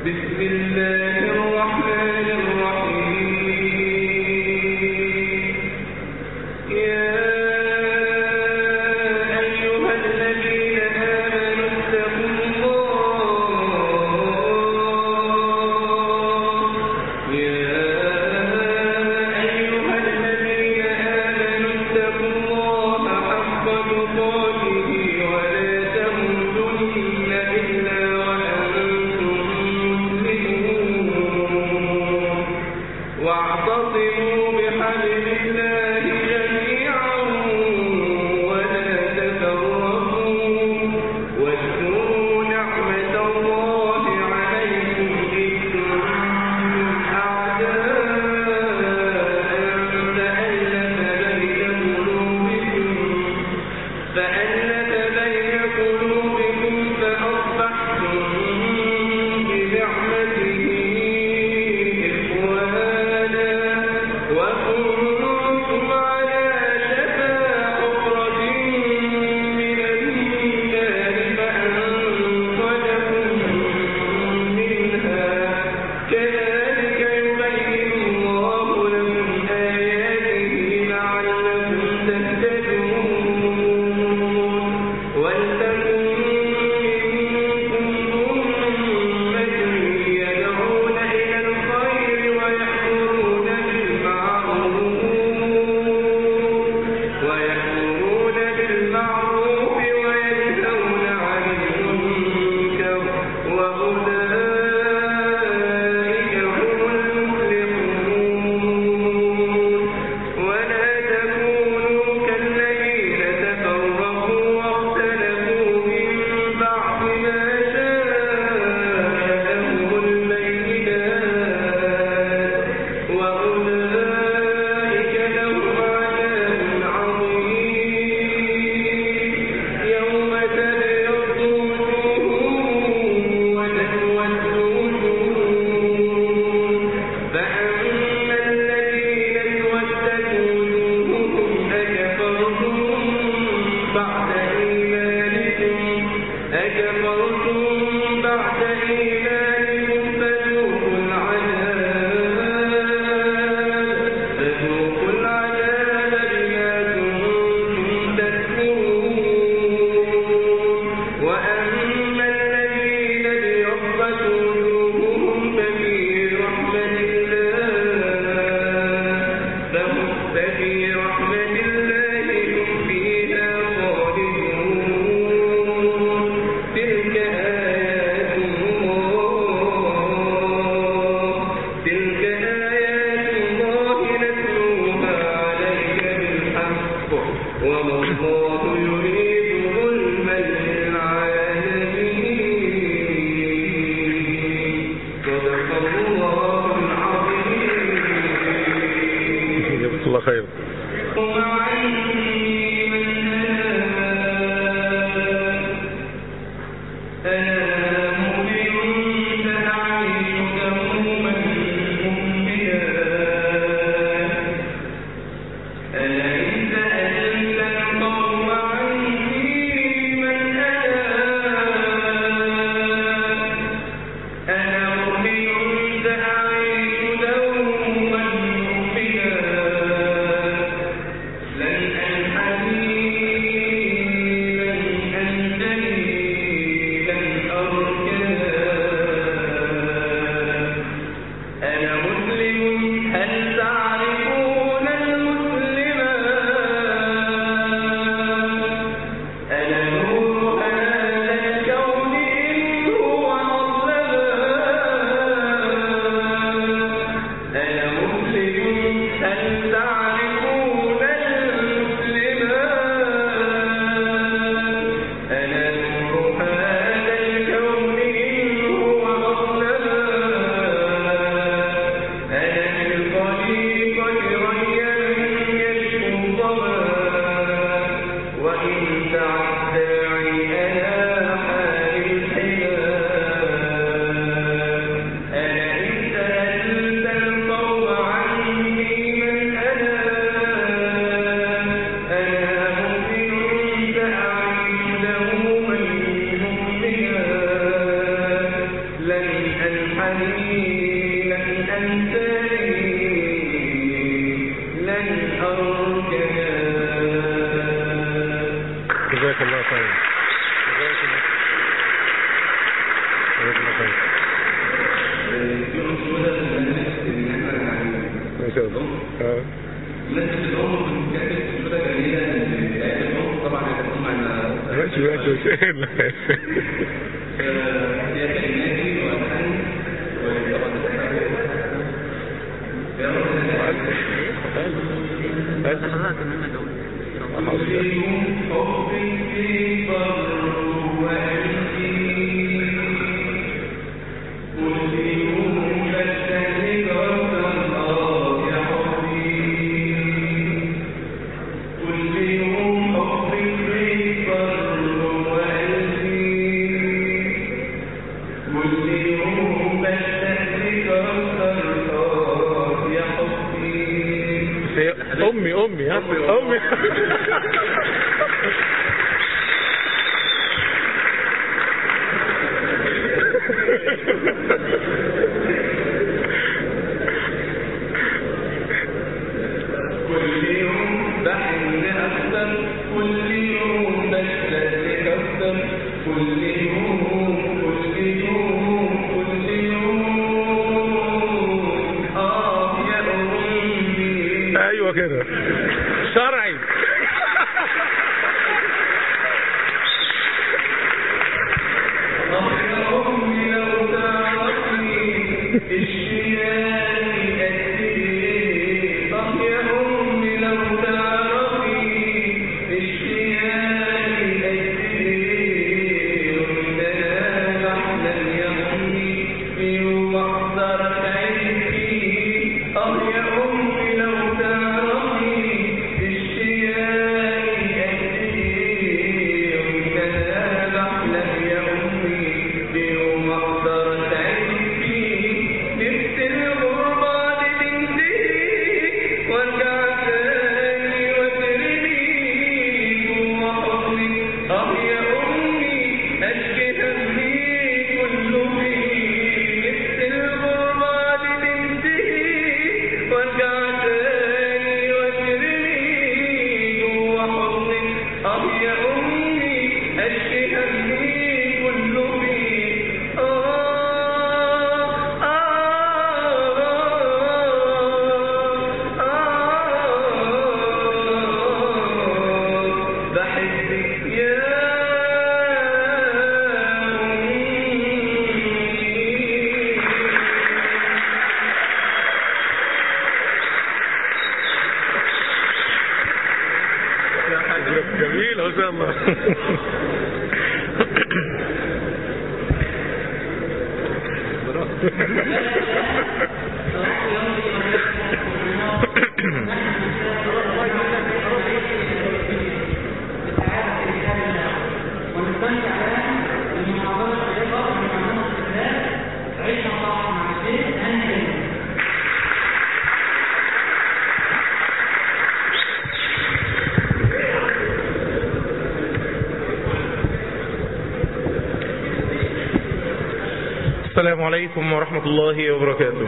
بسم الله الرحمن الرحيم يا أيها الذين آمنوا اتقوا الله يا أيها الذين آمنوا اتقوا الله حق تقاته ولا تموتن إلا وأنتم مسلمون حنينا أنساني لن أركنا جزاك الله خير جزاك الله جزاك الله خير ما شاء الله آه. ماشي ماشي ماشي هي امي امي ها امي كل يوم بحن أكثر كل يوم بشتاق أكثر كل يوم كل يوم كل يوم آه يا أمي ايوه كده شرعي آه يا أمي لو تعرفي اشتياقي قد إيه آه يا أمي لو تعرفي اشتياقي قد إيه وإن أنا بحلم يا أمي في يوم أقدر أعيش فيه آه يا أمي لو تعرفي اشتياقي قد إيه وإن أنا بحلم يا أمي في يوم أقدر أعيش فيه نفس الغربة دي تنتهي وارجع تاني واترمي جوا حضنك اه يا امي اشكي همي كله فيه نفس الغربة دي تنتهي وارجع تاني واترمي جوا حضنك اه يا امي اشكي همي كله فيه بحبك يا جميل ما شاء الله السلام عليكم ورحمة الله وبركاته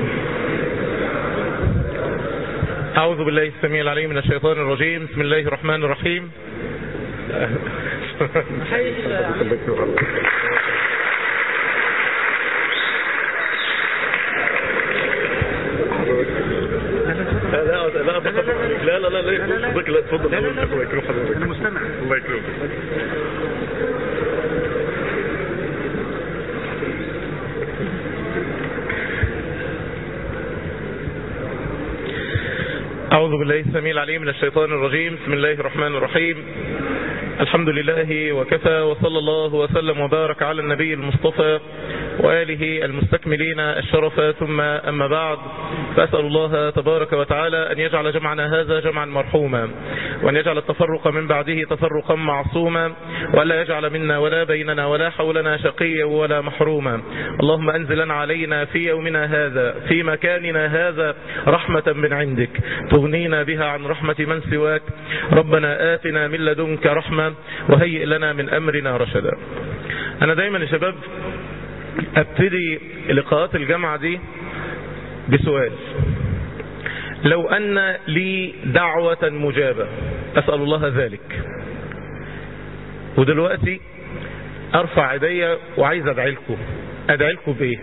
أعوذ بالله السميع العليم من الشيطان الرجيم بسم الله الرحمن الرحيم لا لا لا لا لا لا لا حضرتك لا اتفضل الله يكرم حضرتك انا مستمع الله يكرمك أعوذ بالله السميع العليم من الشيطان الرجيم بسم الله الرحمن الرحيم الحمد لله وكفى وصلى الله وسلم وبارك على النبي المصطفى وآله المستكملين الشرف ثم أما بعد فأسأل الله تبارك وتعالى أن يجعل جمعنا هذا جمعا مرحوما وأن يجعل التفرق من بعده تفرقا معصوما وألا يجعل منا ولا بيننا ولا حولنا شقيا ولا محروما اللهم أنزلنا علينا في يومنا هذا في مكاننا هذا رحمة من عندك تغنينا بها عن رحمة من سواك ربنا آتنا من لدنك رحمة وهيئ لنا من أمرنا رشدا أنا دايما يا شباب ابتدي لقاءات الجامعة دي بسؤال لو أن لي دعوة مجابة أسأل الله ذلك ودلوقتي أرفع ايديا وعايز أدعي لكم أدعي لكم بإيه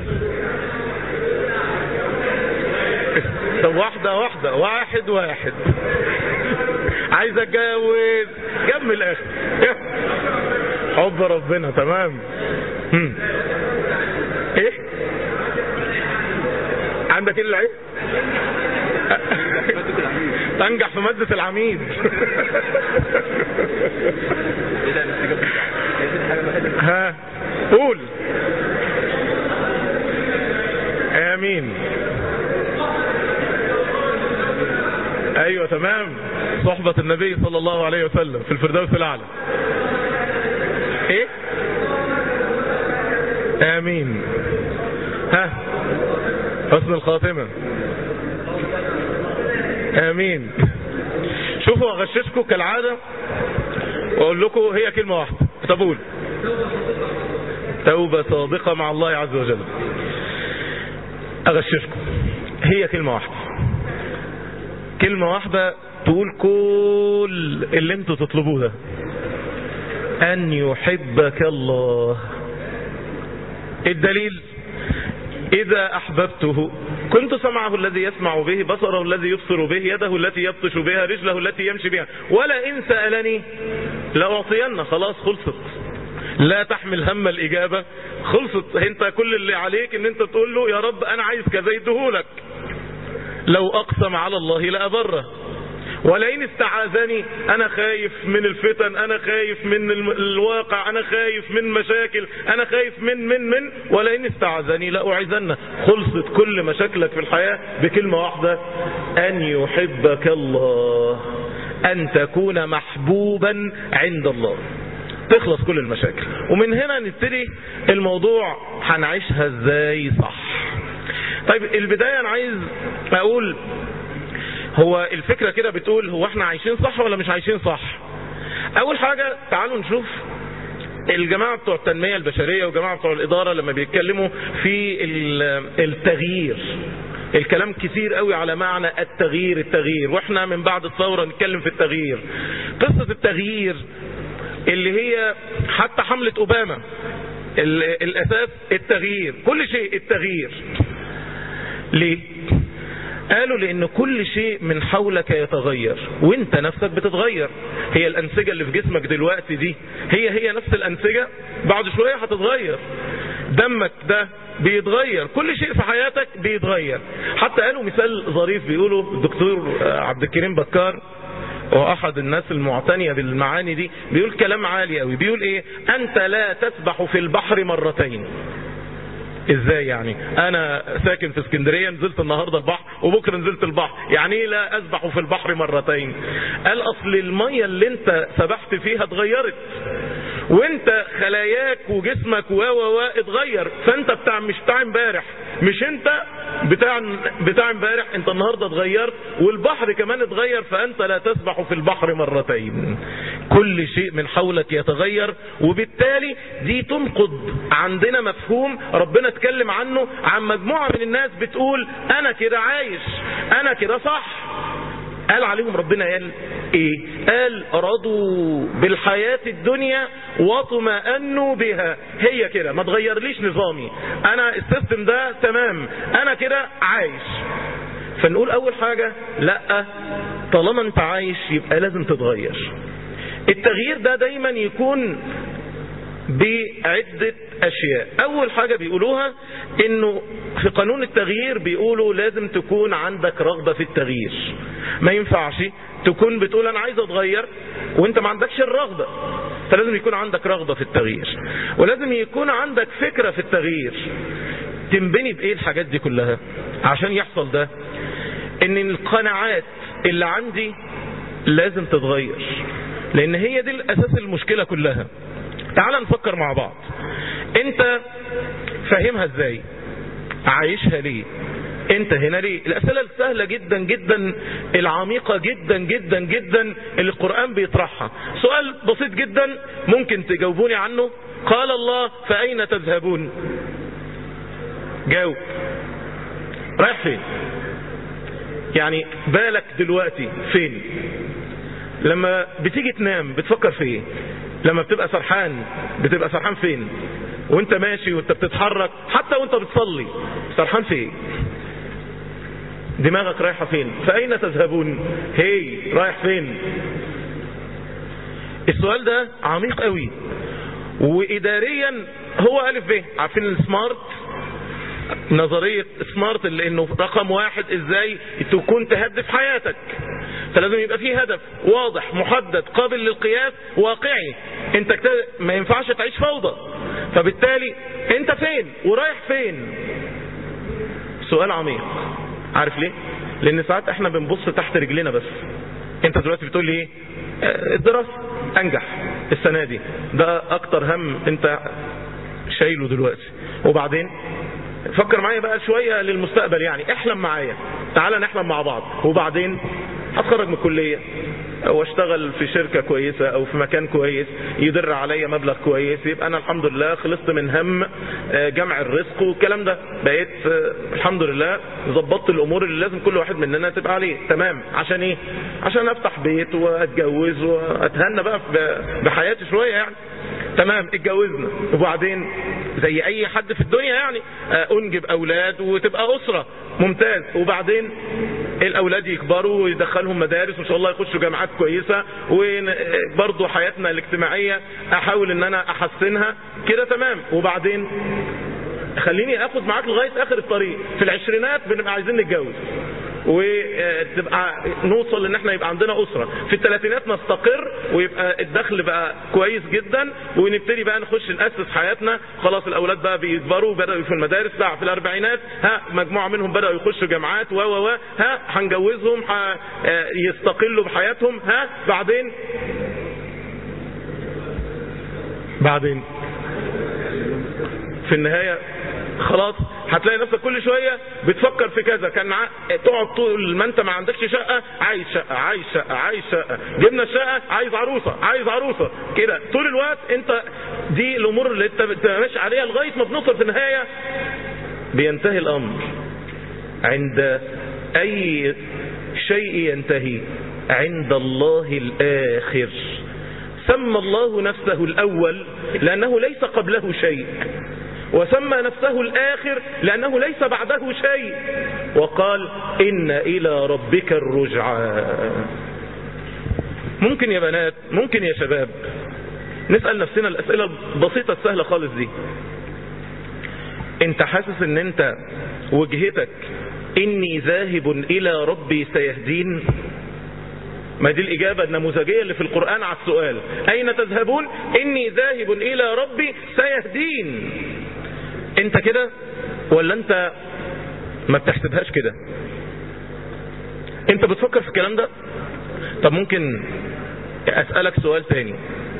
طب واحدة واحدة واحد واحد عايز اتجوز جنب من الاخر حب ربنا تمام هم. ايه عندك ايه العيب تنجح في مادة العميد ها قول امين ايوه تمام صحبة النبي صلى الله عليه وسلم في الفردوس الاعلى ايه امين ها حسن الخاتمة امين شوفوا اغششكم كالعادة واقول لكم هي كلمة واحدة طب قول توبة صادقة مع الله عز وجل اغششكم هي كلمة واحدة كلمة واحدة تقول كل اللي انتوا تطلبوه ده ان يحبك الله الدليل اذا احببته كنت سمعه الذي يسمع به بصره الذي يبصر به يده التي يبطش بها رجله التي يمشي بها ولا ان سألني لأعطين خلاص خلصت لا تحمل هم الإجابة خلصت انت كل اللي عليك ان انت تقول له يا رب انا عايز كذا يديهولك لو اقسم على الله لأبره ولئن استعاذني انا خايف من الفتن انا خايف من الواقع انا خايف من مشاكل انا خايف من من من ولئن استعاذني لاعيذنه خلصت كل مشاكلك في الحياة بكلمة واحدة ان يحبك الله ان تكون محبوبا عند الله تخلص كل المشاكل ومن هنا نبتدي الموضوع هنعيشها ازاي صح طيب البداية انا عايز اقول هو الفكرة كده بتقول هو احنا عايشين صح ولا مش عايشين صح اول حاجة تعالوا نشوف الجماعة بتوع التنمية البشرية وجماعة بتوع الإدارة لما بيتكلموا في التغيير الكلام كتير قوي على معنى التغيير التغيير واحنا من بعد الثورة نتكلم في التغيير قصة التغيير اللي هي حتى حملة أوباما الأساس التغيير كل شيء التغيير ليه قالوا لان كل شيء من حولك يتغير وانت نفسك بتتغير هي الانسجة اللي في جسمك دلوقتي دي هي هي نفس الانسجة بعد شوية هتتغير دمك ده بيتغير كل شيء في حياتك بيتغير حتى قالوا مثال ظريف بيقولوا الدكتور عبد الكريم بكار واحد الناس المعتنية بالمعاني دي بيقول كلام عالي قوي بيقول ايه انت لا تسبح في البحر مرتين ازاي يعني انا ساكن في اسكندرية نزلت النهاردة البحر وبكرة نزلت البحر يعني ايه لا اسبح في البحر مرتين قال اصل المية اللي انت سبحت فيها اتغيرت وانت خلاياك وجسمك و و و اتغير فانت بتاع مش بتاع امبارح مش انت بتاع بتاع امبارح انت النهارده اتغيرت والبحر كمان اتغير فانت لا تسبح في البحر مرتين كل شيء من حولك يتغير وبالتالي دي تنقض عندنا مفهوم ربنا اتكلم عنه عن مجموعة من الناس بتقول انا كده عايش انا كده صح قال عليهم ربنا قال ايه قال رضوا بالحياة الدنيا واطمأنوا بها هي كده ما تغيرليش نظامي انا السيستم ده تمام انا كده عايش فنقول اول حاجة لا طالما انت عايش يبقى لازم تتغير التغيير ده دايما يكون بعدة اشياء اول حاجة بيقولوها انه في قانون التغيير بيقولوا لازم تكون عندك رغبة في التغيير ما ينفعش تكون بتقول انا عايز اتغير وانت ما عندكش الرغبة فلازم يكون عندك رغبة في التغيير ولازم يكون عندك فكرة في التغيير تنبني بايه الحاجات دي كلها عشان يحصل ده ان القناعات اللي عندي لازم تتغير لان هي دي الاساس المشكلة كلها تعال نفكر مع بعض انت فاهمها ازاي عايشها ليه انت هنا ليه الاسئله السهله جدا جدا العميقه جدا جدا جدا اللي القران بيطرحها سؤال بسيط جدا ممكن تجاوبوني عنه قال الله فاين تذهبون جاوب رايح فين يعني بالك دلوقتي فين لما بتيجي تنام بتفكر في ايه لما بتبقى سرحان بتبقى سرحان فين وانت ماشي وانت بتتحرك حتى وانت بتصلي سرحان في ايه دماغك رايحة فين فأين تذهبون هي رايح فين السؤال ده عميق قوي وإداريا هو ألف ب عارفين السمارت نظرية سمارت اللي انه رقم واحد ازاي تكون تهدف حياتك فلازم يبقى فيه هدف واضح محدد قابل للقياس واقعي انت كده ما ينفعش تعيش فوضى فبالتالي انت فين ورايح فين سؤال عميق عارف ليه لان ساعات احنا بنبص تحت رجلنا بس انت دلوقتي بتقول لي ايه آه، الدراسة انجح السنة دي ده اكتر هم انت شايله دلوقتي وبعدين فكر معايا بقى شوية للمستقبل يعني احلم معايا تعالى نحلم مع بعض وبعدين هتخرج من الكلية واشتغل في شركة كويسة او في مكان كويس يدر عليا مبلغ كويس يبقى انا الحمد لله خلصت من هم آه، جمع الرزق والكلام ده بقيت آه، الحمد لله ظبطت الامور اللي لازم كل واحد مننا تبقى عليه تمام عشان ايه عشان افتح بيت واتجوز واتهنى بقى ب- بحياتي شوية يعني تمام اتجوزنا وبعدين زي اي حد في الدنيا يعني آه، انجب اولاد وتبقى اسرة ممتاز وبعدين الاولاد يكبروا ويدخلهم مدارس وان شاء الله يخشوا جامعات كويسة وبرضه حياتنا الاجتماعية احاول ان انا احسنها كده تمام وبعدين خليني اخد معاك لغاية اخر الطريق في العشرينات بنبقى عايزين نتجوز وتبقى نوصل ان احنا يبقى عندنا اسرة في الثلاثينات نستقر ويبقى الدخل بقى كويس جدا ونبتدي بقى نخش نأسس حياتنا خلاص الاولاد بقى بيكبروا بدأوا في المدارس بقى في الاربعينات ها مجموعة منهم بدأوا يخشوا جامعات و و و ها هنجوزهم ه- آه، يستقلوا بحياتهم ها بعدين بعدين في النهاية خلاص هتلاقي نفسك كل شوية بتفكر في كذا كان مع... تقعد طول ما انت ما عندكش شقة عايز شقة عايز شقة عايز شقة جبنا الشقة عايز عروسة عايز عروسة كده طول الوقت انت دي الامور اللي انت بت- ماشي عليها لغاية ما بنوصل في النهاية بينتهي الامر عند اي شيء ينتهي عند الله الاخر سمى الله نفسه الاول لانه ليس قبله شيء وسمى نفسه الآخر لأنه ليس بعده شيء وقال إن إلى ربك الرجعى ممكن يا بنات ممكن يا شباب نسأل نفسنا الأسئلة البسيطة السهلة خالص دي انت حاسس ان انت وجهتك اني ذاهب الى ربي سيهدين ما دي الإجابة النموذجية اللي في القرآن على السؤال أين تذهبون إني ذاهب إلى ربي سيهدين انت كده ولا انت ما بتحسبهاش كده انت بتفكر في الكلام ده طب ممكن اسألك سؤال تاني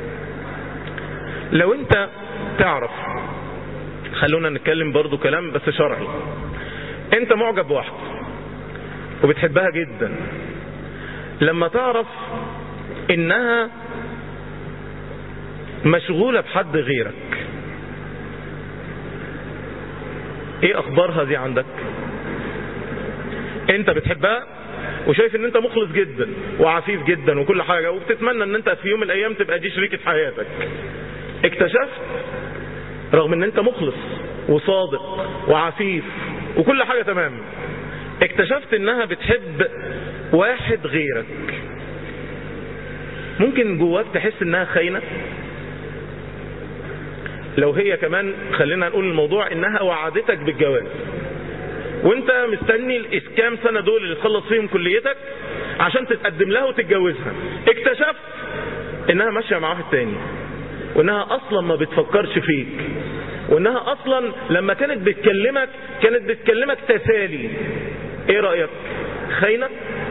لو انت تعرف خلونا نتكلم برضو كلام بس شرعي انت معجب بواحد وبتحبها جدا لما تعرف انها مشغولة بحد غيرك ايه اخبارها دي عندك انت بتحبها وشايف ان انت مخلص جدا وعفيف جدا وكل حاجة وبتتمنى ان انت في يوم من الايام تبقى دي شريكة حياتك اكتشفت رغم ان انت مخلص وصادق وعفيف وكل حاجة تمام اكتشفت انها بتحب واحد غيرك ممكن جواك تحس انها خاينة لو هي كمان خلينا نقول الموضوع انها وعدتك بالجواز وانت مستني الاسكام سنة دول اللي تخلص فيهم كليتك عشان تتقدم لها وتتجوزها اكتشفت انها ماشية مع واحد تاني وانها اصلا ما بتفكرش فيك وانها اصلا لما كانت بتكلمك كانت بتكلمك تسالي ايه رأيك خاينة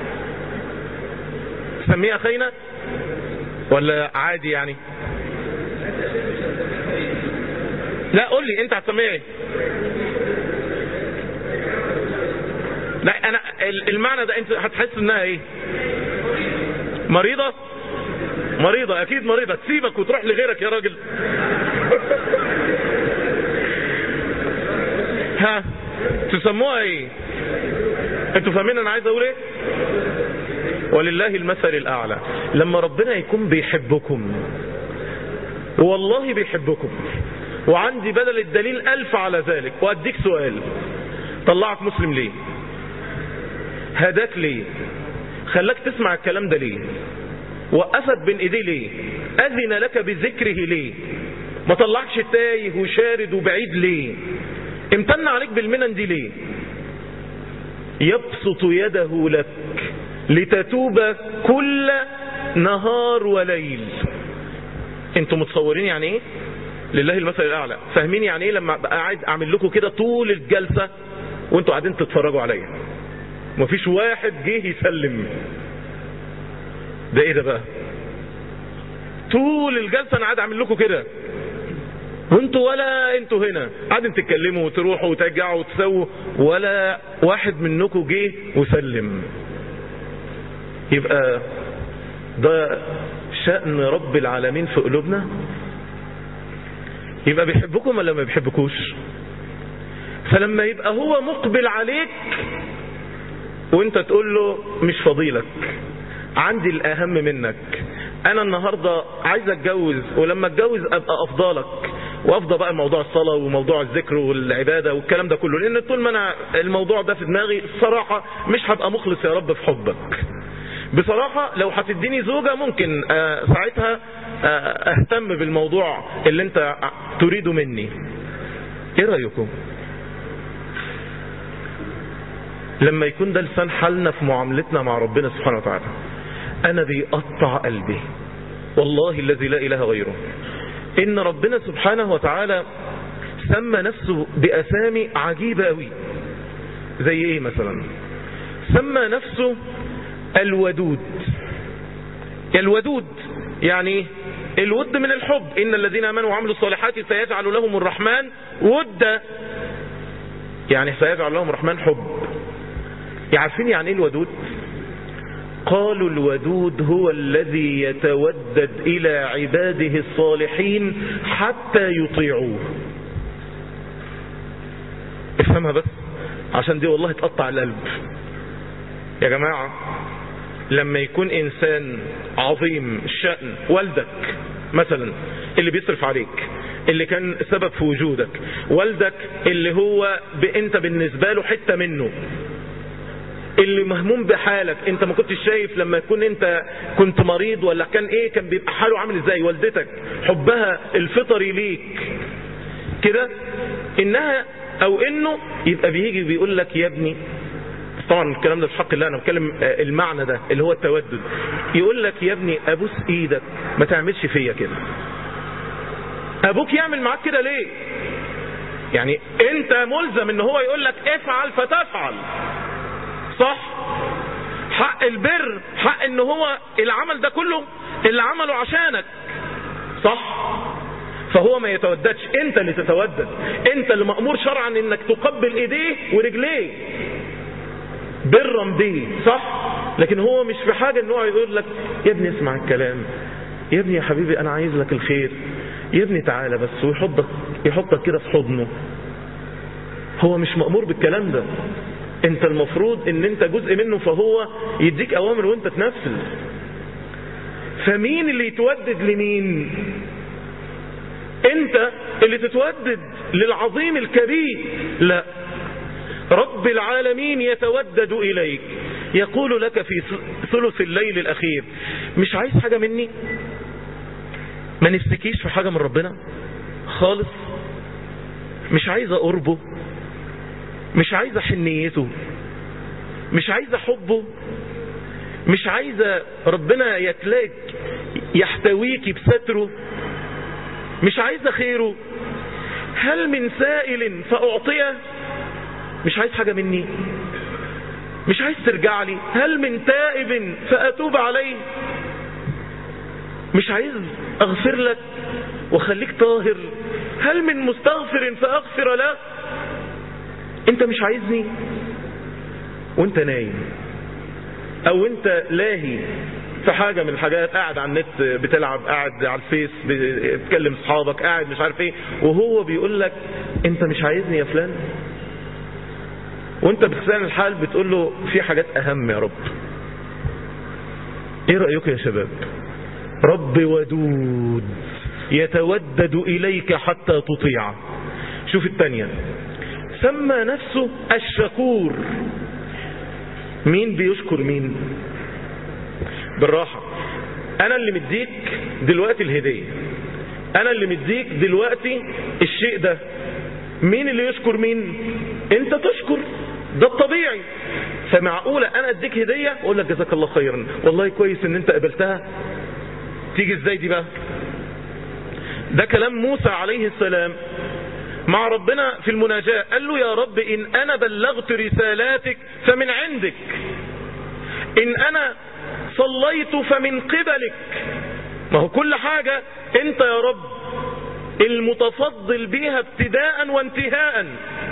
تسميها خاينة ولا عادي يعني لا قول لي انت هتسميها ايه لا انا المعنى ده انت هتحس انها ايه مريضة مريضة اكيد مريضة تسيبك وتروح لغيرك يا راجل ها تسموها ايه انتوا فاهمين انا عايز اقول ايه ولله المثل الاعلى لما ربنا يكون بيحبكم والله بيحبكم وعندي بدل الدليل ألف على ذلك وأديك سؤال طلعك مسلم ليه هداك ليه خلاك تسمع الكلام ده ليه وقفك بين ايديه ليه اذن لك بذكره ليه ما طلعكش تايه وشارد وبعيد ليه امتن عليك بالمنن دي ليه يبسط يده لك لتتوب كل نهار وليل انتوا متصورين يعني ايه لله المثل الاعلى فاهمين يعني ايه لما ابقى قاعد اعمل لكم كده طول الجلسه وانتوا قاعدين تتفرجوا عليا مفيش واحد جه يسلم ده ايه ده بقى طول الجلسه انا قاعد اعمل لكم كده وانتوا ولا انتوا هنا قاعدين تتكلموا وتروحوا وترجعوا وتسووا ولا واحد منكم جه وسلم يبقى ده شأن رب العالمين في قلوبنا يبقى بيحبكم ولا ما بيحبكوش فلما يبقى هو مقبل عليك وانت تقول له مش فضيلك عندي الاهم منك انا النهاردة عايز اتجوز ولما اتجوز ابقى افضلك وافضل بقى موضوع الصلاة وموضوع الذكر والعبادة والكلام ده كله لان طول ما انا الموضوع ده في دماغي الصراحة مش هبقى مخلص يا رب في حبك بصراحة لو هتديني زوجة ممكن آه ساعتها آه اهتم بالموضوع اللي انت تريده مني ايه رأيكم لما يكون ده لسان حالنا في معاملتنا مع ربنا سبحانه وتعالى انا بيقطع قلبي والله الذي لا اله غيره ان ربنا سبحانه وتعالى سمى نفسه باسامي عجيبة قوي زي ايه مثلا سمى نفسه الودود الودود يعني الود من الحب إن الذين آمنوا وعملوا الصالحات سيجعل لهم الرحمن ودا يعني سيجعل لهم الرحمن حب يعرفين يعني ايه الودود قالوا الودود هو الذي يتودد إلى عباده الصالحين حتى يطيعوه افهمها بس عشان دي والله تقطع القلب يا جماعة لما يكون إنسان عظيم الشأن والدك مثلا اللي بيصرف عليك اللي كان سبب في وجودك والدك اللي هو انت بالنسبة له حتة منه اللي مهموم بحالك انت ما كنتش شايف لما يكون انت كنت مريض ولا كان ايه كان بيبقى حاله عامل ازاي والدتك حبها الفطري ليك كده انها او انه يبقى بيجي بيقول لك يا ابني طبعا الكلام ده في حق الله انا بتكلم المعنى ده اللي هو التودد يقول لك يا ابني ابوس ايدك ما تعملش فيا كده ابوك يعمل معاك كده ليه يعني انت ملزم ان هو يقول لك افعل فتفعل صح حق البر حق ان هو العمل ده كله اللي عمله عشانك صح فهو ما يتوددش انت اللي تتودد انت اللي مأمور شرعا انك تقبل ايديه ورجليه برا به صح لكن هو مش في حاجة ان هو يقول لك يا ابني اسمع الكلام يا ابني يا حبيبي انا عايز لك الخير يا ابني تعالى بس ويحطك يحطك كده في حضنه هو مش مأمور بالكلام ده انت المفروض ان انت جزء منه فهو يديك اوامر وانت تنفذ فمين اللي يتودد لمين انت اللي تتودد للعظيم الكبير لا رب العالمين يتودد إليك يقول لك في ثلث الليل الأخير مش عايز حاجة مني ما نفسكيش في حاجة من ربنا خالص مش عايز قربه مش عايز حنيته مش عايز حبه مش عايز ربنا يكلاك يحتويك بستره مش عايز خيره هل من سائل فأعطيه مش عايز حاجة مني مش عايز ترجع لي هل من تائب فأتوب عليه مش عايز أغفر لك وخليك طاهر هل من مستغفر فأغفر له انت مش عايزني وانت نايم او انت لاهي في حاجة من الحاجات قاعد على النت بتلعب قاعد على الفيس بتكلم اصحابك قاعد مش عارف ايه وهو بيقول لك انت مش عايزني يا فلان وانت بلسان الحال بتقول له في حاجات اهم يا رب ايه رأيك يا شباب رب ودود يتودد اليك حتى تطيعه شوف التانية سمى نفسه الشكور مين بيشكر مين بالراحة انا اللي مديك دلوقتي الهدية انا اللي مديك دلوقتي الشيء ده مين اللي يشكر مين انت تشكر ده الطبيعي فمعقولة انا اديك هدية اقول لك جزاك الله خيرا والله كويس ان انت قبلتها تيجي ازاي دي بقى ده كلام موسى عليه السلام مع ربنا في المناجاة قال له يا رب إن أنا بلغت رسالاتك فمن عندك إن أنا صليت فمن قبلك ما هو كل حاجة أنت يا رب المتفضل بيها ابتداء وانتهاء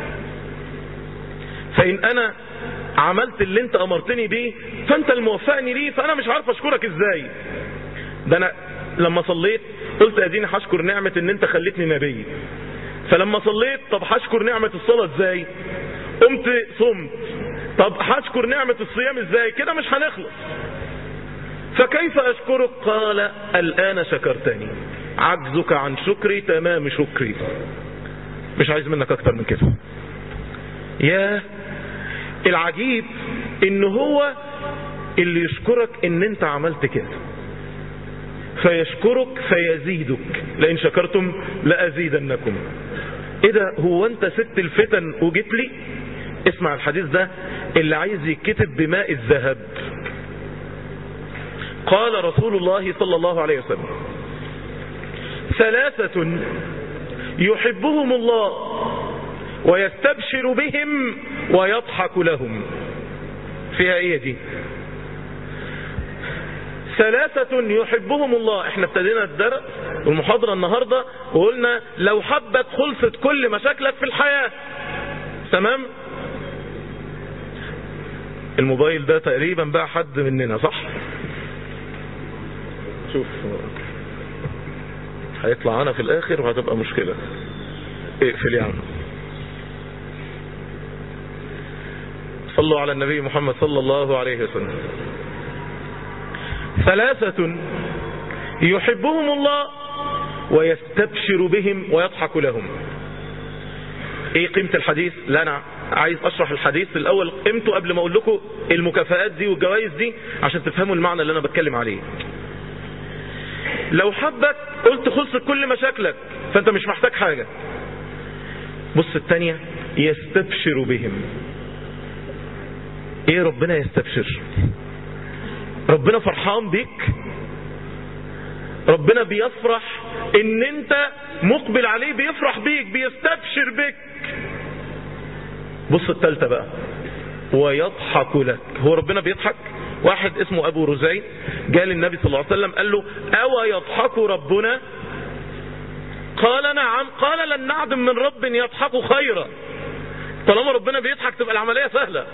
فإن أنا عملت اللي أنت أمرتني بيه فأنت الموفقني ليه فأنا مش عارف أشكرك إزاي ده أنا لما صليت قلت أديني هشكر نعمة أن أنت خليتني نبي فلما صليت طب هشكر نعمة الصلاة ازاي قمت صمت طب هشكر نعمة الصيام ازاي كده مش هنخلص فكيف اشكرك قال الان شكرتني عجزك عن شكري تمام شكري مش عايز منك اكتر من كده يا العجيب ان هو اللي يشكرك ان انت عملت كده فيشكرك فيزيدك لئن شكرتم لأزيدنكم ايه ده هو انت ست الفتن وجيت لي اسمع الحديث ده اللي عايز يتكتب بماء الذهب قال رسول الله صلى الله عليه وسلم ثلاثة يحبهم الله ويستبشر بهم ويضحك لهم فيها ايه دي ثلاثة يحبهم الله احنا ابتدينا الدرس والمحاضرة النهاردة وقلنا لو حبت خلصت كل مشاكلك في الحياة تمام الموبايل ده تقريبا بقى حد مننا صح شوف هيطلع انا في الاخر وهتبقى مشكلة اقفل يعني صلوا على النبي محمد صلى الله عليه وسلم ثلاثة يحبهم الله ويستبشر بهم ويضحك لهم ايه قيمة الحديث لا انا عايز اشرح الحديث الاول قيمته قبل ما اقول لكم المكافآت دي والجوائز دي عشان تفهموا المعنى اللي انا بتكلم عليه لو حبك قلت خلصت كل مشاكلك فانت مش محتاج حاجة بص التانية يستبشر بهم ايه ربنا يستبشر ربنا فرحان بيك ربنا بيفرح ان انت مقبل عليه بيفرح بيك بيستبشر بك بص التالتة بقى ويضحك لك هو ربنا بيضحك واحد اسمه ابو رزين جاء للنبي صلى الله عليه وسلم قال له او يضحك ربنا قال نعم قال لن نعدم من رب يضحك خيرا طالما ربنا بيضحك تبقى العملية سهلة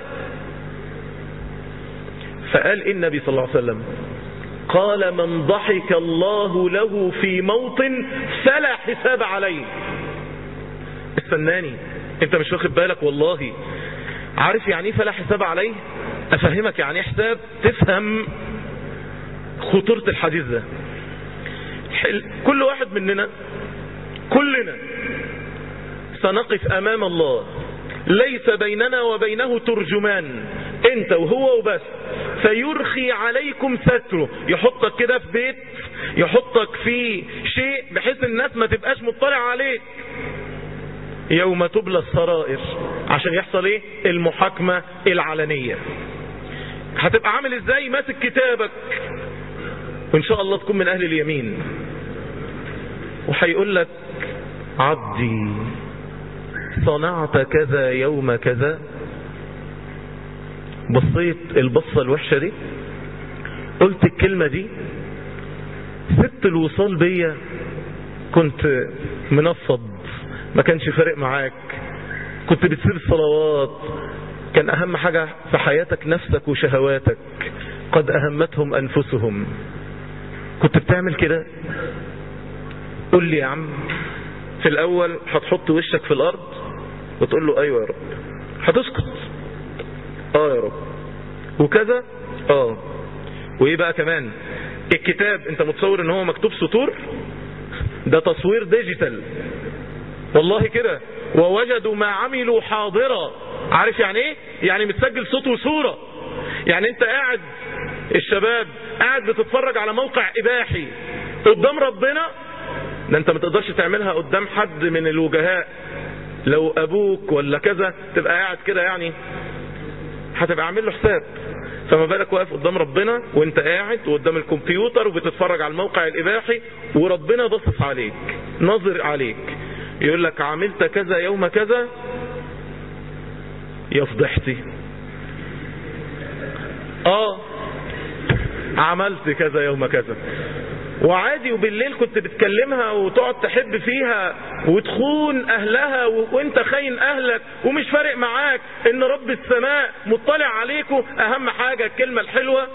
فقال إيه النبي صلى الله عليه وسلم قال من ضحك الله له في موطن فلا حساب عليه استناني انت مش واخد بالك والله عارف يعني ايه فلا حساب عليه افهمك يعني ايه حساب تفهم خطورة الحديث ده كل واحد مننا كلنا سنقف امام الله ليس بيننا وبينه ترجمان انت وهو وبس فيرخي عليكم ستره يحطك كده في بيت يحطك في شيء بحيث الناس ما تبقاش مطلع عليك يوم تبلى السرائر عشان يحصل ايه المحاكمة العلنية هتبقى عامل ازاي ماسك كتابك وان شاء الله تكون من اهل اليمين وهيقول لك عبدي صنعت كذا يوم كذا بصيت البصة الوحشة دي قلت الكلمة دي ست الوصال بيا كنت منفض ما كانش فارق معاك كنت بتسيب الصلوات كان اهم حاجة في حياتك نفسك وشهواتك قد اهمتهم انفسهم كنت بتعمل كده قول لي يا عم في الاول هتحط وشك في الارض وتقول له ايوه يا رب هتسكت اه يا رب وكذا اه وايه بقى كمان الكتاب انت متصور ان هو مكتوب سطور ده تصوير ديجيتال والله كده ووجدوا ما عملوا حاضرا عارف يعني ايه يعني متسجل صوت وصورة يعني انت قاعد الشباب قاعد بتتفرج على موقع اباحي قدام ربنا ده انت ما تقدرش تعملها قدام حد من الوجهاء لو ابوك ولا كذا تبقى قاعد كده يعني هتبقى عامل له حساب فما بالك واقف قدام ربنا وانت قاعد قدام الكمبيوتر وبتتفرج على الموقع الاباحي وربنا باصص عليك ناظر عليك يقول لك عملت كذا يوم كذا يا فضحتي اه عملت كذا يوم كذا وعادي وبالليل كنت بتكلمها وتقعد تحب فيها وتخون اهلها و... وانت خاين اهلك ومش فارق معاك ان رب السماء مطلع عليكم اهم حاجة الكلمة الحلوة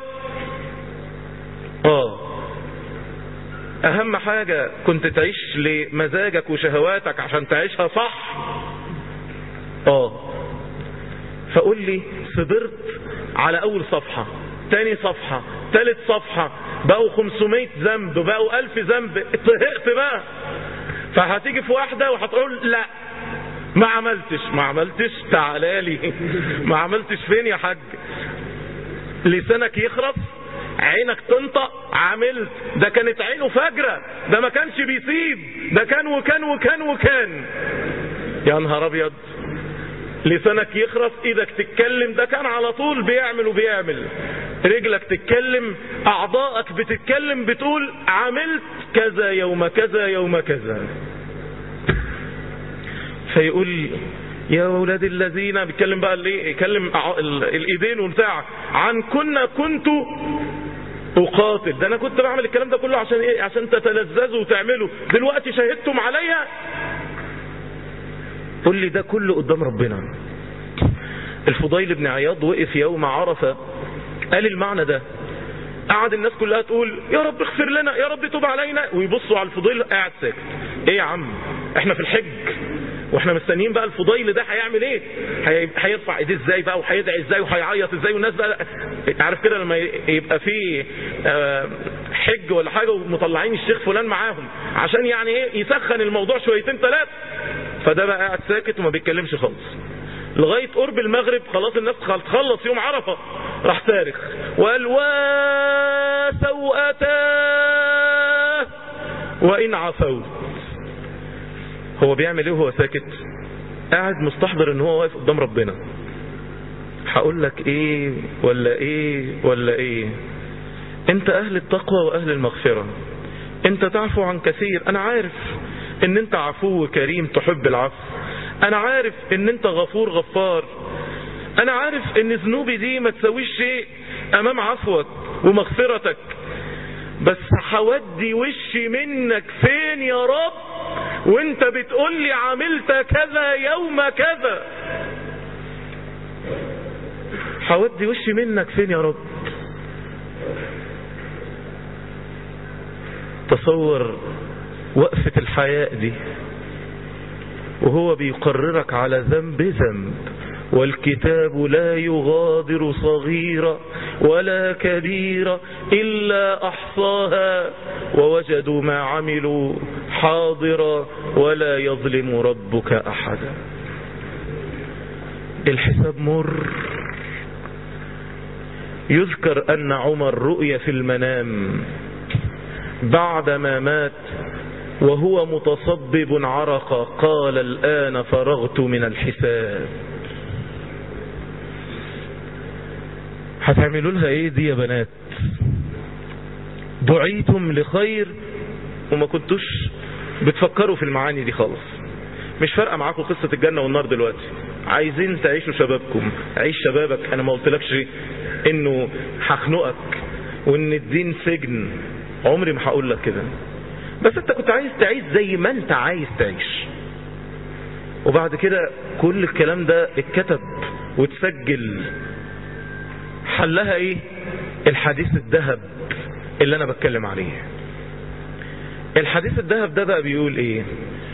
اه اهم حاجة كنت تعيش لمزاجك وشهواتك عشان تعيشها صح اه فقول لي صبرت على اول صفحة تاني صفحة تالت صفحة بقوا 500 ذنب بقوا 1000 ذنب طهقت بقى فهتيجي في واحدة وهتقول لا ما عملتش ما عملتش تعالى لي ما عملتش فين يا حاج لسانك يخرس عينك تنطق عملت ده كانت عينه فجرة ده ما كانش بيسيب ده كان وكان وكان وكان يا نهار ابيض لسانك يخرس ايدك تتكلم ده كان على طول بيعمل وبيعمل رجلك تتكلم اعضائك بتتكلم بتقول عملت كذا يوم كذا يوم كذا فيقول يا اولاد الذين بيتكلم بقى الايه يكلم الايدين وبتاع عن كنا كنت اقاتل ده انا كنت بعمل الكلام ده كله عشان ايه عشان تتلذذوا وتعملوا دلوقتي شهدتم عليا قل لي ده كله قدام ربنا الفضيل بن عياض وقف يوم عرفة قال المعنى ده قعد الناس كلها تقول يا رب اغفر لنا يا رب توب علينا ويبصوا على الفضيل قاعد ساكت ايه يا عم احنا في الحج واحنا مستنيين بقى الفضيل ده هيعمل ايه هيرفع ايديه ازاي بقى وهيدعي ازاي وهيعيط ازاي والناس بقى عارف كده لما يبقى في حج ولا حاجه ومطلعين الشيخ فلان معاهم عشان يعني ايه يسخن الموضوع شويتين ثلاثه فده بقى قاعد ساكت وما بيتكلمش خالص لغاية قرب المغرب خلاص الناس تخلص يوم عرفة راح صارخ وقال وسوءتاه وإن عفوت هو بيعمل ايه وهو ساكت قاعد مستحضر ان هو واقف قدام ربنا هقول لك ايه ولا ايه ولا ايه انت اهل التقوى واهل المغفرة انت تعفو عن كثير انا عارف ان انت عفو كريم تحب العفو انا عارف ان انت غفور غفار انا عارف ان ذنوبي دي ما تسويش شيء امام عفوك ومغفرتك بس هودي وشي منك فين يا رب وانت بتقول لي عملت كذا يوم كذا هودي وشي منك فين يا رب تصور وقفة الحياء دي وهو بيقررك على ذنب ذنب والكتاب لا يغادر صغيرة ولا كبيرة إلا أحصاها ووجدوا ما عملوا حاضرا ولا يظلم ربك أحدا الحساب مر يذكر أن عمر رؤية في المنام بعدما مات وهو متصبب عرق قال الآن فرغت من الحساب هتعملوا لها ايه دي يا بنات دعيتم لخير وما كنتوش بتفكروا في المعاني دي خالص مش فارقه معاكم قصة الجنة والنار دلوقتي عايزين تعيشوا شبابكم عيش شبابك انا ما قلتلكش انه هخنقك وان الدين سجن عمري ما هقول لك كده بس انت كنت عايز تعيش زي ما انت عايز تعيش وبعد كده كل الكلام ده اتكتب وتسجل حلها ايه الحديث الذهب اللي انا بتكلم عليه الحديث الذهب ده بقى بيقول ايه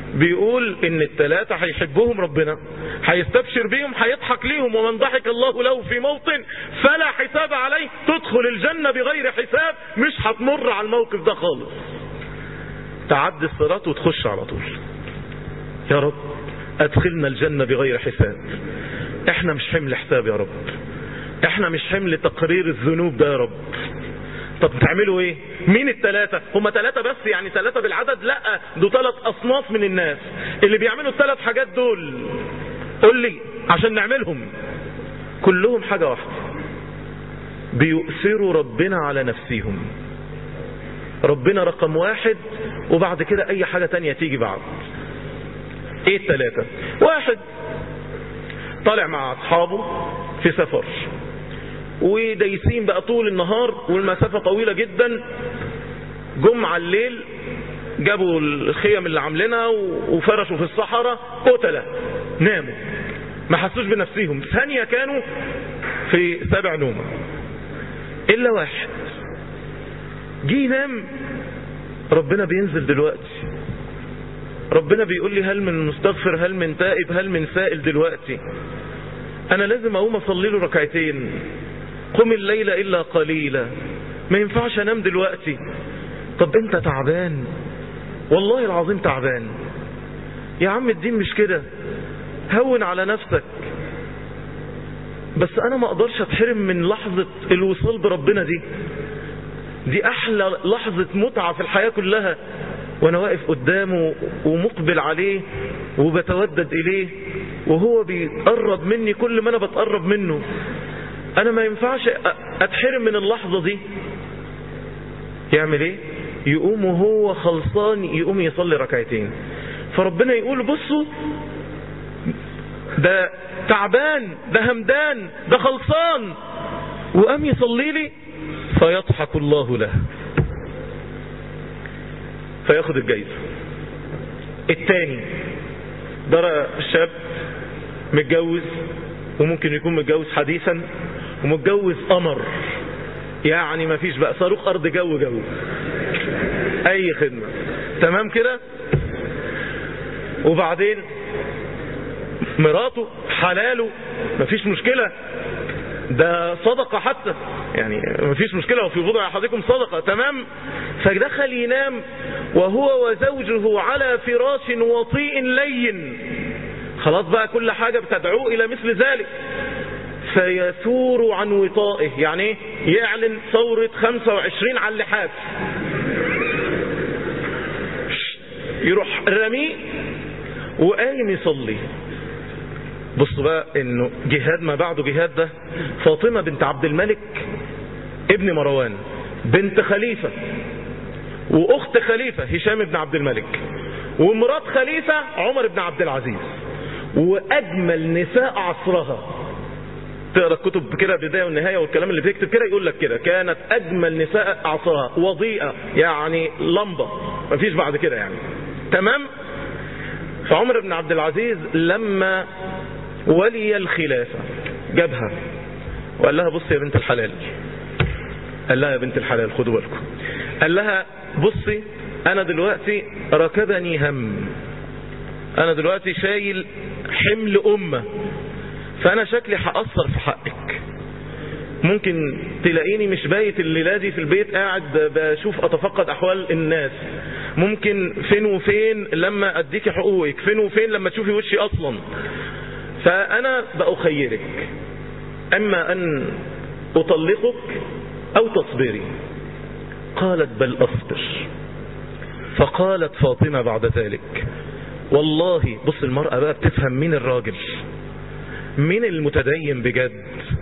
بيقول ان الثلاثة هيحبهم ربنا هيستبشر بيهم هيضحك ليهم ومن ضحك الله له في موطن فلا حساب عليه تدخل الجنة بغير حساب مش هتمر على الموقف ده خالص تعدي الصراط وتخش على طول يا رب ادخلنا الجنة بغير حساب احنا مش حمل حساب يا رب احنا مش حمل تقرير الذنوب ده يا رب طب تعملوا ايه مين الثلاثة هم ثلاثة بس يعني ثلاثة بالعدد لا دول ثلاث اصناف من الناس اللي بيعملوا الثلاث حاجات دول قول لي عشان نعملهم كلهم حاجة واحدة بيؤثروا ربنا على نفسهم ربنا رقم واحد وبعد كده اي حاجة تانية تيجي بعد ايه الثلاثة واحد طالع مع اصحابه في سفر ودايسين بقى طول النهار والمسافة طويلة جدا جم على الليل جابوا الخيم اللي عاملينها وفرشوا في الصحراء قتلة ناموا ما حسوش بنفسهم ثانية كانوا في سبع نومة إلا واحد جه ينام ربنا بينزل دلوقتي ربنا بيقول لي هل من مستغفر هل من تائب هل من سائل دلوقتي انا لازم اقوم اصلي له ركعتين قم الليل الا قليلا ما ينفعش انام دلوقتي طب انت تعبان والله العظيم تعبان يا عم الدين مش كده هون على نفسك بس انا ما اقدرش اتحرم من لحظة الوصول بربنا دي دي احلى لحظة متعة في الحياة كلها وانا واقف قدامه ومقبل عليه وبتودد اليه وهو بيقرب مني كل ما انا بتقرب منه انا ما ينفعش اتحرم من اللحظة دي يعمل ايه يقوم وهو خلصان يقوم يصلي ركعتين فربنا يقول بصوا ده تعبان ده همدان ده خلصان وقام يصلي لي فيضحك الله له فياخد الجايزة التاني ده شاب متجوز وممكن يكون متجوز حديثا ومتجوز قمر يعني ما فيش بقى صاروخ ارض جو جو اي خدمة تمام كده وبعدين مراته حلاله مفيش مشكلة ده صدقة حتى يعني مفيش مشكلة وفي بضع أحدكم صدقة تمام فدخل ينام وهو وزوجه على فراش وطيء لين خلاص بقى كل حاجة بتدعوه إلى مثل ذلك فيثور عن وطائه يعني ايه يعلن ثورة 25 على اللحاف يروح رميه وقايم يصلي بص بقى انه جهاد ما بعده جهاد ده فاطمة بنت عبد الملك ابن مروان بنت خليفة واخت خليفة هشام بن عبد الملك ومرات خليفة عمر بن عبد العزيز واجمل نساء عصرها تقرا الكتب كده بدايه والنهايه والكلام اللي بيكتب كده يقول لك كده كانت اجمل نساء عصرها وضيئه يعني لمبه مفيش بعد كده يعني تمام فعمر بن عبد العزيز لما ولي الخلافه جابها وقال لها بصي يا بنت الحلال قال لها يا بنت الحلال خدوا بالكم قال لها بصي انا دلوقتي ركبني هم انا دلوقتي شايل حمل امه فانا شكلي هأثر في حقك ممكن تلاقيني مش بايت الليلة دي في البيت قاعد بشوف اتفقد احوال الناس ممكن فين وفين لما اديكي حقوقك فين وفين لما تشوفي وشي اصلا فانا بأخيرك اما ان اطلقك او تصبري قالت بل اصبر فقالت فاطمة بعد ذلك والله بص المرأة بقى بتفهم مين الراجل مين المتدين بجد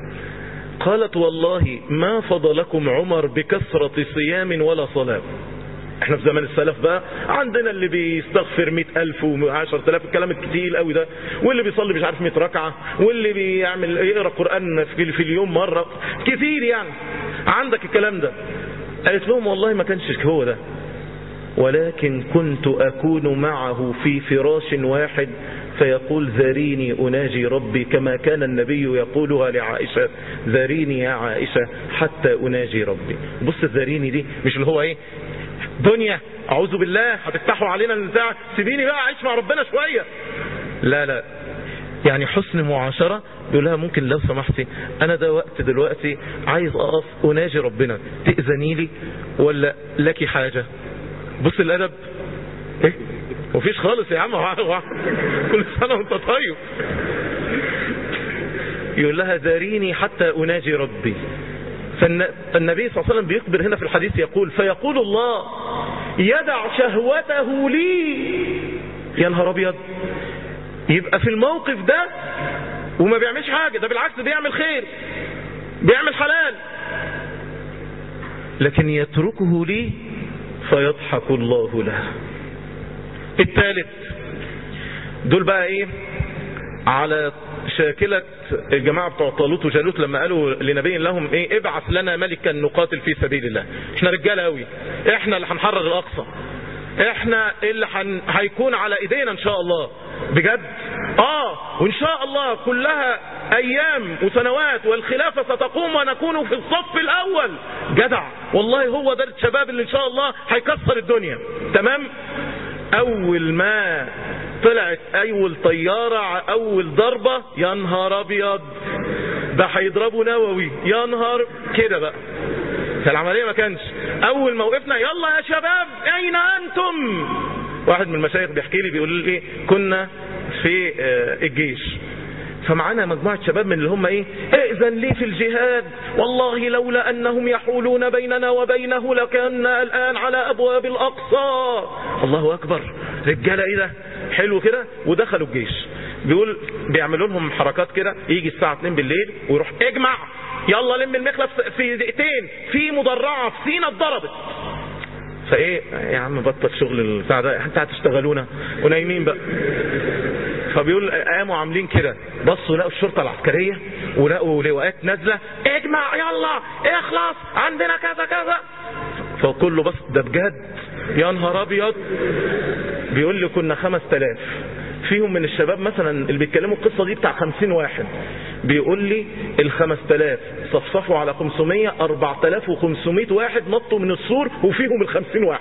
قالت والله ما فضلكم عمر بكثرة صيام ولا صلاة احنا في زمان السلف بقى عندنا اللي بيستغفر مئة ألف وعشر تلاف الكلام الكتير قوي ده واللي بيصلي مش عارف مئة ركعة واللي بيعمل يقرأ قرآن في, في اليوم مرة كتير يعني عندك الكلام ده قالت لهم والله ما كانش هو ده ولكن كنت أكون معه في فراش واحد فيقول ذريني أناجي ربي كما كان النبي يقولها لعائشة ذريني يا عائشة حتى أناجي ربي بص الذريني دي مش اللي هو ايه دنيا اعوذ بالله هتفتحوا علينا النزاع سيبيني بقى اعيش مع ربنا شويه لا لا يعني حسن معاشرة بيقول لها ممكن لو سمحتي انا ده وقت دلوقتي عايز اقف اناجي ربنا تأذني لي ولا لك حاجة بص الادب ايه مفيش خالص يا عم كل سنة وانت طيب يقول لها ذاريني حتى اناجي ربي فالنبي صلى الله عليه وسلم بيخبر هنا في الحديث يقول فيقول الله يدع شهوته لي يا نهار ابيض يبقى في الموقف ده وما بيعملش حاجة ده بالعكس بيعمل خير بيعمل حلال لكن يتركه لي فيضحك الله له الثالث دول بقى ايه على شاكلة الجماعة بتوع طالوت وجالوت لما قالوا لنبي لهم ايه ابعث لنا ملكا نقاتل في سبيل الله احنا رجال قوي احنا اللي هنحرر الاقصى احنا اللي حن... هيكون على ايدينا ان شاء الله بجد اه وان شاء الله كلها ايام وسنوات والخلافة ستقوم ونكون في الصف الاول جدع والله هو ده الشباب اللي ان شاء الله هيكسر الدنيا تمام اول ما طلعت اول طيارة اول ضربة يا نهار ابيض ده هيضربوا نووي يا نهار كده بقى العملية ما كانش اول ما وقفنا يلا يا شباب اين انتم واحد من المشايخ بيحكي لي بيقول لي كنا في الجيش فمعانا مجموعة شباب من اللي هم ايه ائذن لي في الجهاد والله لولا انهم يحولون بيننا وبينه لكنا الان على ابواب الاقصى الله اكبر رجالة ايه ده حلو كده ودخلوا الجيش بيقول بيعملوا لهم حركات كده يجي الساعة 2 بالليل ويروح اجمع يلا لم المخلف في دقيقتين في مدرعة في سينا اتضربت فايه يا عم بطل شغل البتاع ده انت هتشتغلونا ونايمين بقى فبيقول قاموا عاملين كده بصوا لقوا الشرطة العسكرية ولقوا لواءات نازلة اجمع يلا اخلص عندنا كذا كذا فكله بص ده بجد يا نهار ابيض بيقول لي كنا خمس تلاف فيهم من الشباب مثلا اللي بيتكلموا القصة دي بتاع خمسين واحد بيقول لي الخمس تلاف صفصفوا على خمسمية اربع تلاف وخمسمية واحد نطوا من السور وفيهم الخمسين واحد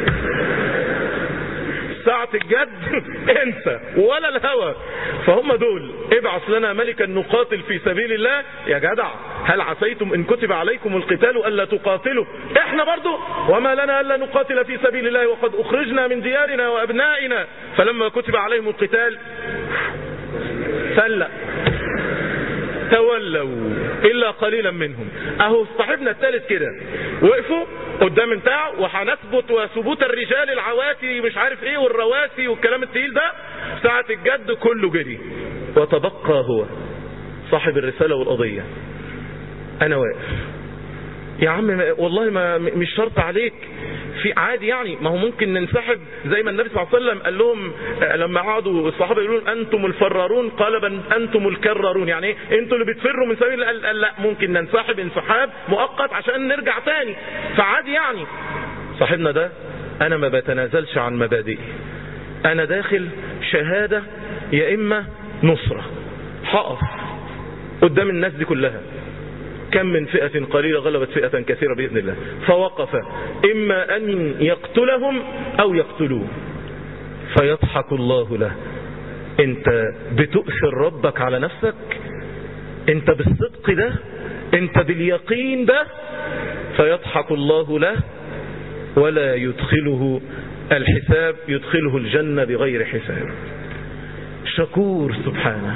ساعة الجد انسى ولا الهوى فهم دول ابعث لنا ملكا نقاتل في سبيل الله يا جدع هل عسيتم ان كتب عليكم القتال الا تقاتلوا احنا برضو وما لنا الا نقاتل في سبيل الله وقد اخرجنا من ديارنا وابنائنا فلما كتب عليهم القتال فلا تولوا الا قليلا منهم اهو صاحبنا الثالث كده وقفوا قدام بتاع وهنثبت وثبوت الرجال العواتي مش عارف ايه والرواسي والكلام التقيل ده ساعة الجد كله جري وتبقى هو صاحب الرسالة والقضية انا واقف يا عم والله ما مش شرط عليك في عادي يعني ما هو ممكن ننسحب زي ما النبي صلى الله عليه وسلم قال لهم لما قعدوا الصحابه يقولون انتم الفرارون قال بل انتم الكرارون يعني ايه انتوا اللي بتفروا من سبيل قال, قال لا ممكن ننسحب انسحاب مؤقت عشان نرجع تاني فعادي يعني صاحبنا ده انا ما بتنازلش عن مبادئي انا داخل شهاده يا اما نصره هقف قدام الناس دي كلها كم من فئة قليلة غلبت فئة كثيرة بإذن الله فوقف إما أن يقتلهم أو يقتلوه فيضحك الله له انت بتؤثر ربك على نفسك انت بالصدق ده انت باليقين ده فيضحك الله له ولا يدخله الحساب يدخله الجنة بغير حساب شكور سبحانه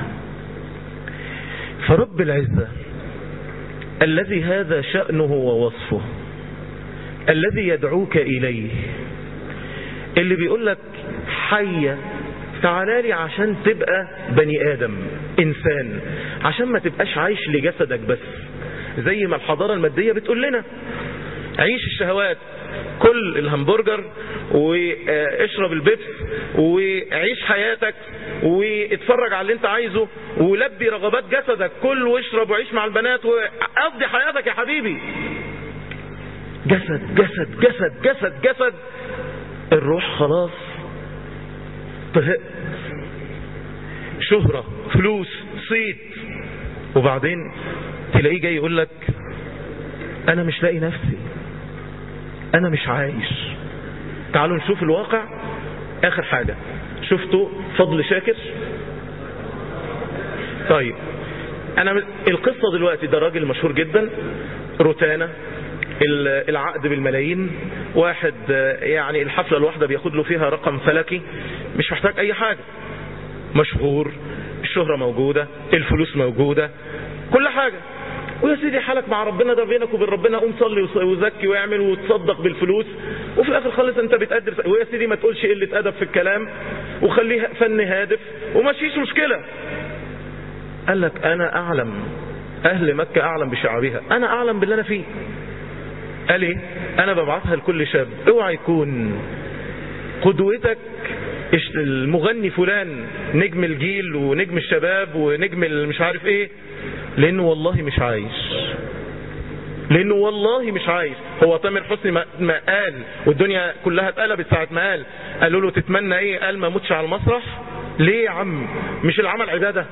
فرب العزة الذي هذا شأنه ووصفه الذي يدعوك إليه اللي بيقول لك حية تعالى لي عشان تبقى بني آدم إنسان عشان ما تبقاش عايش لجسدك بس زي ما الحضارة المادية بتقول لنا عيش الشهوات كل الهمبرجر واشرب البيبس وعيش حياتك واتفرج على اللي انت عايزه ولبي رغبات جسدك كل واشرب وعيش مع البنات وقضي حياتك يا حبيبي جسد جسد جسد جسد جسد الروح خلاص طهقت شهرة فلوس صيت وبعدين تلاقيه جاي يقول لك انا مش لاقي نفسي انا مش عايش تعالوا نشوف الواقع اخر حاجة شفتوا فضل شاكر طيب انا القصة دلوقتي ده راجل مشهور جدا روتانا العقد بالملايين واحد يعني الحفلة الواحدة بياخد له فيها رقم فلكي مش محتاج اي حاجة مشهور الشهرة موجودة الفلوس موجودة كل حاجة ويا سيدي حالك مع ربنا ده بينك وبين ربنا قوم صلي وزكي واعمل وتصدق بالفلوس وفي الاخر خالص انت بتقدر ويا سيدي ما تقولش قله ادب في الكلام وخليه فن هادف وماشيش مشكله قال لك انا اعلم اهل مكه اعلم بشعابها انا اعلم باللي انا فيه قال ايه انا ببعثها لكل شاب اوعى يكون قدوتك المغني فلان نجم الجيل ونجم الشباب ونجم مش عارف ايه لانه والله مش عايش لانه والله مش عايش هو تامر حسني ما قال والدنيا كلها اتقلبت ساعه ما قال قالوا له تتمنى ايه قال ما موتش على المسرح ليه يا عم مش العمل عباده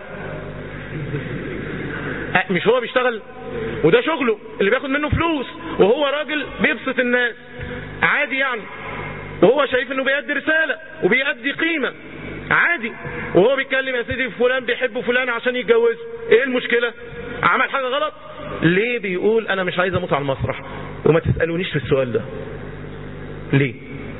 مش هو بيشتغل وده شغله اللي بياخد منه فلوس وهو راجل بيبسط الناس عادي يعني وهو شايف انه بيأدي رسالة وبيأدي قيمة عادي وهو بيتكلم يا سيدي فلان بيحب فلان عشان يتجوزه ايه المشكلة عمل حاجة غلط ليه بيقول انا مش عايز اموت على المسرح وما تسألونيش في السؤال ده ليه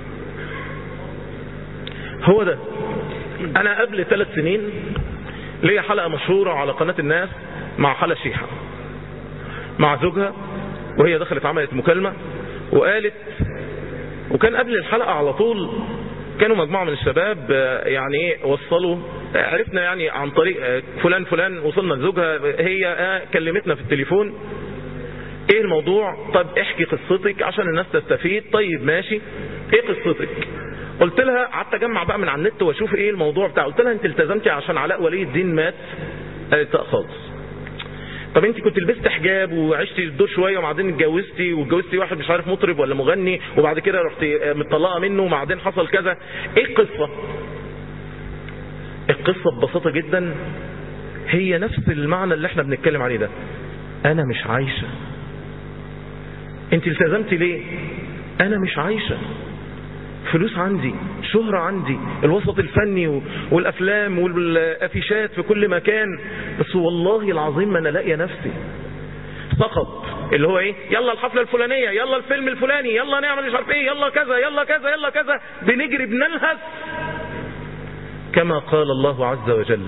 هو ده انا قبل ثلاث سنين ليا حلقة مشهورة على قناة الناس مع حلا شيحة مع زوجها وهي دخلت عملت مكالمة وقالت وكان قبل الحلقة على طول كانوا مجموعة من الشباب يعني ايه وصلوا عرفنا يعني عن طريق فلان فلان وصلنا لزوجها هي كلمتنا في التليفون ايه الموضوع طب احكي قصتك عشان الناس تستفيد طيب ماشي ايه قصتك قلت لها قعدت اجمع بقى من على النت واشوف ايه الموضوع بتاع قلت لها انت التزمتي عشان علاء ولي الدين مات قالت لا خالص طب انت كنت لبست حجاب وعشتي الدور شويه وبعدين اتجوزتي واتجوزتي واحد مش عارف مطرب ولا مغني وبعد كده رحتي مطلقه منه وبعدين حصل كذا ايه القصه القصه ببساطه جدا هي نفس المعنى اللي احنا بنتكلم عليه ده انا مش عايشه انت التزمتي ليه انا مش عايشه فلوس عندي شهرة عندي الوسط الفني والأفلام والأفيشات في كل مكان بس والله العظيم ما أنا لاقيه نفسي سقط اللي هو ايه يلا الحفلة الفلانية يلا الفيلم الفلاني يلا نعمل مش عارف ايه يلا كذا يلا كذا يلا كذا بنجري بنلهث كما قال الله عز وجل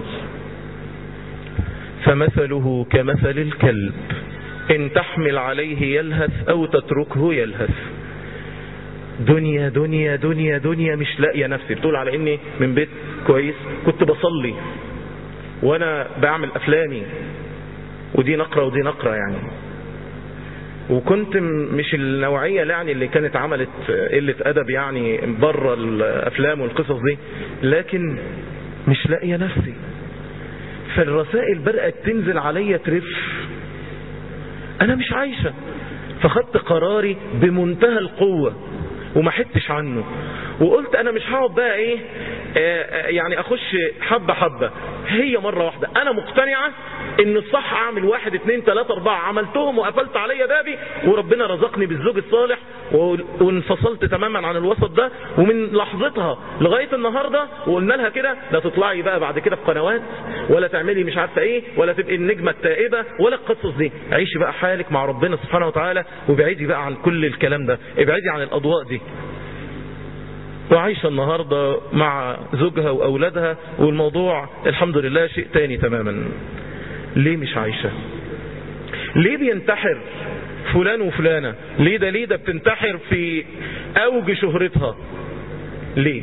فمثله كمثل الكلب إن تحمل عليه يلهث أو تتركه يلهث دنيا دنيا دنيا دنيا مش لاقيه نفسي بتقول على اني من بيت كويس كنت بصلي وانا بعمل افلامي ودي نقرة ودي نقرة يعني وكنت مش النوعية يعني اللي كانت عملت قلة ادب يعني بره الافلام والقصص دي لكن مش لاقيه نفسي فالرسائل بدأت تنزل عليا ترف انا مش عايشة فخدت قراري بمنتهى القوة وما حدتش عنه وقلت انا مش هقعد بقى ايه آه يعني اخش حبة حبة هي مرة واحدة انا مقتنعة ان الصح اعمل واحد اتنين تلاتة اربعة عملتهم وقفلت عليا بابي وربنا رزقني بالزوج الصالح وانفصلت تماما عن الوسط ده ومن لحظتها لغاية النهاردة وقلنا لها كده لا تطلعي بقى بعد كده في قنوات ولا تعملي مش عارفة ايه ولا تبقي النجمة التائبة ولا القصص دي عيشي بقى حالك مع ربنا سبحانه وتعالى وابعدي بقى عن كل الكلام ده ابعدي عن الاضواء دي وعايشة النهاردة مع زوجها وأولادها والموضوع الحمد لله شيء تاني تماما ليه مش عايشة ليه بينتحر فلان وفلانة ليه ده ليه ده بتنتحر في أوج شهرتها ليه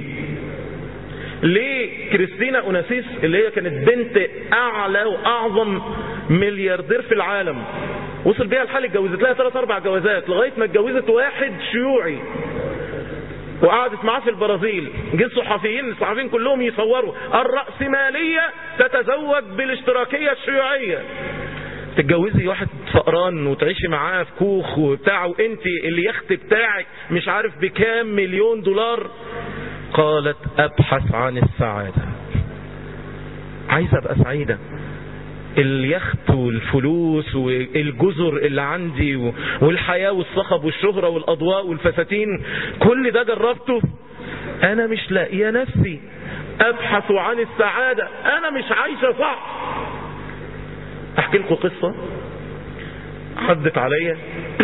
ليه كريستينا أوناسيس اللي هي كانت بنت أعلى وأعظم ملياردير في العالم وصل بيها الحال اتجوزت لها ثلاث أربع جوازات لغاية ما اتجوزت واحد شيوعي وقعدت معاه في البرازيل جه الصحفيين الصحفيين كلهم يصوروا الرأسمالية تتزوج بالاشتراكية الشيوعية تتجوزي واحد فقران وتعيشي معاه في كوخ وبتاع وانت اليخت بتاعك مش عارف بكام مليون دولار قالت ابحث عن السعادة عايزة ابقى سعيدة اليخت والفلوس والجزر اللي عندي والحياة والصخب والشهرة والأضواء والفساتين كل ده جربته انا مش لاقيه نفسي ابحث عن السعادة انا مش عايشة صح احكي لكم قصة عدت عليا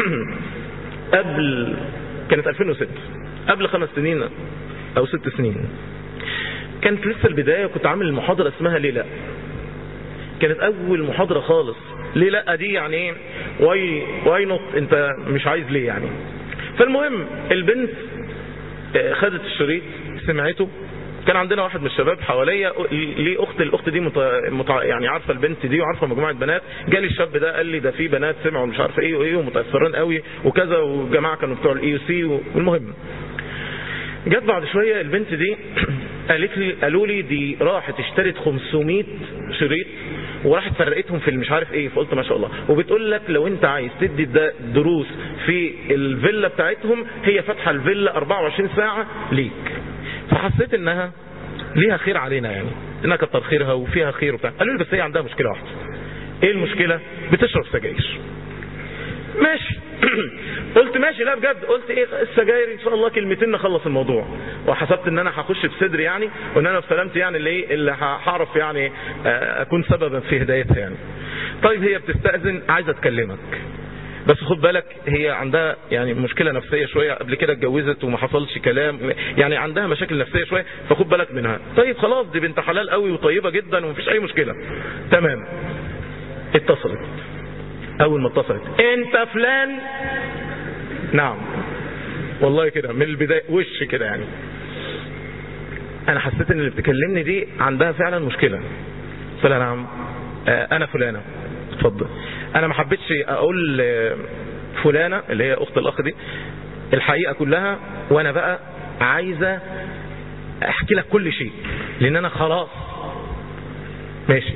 قبل كانت 2006 قبل خمس سنين او ست سنين كانت لسه البداية كنت عامل محاضرة اسمها ليه لا كانت اول محاضرة خالص ليه لا دي يعني ايه واي واي نوت انت مش عايز ليه يعني فالمهم البنت خدت الشريط سمعته كان عندنا واحد من الشباب حواليا ليه اخت الاخت دي مت... مت... يعني عارفه البنت دي وعارفه مجموعه بنات جالي الشاب ده قال لي ده في بنات سمعوا مش عارفه ايه وايه ومتاثرين قوي وكذا والجماعه كانوا بتوع الاي يو سي والمهم جت بعد شويه البنت دي قالت لي قالوا لي دي راحت اشترت 500 شريط وراحت فرقتهم في مش عارف ايه فقلت ما شاء الله وبتقول لك لو انت عايز تدي دروس في الفيلا بتاعتهم هي فاتحه الفيلا 24 ساعه ليك فحسيت انها ليها خير علينا يعني انها كتر خيرها وفيها خير وبتاع قالوا لي بس هي عندها مشكله واحده ايه المشكله بتشرب سجاير ماشي قلت ماشي لا بجد قلت ايه السجاير ان شاء الله كلمتين نخلص الموضوع وحسبت ان انا هخش بصدري يعني وان انا بسلامتي يعني اللي ايه اللي هعرف يعني اكون سببا في هدايتها يعني طيب هي بتستأذن عايزه تكلمك بس خد بالك هي عندها يعني مشكلة نفسية شوية قبل كده اتجوزت وما حصلش كلام يعني عندها مشاكل نفسية شوية فخد بالك منها طيب خلاص دي بنت حلال قوي وطيبة جدا ومفيش اي مشكلة تمام اتصلت اول ما اتصلت انت فلان نعم والله كده من البداية وش كده يعني انا حسيت ان اللي بتكلمني دي عندها فعلا مشكلة قلت لها نعم آه انا فلانة اتفضل انا ما حبيتش اقول فلانة اللي هي اخت الاخ دي الحقيقة كلها وانا بقى عايزة احكي لك كل شيء لان انا خلاص ماشي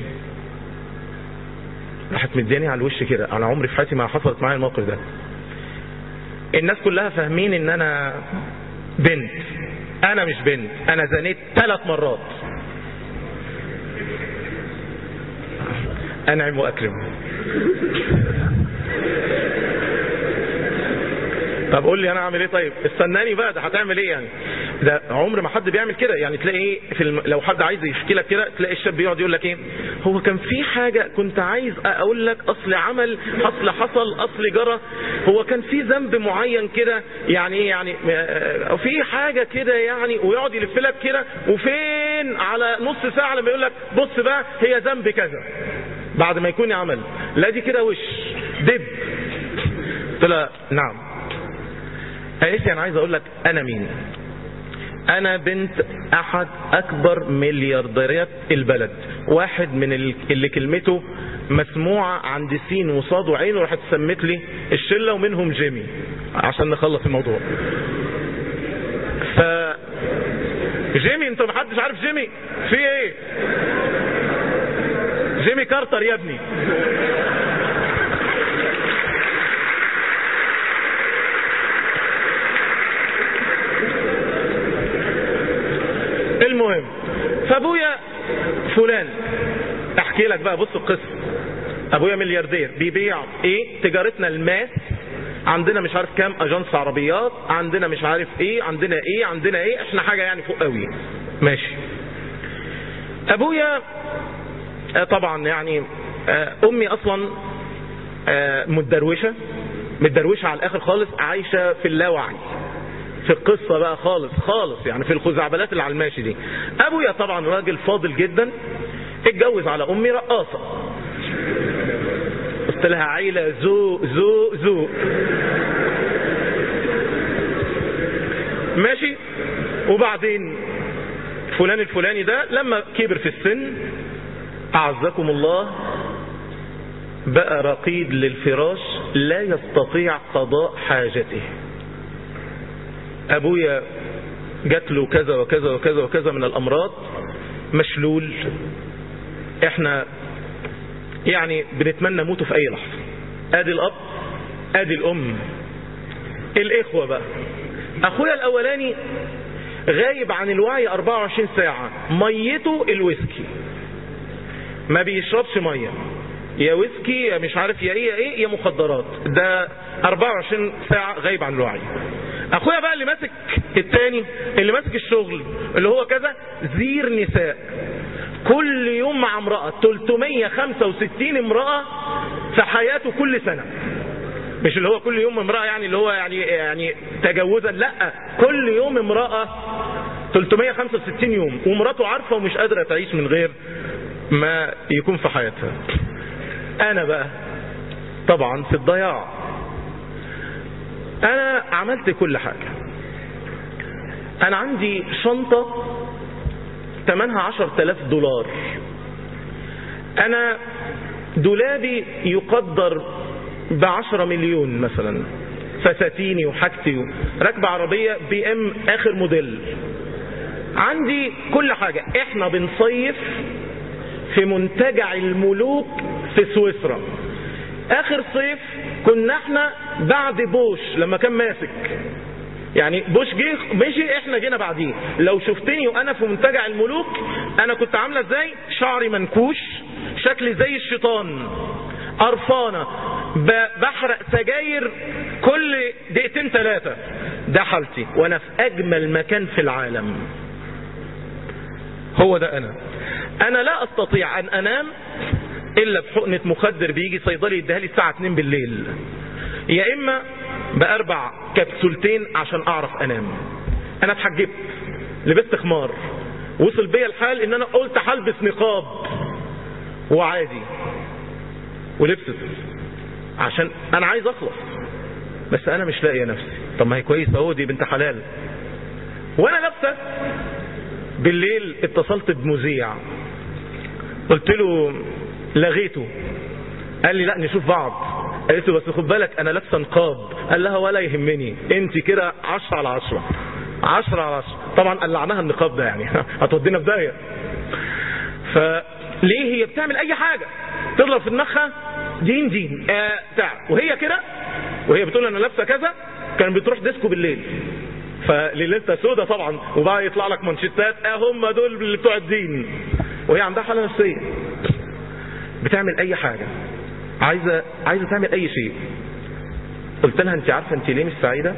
راحت مدياني على الوش كده انا عمري في حياتي ما حصلت معايا الموقف ده الناس كلها فاهمين ان انا بنت انا مش بنت انا زنيت ثلاث مرات انعم واكرم طب قول لي انا اعمل ايه طيب استناني بقى ده هتعمل ايه يعني ده عمر ما حد بيعمل كده يعني تلاقي ايه في الم... لو حد عايز يحكي لك كده تلاقي الشاب بيقعد يقول لك ايه هو كان في حاجة كنت عايز اقول لك اصل عمل اصل حصل اصل جرى هو كان في ذنب معين كده يعني ايه يعني في حاجة كده يعني ويقعد يلف لك كده وفين على نص ساعة لما يقول لك بص بقى هي ذنب كذا بعد ما يكون عمل لا دي كده وش دب قلت لها نعم قالت لي انا عايز اقول لك انا مين انا بنت احد اكبر مليارديرات البلد واحد من اللي كلمته مسموعة عند سين وصاد وعين وراحت سمت لي الشلة ومنهم جيمي عشان نخلص الموضوع ف جيمي انت محدش عارف جيمي في ايه جيمي كارتر يا ابني المهم فابويا فلان احكي لك بقى بص القصه ابويا ملياردير بيبيع ايه تجارتنا الماس عندنا مش عارف كام اجنس عربيات عندنا مش عارف ايه عندنا ايه عندنا ايه احنا حاجه يعني فوق قوي ماشي ابويا طبعا يعني امي اصلا متدروشه متدروشه على الاخر خالص عايشه في اللاوعي في القصة بقى خالص خالص يعني في الخزعبلات اللي على الماشي دي ابويا طبعا راجل فاضل جدا اتجوز على امي رقاصة قلت لها عيلة ذو ذو ذو ماشي وبعدين فلان الفلاني ده لما كبر في السن أعزكم الله بقى رقيد للفراش لا يستطيع قضاء حاجته أبويا جات له كذا وكذا وكذا وكذا من الأمراض مشلول احنا يعني بنتمنى موته في أي لحظة ادي الأب ادي الأم الإخوة بقى أخويا الأولاني غايب عن الوعي 24 ساعة ميته الويسكي ما بيشربش مية يا ويسكي يا مش عارف يا ايه يا ايه يا مخدرات ده 24 ساعة غايب عن الوعي اخويا بقى اللي ماسك التاني اللي ماسك الشغل اللي هو كذا زير نساء كل يوم مع امرأة 365 امرأة في حياته كل سنة مش اللي هو كل يوم امرأة يعني اللي هو يعني يعني تجوزا لا كل يوم امرأة 365 يوم ومراته عارفة ومش قادرة تعيش من غير ما يكون في حياتها انا بقى طبعا في الضياع انا عملت كل حاجة انا عندي شنطة ثمنها 10000 دولار انا دولابي يقدر بعشرة مليون مثلا فساتيني وحاجتي راكبة عربية بي ام اخر موديل عندي كل حاجة احنا بنصيف في منتجع الملوك في سويسرا اخر صيف كنا احنا بعد بوش لما كان ماسك يعني بوش جه مشي احنا جينا بعديه لو شفتني وانا في منتجع الملوك انا كنت عامله ازاي شعري منكوش شكلي زي الشيطان قرفانه بحرق سجاير كل دقيقتين ثلاثه ده حالتي وانا في اجمل مكان في العالم هو ده انا انا لا استطيع ان انام الا بحقنه مخدر بيجي صيدلي يديها لي الساعه 2 بالليل يا اما باربع كبسولتين عشان اعرف انام انا اتحجبت لبست خمار وصل بيا الحال ان انا قلت هلبس نقاب وعادي ولبست عشان انا عايز اخلص بس انا مش لاقيه نفسي طب ما هي كويسه اهو دي بنت حلال وانا لابسه بالليل اتصلت بمذيع قلت له لغيته قال لي لا نشوف بعض قالت له بس خد بالك انا لابسه نقاب قال لها ولا يهمني انت كده 10 على 10 10 على 10 طبعا قلعناها النقاب ده يعني هتودينا في داهيه فليه هي بتعمل اي حاجه تضرب في دماغها دين دين آه بتاع وهي كده وهي بتقول انا لابسه كذا كان بتروح ديسكو بالليل فليلتها سودة طبعا وبقى يطلع لك منشطات اه هم دول اللي بتوع الدين وهي عندها حاله نفسيه بتعمل اي حاجه عايزه عايزه تعمل اي شيء قلت لها انت عارفه انت ليه مش سعيده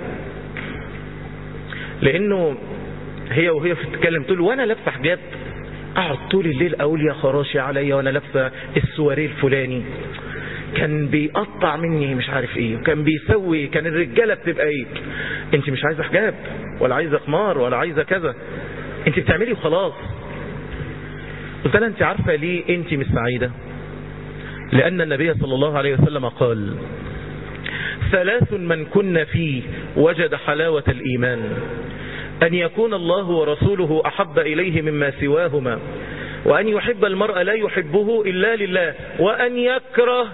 لانه هي وهي بتتكلم تقول وانا لابسه حجاب اقعد طول الليل اقول يا خراشي عليا وانا لابسه السواريه الفلاني كان بيقطع مني مش عارف ايه وكان بيسوي كان الرجاله بتبقى ايه انت مش عايزه حجاب ولا عايزه خمار ولا عايزه كذا انت بتعملي وخلاص قلت لها انت عارفه ليه انت مش سعيده لان النبي صلى الله عليه وسلم قال ثلاث من كن فيه وجد حلاوه الايمان أن يكون الله ورسوله أحب إليه مما سواهما وأن يحب المرء لا يحبه إلا لله وأن يكره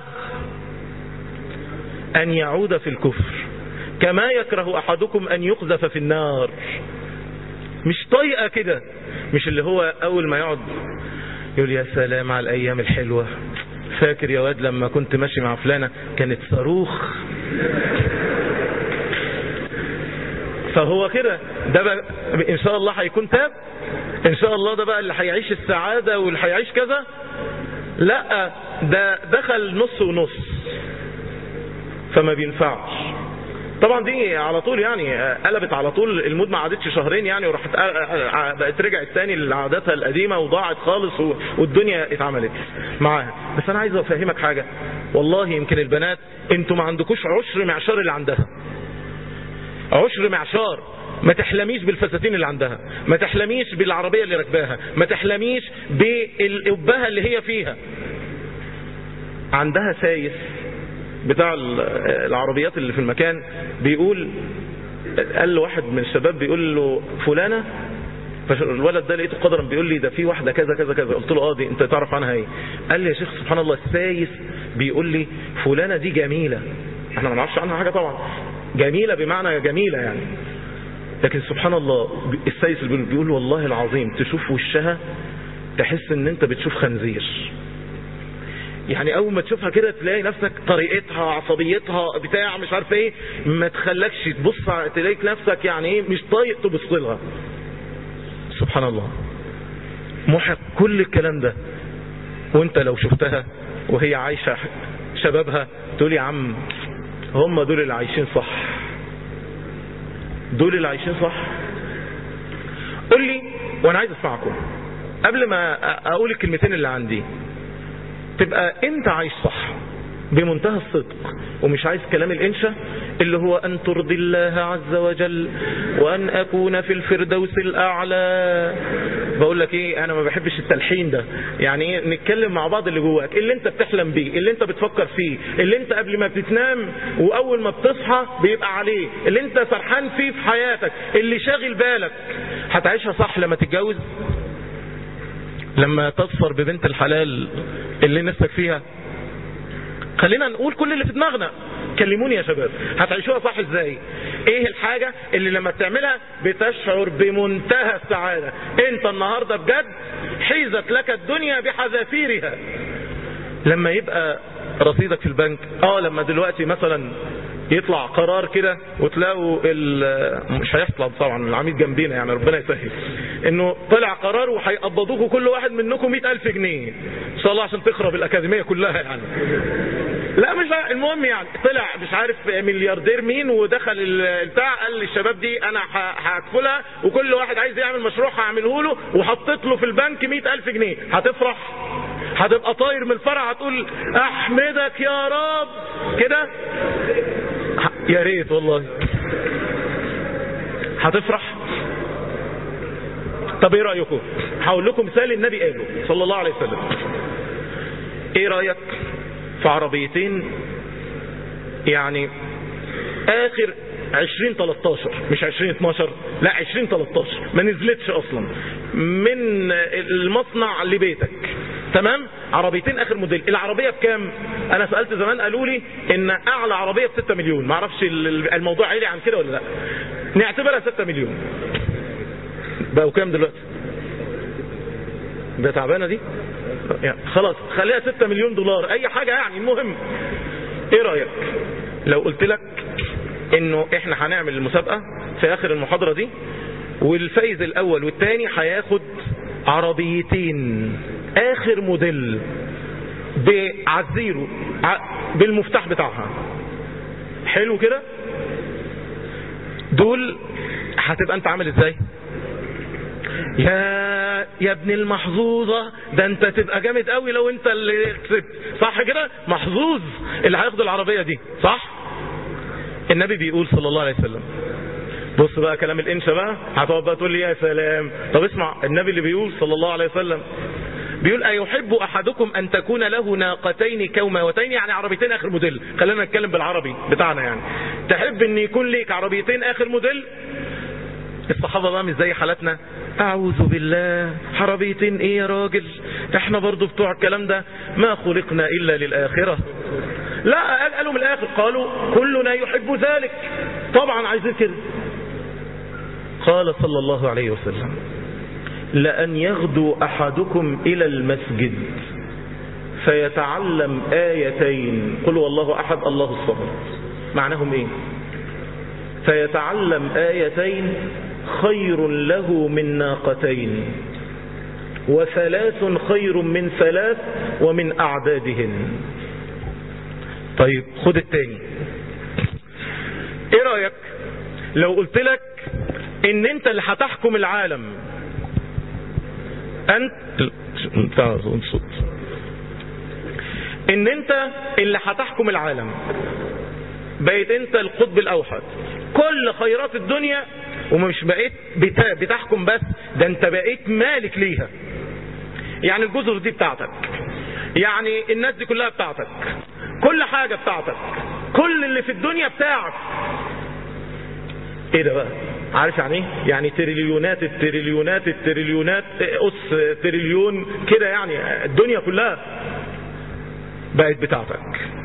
أن يعود في الكفر كما يكره أحدكم أن يقذف في النار مش طيقة كده مش اللي هو أول ما يقعد يقول يا سلام على الأيام الحلوة فاكر يا واد لما كنت ماشي مع فلانة كانت صاروخ فهو كده ده بقى ان شاء الله هيكون تاب ان شاء الله ده بقى اللي هيعيش السعادة واللي هيعيش كذا لا ده دخل نص ونص فما بينفعش طبعا دي على طول يعني قلبت على طول المود ما عادتش شهرين يعني وراحت بقت رجعت تاني لعاداتها القديمه وضاعت خالص والدنيا اتعملت معاها بس انا عايز افهمك حاجه والله يمكن البنات انتوا ما عندكوش عشر معشار اللي عندها عشر معشار ما تحلميش بالفساتين اللي عندها ما تحلميش بالعربية اللي راكباها ما تحلميش بالقبها اللي هي فيها عندها سايس بتاع العربيات اللي في المكان بيقول قال له واحد من الشباب بيقول له فلانة فالولد ده لقيته قدرا بيقول لي ده في واحدة كذا كذا كذا قلت له اه دي انت تعرف عنها ايه قال لي يا شيخ سبحان الله السايس بيقول لي فلانة دي جميلة احنا ما نعرفش عنها حاجة طبعا جميلة بمعنى جميلة يعني لكن سبحان الله السيس بيقول والله العظيم تشوف وشها تحس ان انت بتشوف خنزير يعني اول ما تشوفها كده تلاقي نفسك طريقتها عصبيتها بتاع مش عارف ايه ما تخلكش تبص تلاقي نفسك يعني ايه مش طايق تبص لها سبحان الله محق كل الكلام ده وانت لو شفتها وهي عايشة شبابها تقول يا عم هم دول اللي عايشين صح دول اللي عايشين صح قول لي وانا عايز اسمعكم قبل ما اقول الكلمتين اللي عندي تبقى انت عايش صح بمنتهى الصدق ومش عايز كلام الانشا اللي هو ان ترضي الله عز وجل وان اكون في الفردوس الاعلى بقول لك ايه انا ما بحبش التلحين ده يعني ايه نتكلم مع بعض اللي جواك اللي انت بتحلم بيه اللي انت بتفكر فيه اللي انت قبل ما بتنام واول ما بتصحى بيبقى عليه اللي انت سرحان فيه في حياتك اللي شاغل بالك هتعيشها صح لما تتجوز لما تظفر ببنت الحلال اللي نفسك فيها خلينا نقول كل اللي في دماغنا كلموني يا شباب هتعيشوها صح ازاي ايه الحاجة اللي لما بتعملها بتشعر بمنتهى السعادة انت النهاردة بجد حيزت لك الدنيا بحذافيرها لما يبقى رصيدك في البنك اه لما دلوقتي مثلا يطلع قرار كده وتلاقوا مش هيحصل طبعا العميد جنبينا يعني ربنا يسهل انه طلع قرار وهيقبضوكوا كل واحد منكم 100000 جنيه ان شاء الله عشان تخرب الاكاديميه كلها يعني لا مش المهم يعني طلع مش عارف ملياردير مين ودخل البتاع قال للشباب دي انا هكفلها وكل واحد عايز يعمل مشروع هعمله له وحطيت له في البنك 100000 جنيه هتفرح هتبقى طاير من الفرح هتقول احمدك يا رب كده يا ريت والله هتفرح طب ايه رايكم هقول لكم مثال النبي قاله صلى الله عليه وسلم ايه رايك في عربيتين يعني اخر 2013 مش 2012 لا 2013 ما نزلتش اصلا من المصنع لبيتك تمام عربيتين اخر موديل العربية بكام انا سألت زمان قالوا لي ان اعلى عربية ب 6 مليون ما اعرفش الموضوع عالي عن كده ولا لا نعتبرها 6 مليون بقوا كام دلوقتي ده تعبانة دي يعني خلاص خليها 6 مليون دولار اي حاجة يعني المهم ايه رأيك لو قلت لك انه احنا هنعمل المسابقة في اخر المحاضرة دي والفايز الاول والثاني هياخد عربيتين اخر موديل بعزيرو بالمفتاح بتاعها حلو كده دول هتبقى انت عامل ازاي يا يا ابن المحظوظة ده انت تبقى جامد قوي لو انت اللي كسبت صح كده محظوظ اللي هياخد العربية دي صح النبي بيقول صلى الله عليه وسلم بص بقى كلام الانشا بقى هتقعد بقى تقول لي يا سلام طب اسمع النبي اللي بيقول صلى الله عليه وسلم بيقول أيحب أحدكم أن تكون له ناقتين كوماوتين يعني عربيتين آخر موديل خلينا نتكلم بالعربي بتاعنا يعني تحب أن يكون ليك عربيتين آخر موديل الصحابة بقى مش زي حالتنا أعوذ بالله عربيتين إيه يا راجل إحنا برضو بتوع الكلام ده ما خلقنا إلا للآخرة لا قالوا من الآخر قالوا كلنا يحب ذلك طبعا عايزين كده قال صلى الله عليه وسلم لأن يغدو أحدكم إلى المسجد فيتعلم آيتين قل والله أحد الله الصمد معناهم إيه فيتعلم آيتين خير له من ناقتين وثلاث خير من ثلاث ومن أعدادهن طيب خد التاني ايه رأيك لو قلت لك ان انت اللي هتحكم العالم انت صوت ان انت اللي هتحكم العالم بقيت انت القطب الاوحد كل خيرات الدنيا ومش بقيت بتحكم بس ده انت بقيت مالك ليها يعني الجزر دي بتاعتك يعني الناس دي كلها بتاعتك كل حاجة بتاعتك كل اللي في الدنيا بتاعك ايه ده بقى عارف يعني ايه يعني تريليونات التريليونات التريليونات اس تريليون كده يعني الدنيا كلها بقت بتاعتك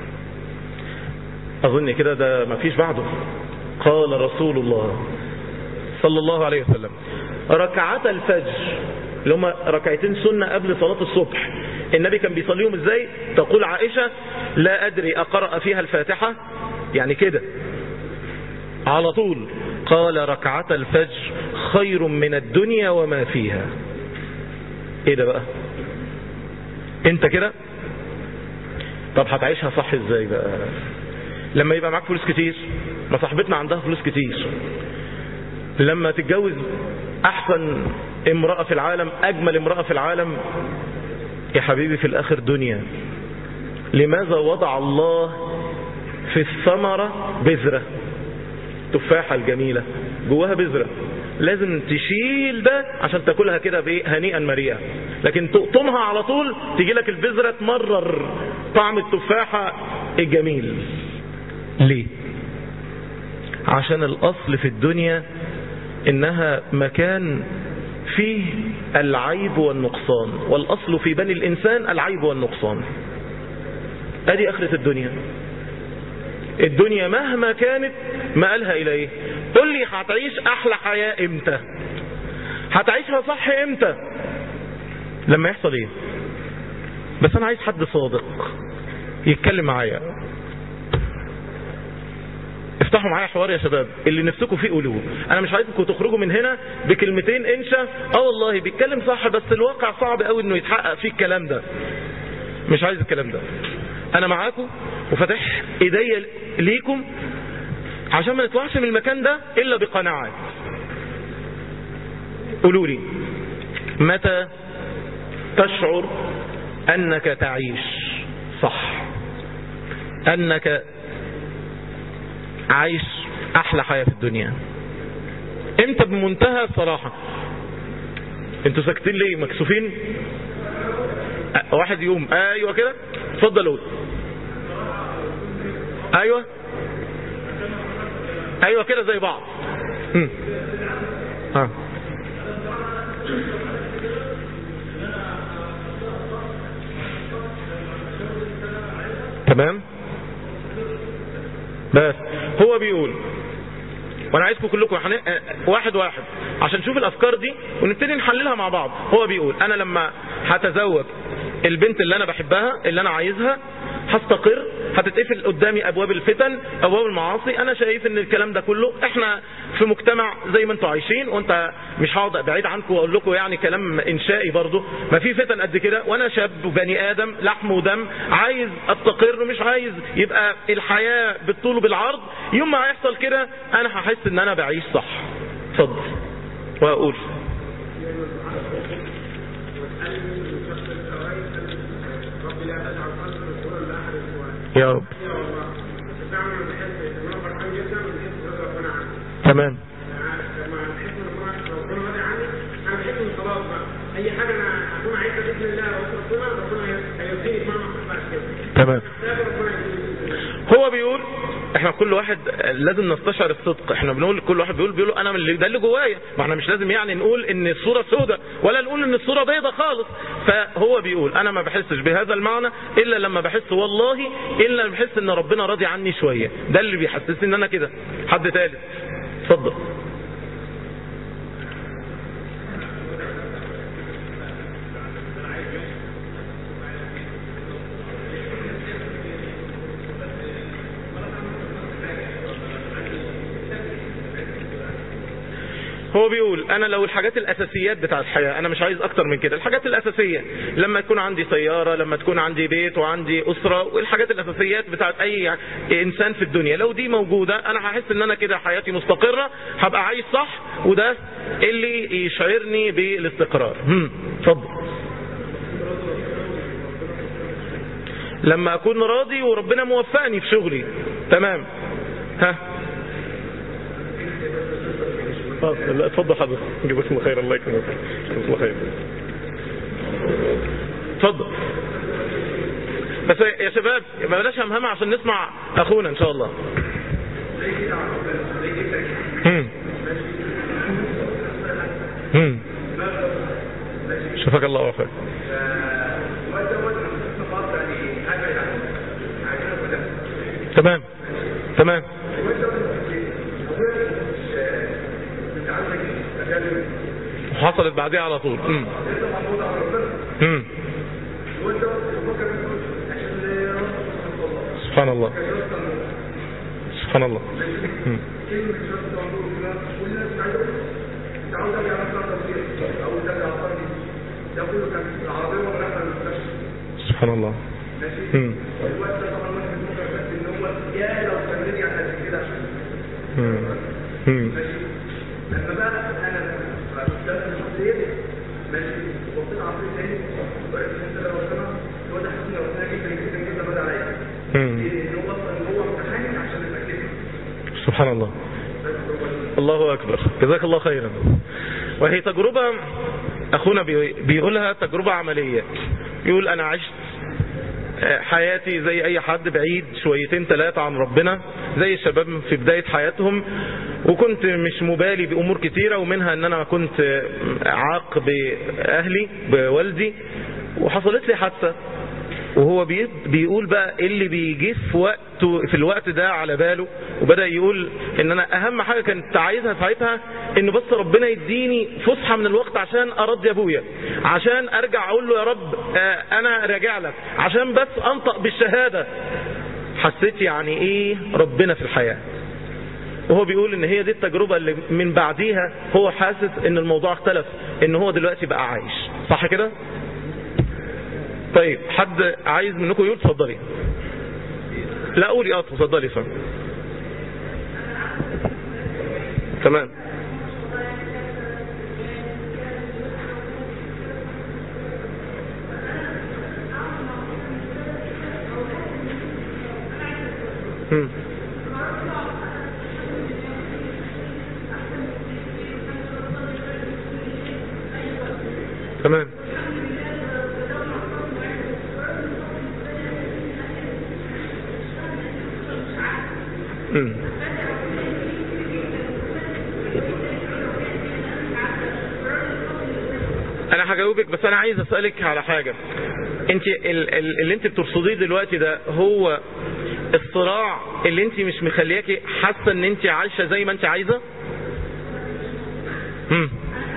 اظن كده ده ما فيش بعده قال رسول الله صلى الله عليه وسلم ركعات الفجر اللي هم ركعتين سنة قبل صلاة الصبح النبي كان بيصليهم ازاي تقول عائشة لا ادري اقرأ فيها الفاتحة يعني كده على طول قال ركعة الفجر خير من الدنيا وما فيها ايه ده بقى انت كده طب هتعيشها صح ازاي بقى لما يبقى معاك فلوس كتير ما صاحبتنا عندها فلوس كتير لما تتجوز احسن امرأة في العالم اجمل امرأة في العالم يا حبيبي في الاخر دنيا لماذا وضع الله في الثمرة بذرة تفاحة الجميلة جواها بذرة لازم تشيل ده عشان تاكلها كده هنيئا مريئا لكن تقطمها على طول تيجي لك البذرة تمرر طعم التفاحة الجميل ليه عشان الاصل في الدنيا انها مكان فيه العيب والنقصان والاصل في بني الانسان العيب والنقصان ادي اخرة الدنيا الدنيا مهما كانت ما قالها الى ايه قل لي هتعيش احلى حياة امتى هتعيشها صح امتى لما يحصل ايه بس انا عايز حد صادق يتكلم معايا افتحوا معايا حوار يا شباب اللي نفسكم فيه قولوه انا مش عايزكم تخرجوا من هنا بكلمتين انشا اه والله بيتكلم صح بس الواقع صعب قوي انه يتحقق فيه الكلام ده مش عايز الكلام ده انا معاكم وفاتح ايديا ليكم عشان ما نطلعش من المكان ده الا بقناعات قولوا لي متى تشعر انك تعيش صح انك عايش احلى حياة في الدنيا انت بمنتهى الصراحة انتوا ساكتين ليه مكسوفين أه واحد يقوم ايوه كده اتفضل قول ايوه ايوه كده زي بعض هم. ها تمام بس هو بيقول وانا عايزكم كلكم حن... واحد واحد عشان نشوف الافكار دي ونبتدي نحللها مع بعض هو بيقول انا لما هتزوج البنت اللي انا بحبها اللي انا عايزها هستقر هتتقفل قدامي ابواب الفتن ابواب المعاصي انا شايف ان الكلام ده كله احنا في مجتمع زي ما انتوا عايشين وانت مش هقعد بعيد عنكم واقول لكم يعني كلام انشائي برضه ما في فتن قد كده وانا شاب وبني ادم لحم ودم عايز استقر ومش عايز يبقى الحياه بالطول وبالعرض يوم ما هيحصل كده انا هحس ان انا بعيش صح اتفضل واقول يا رب تمام اي حاجه انا اكون عايزها باذن الله ربنا ربنا هيرضيني بمعنى بعد كده تمام هو بيقول احنا كل واحد لازم نستشعر الصدق احنا بنقول كل واحد بيقول بيقول انا من اللي ده اللي جوايا ما احنا مش لازم يعني نقول ان الصوره سوداء ولا نقول ان الصوره بيضة خالص فهو بيقول انا ما بحسش بهذا المعنى الا لما بحس والله الا لما بحس ان ربنا راضي عني شويه ده اللي بيحسسني ان انا كده حد ثالث اتفضل هو بيقول انا لو الحاجات الاساسيات بتاع الحياة انا مش عايز اكتر من كده الحاجات الاساسية لما يكون عندي سيارة لما تكون عندي بيت وعندي اسرة والحاجات الاساسيات بتاعت اي انسان في الدنيا لو دي موجودة انا هحس ان انا كده حياتي مستقرة هبقى عايش صح وده اللي يشعرني بالاستقرار هم، اتفضل لما اكون راضي وربنا موفقني في شغلي تمام ها لا اتفضل حضرتك جزاكم الله خير الله يكرمك جزاكم الله خير اتفضل بس يا شباب ما بلاش همهمه عشان نسمع اخونا ان شاء الله هم. هم. شفاك الله خير تمام تمام حصلت بعديها على طول امم امم سبحان الله سبحان الله مم. سبحان الله مم. مم. مم. تاني وقال لي ربنا هو ده حسن ربنا جدا جدا جدا بدأ عليا مم. ان هو اصلا هو امتحاني عشان اتاكد سبحان الله الله أكبر جزاك الله خيرا وهي تجربة أخونا بي- بيقولها تجربة عملية يقول أنا عشت آه، حياتي زي أي حد بعيد شويتين ثلاثة عن ربنا زي الشباب في بداية حياتهم وكنت مش مبالي بأمور كتيرة ومنها أن أنا كنت آه، عاق بأهلي بوالدي وحصلت لي حادثة وهو بي- بيقول بقى إيه اللي بيجي في وقته في الوقت ده على باله وبدأ يقول ان انا اهم حاجة كنت عايزها ساعتها ان بس ربنا يديني فسحة من الوقت عشان ارضي ابويا عشان ارجع اقول له يا رب آه، انا راجع لك عشان بس انطق بالشهادة حسيت يعني ايه ربنا في الحياة وهو بيقول ان هي دي التجربة اللي من بعديها هو حاسس ان الموضوع اختلف ان هو دلوقتي بقى عايش صح كده طيب حد عايز منكم يقول اتفضلي لا قولي اه اتفضلي فهم تمام مم. تمام مم. انا هجاوبك بس انا عايز اسالك على حاجه انت ال- ال- اللي انت بترصديه دلوقتي ده هو الصراع اللي انت مش مخلياكي حاسه ان انت عايشه زي ما انت عايزه مم.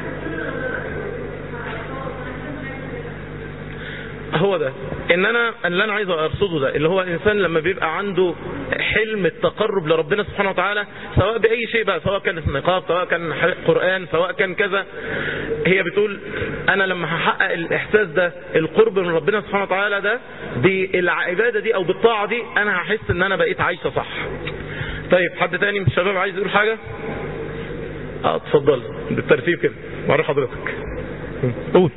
هو ده ان انا اللي انا عايز ارصده ده اللي هو الانسان لما بيبقى عنده حلم التقرب لربنا سبحانه وتعالى سواء باي شيء بقى سواء كان نقاب سواء كان قران سواء كان كذا هي بتقول انا لما هحقق الاحساس ده القرب من ربنا سبحانه وتعالى ده بالعباده دي او بالطاعه دي انا هحس ان انا بقيت عايشه صح طيب حد تاني من الشباب عايز يقول حاجه اه اتفضل بالترتيب كده وري حضرتك قول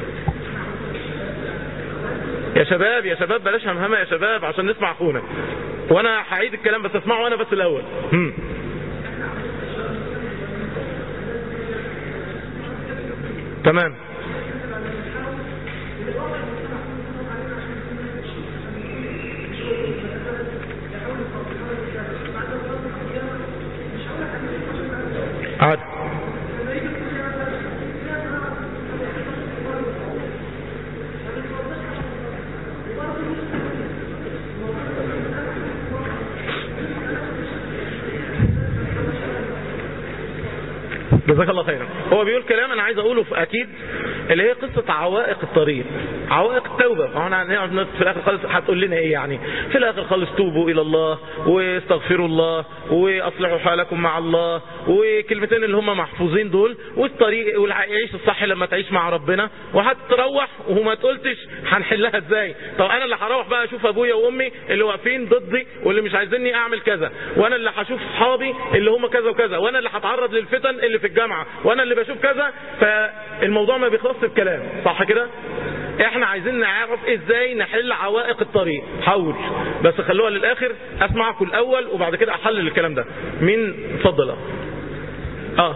يا شباب يا شباب بلاش همهمه يا شباب عشان نسمع اخونا وانا هعيد الكلام بس اسمعه انا بس الاول هم. تمام عادي جزاك الله خيرا هو بيقول كلام انا عايز اقوله في اكيد اللي هي قصة عوائق الطريق عوائق التوبة فاحنا هنقعد في الاخر خالص هتقول لنا ايه يعني في الاخر خالص توبوا الى الله واستغفروا الله واصلحوا حالكم مع الله وكلمتين اللي هم محفوظين دول والطريق والعيش الصح لما تعيش مع ربنا وهتروح وما تقولتش هنحلها ازاي طب انا اللي هروح بقى اشوف ابويا وامي اللي واقفين ضدي واللي مش عايزيني اعمل كذا وانا اللي هشوف اصحابي اللي هم كذا وكذا وانا اللي هتعرض للفتن اللي في الجامعه وانا اللي بشوف كذا فالموضوع ما بيخلصش بكلام صح كده احنا عايزين نعرف ازاي نحل عوائق الطريق حاول بس خلوها للاخر اسمعكم الاول وبعد كده احلل الكلام ده مين اتفضل اه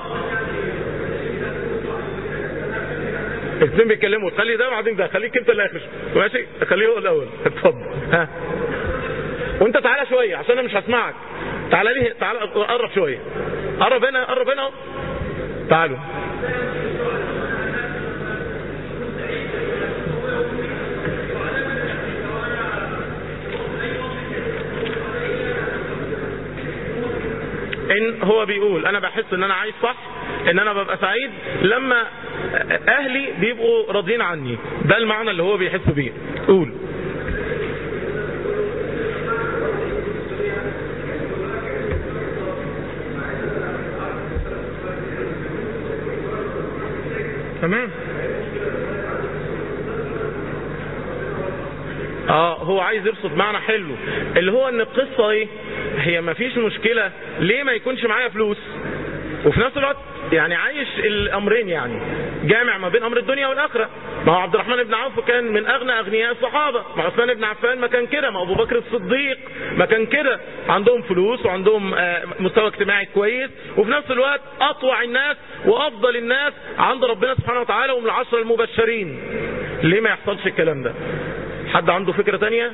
الاثنين بيتكلموا خلي ده وبعدين ده خليك انت الاخر ماشي خليه هو الاول اتفضل ها وانت تعالى شويه عشان انا مش هسمعك تعالى لي تعالى قرب شويه قرب هنا قرب هنا تعالوا ان هو بيقول انا بحس ان انا عايش صح ان انا ببقى سعيد لما اهلي بيبقوا راضيين عني ده المعنى اللي هو بيحس بيه قول تمام اه هو عايز يرصد معنى حلو اللي هو ان القصة ايه هي ما فيش مشكلة ليه ما يكونش معايا فلوس وفي نفس الوقت يعني عايش الامرين يعني جامع ما بين امر الدنيا والاخره ما هو عبد الرحمن بن عوف كان من اغنى اغنياء الصحابه ما عثمان بن عفان ما كان كده ما ابو بكر الصديق ما كان كده عندهم فلوس وعندهم آه، مستوى اجتماعي كويس وفي نفس الوقت اطوع الناس وافضل الناس عند ربنا سبحانه وتعالى ومن العشر المبشرين ليه ما يحصلش الكلام ده حد عنده فكره تانية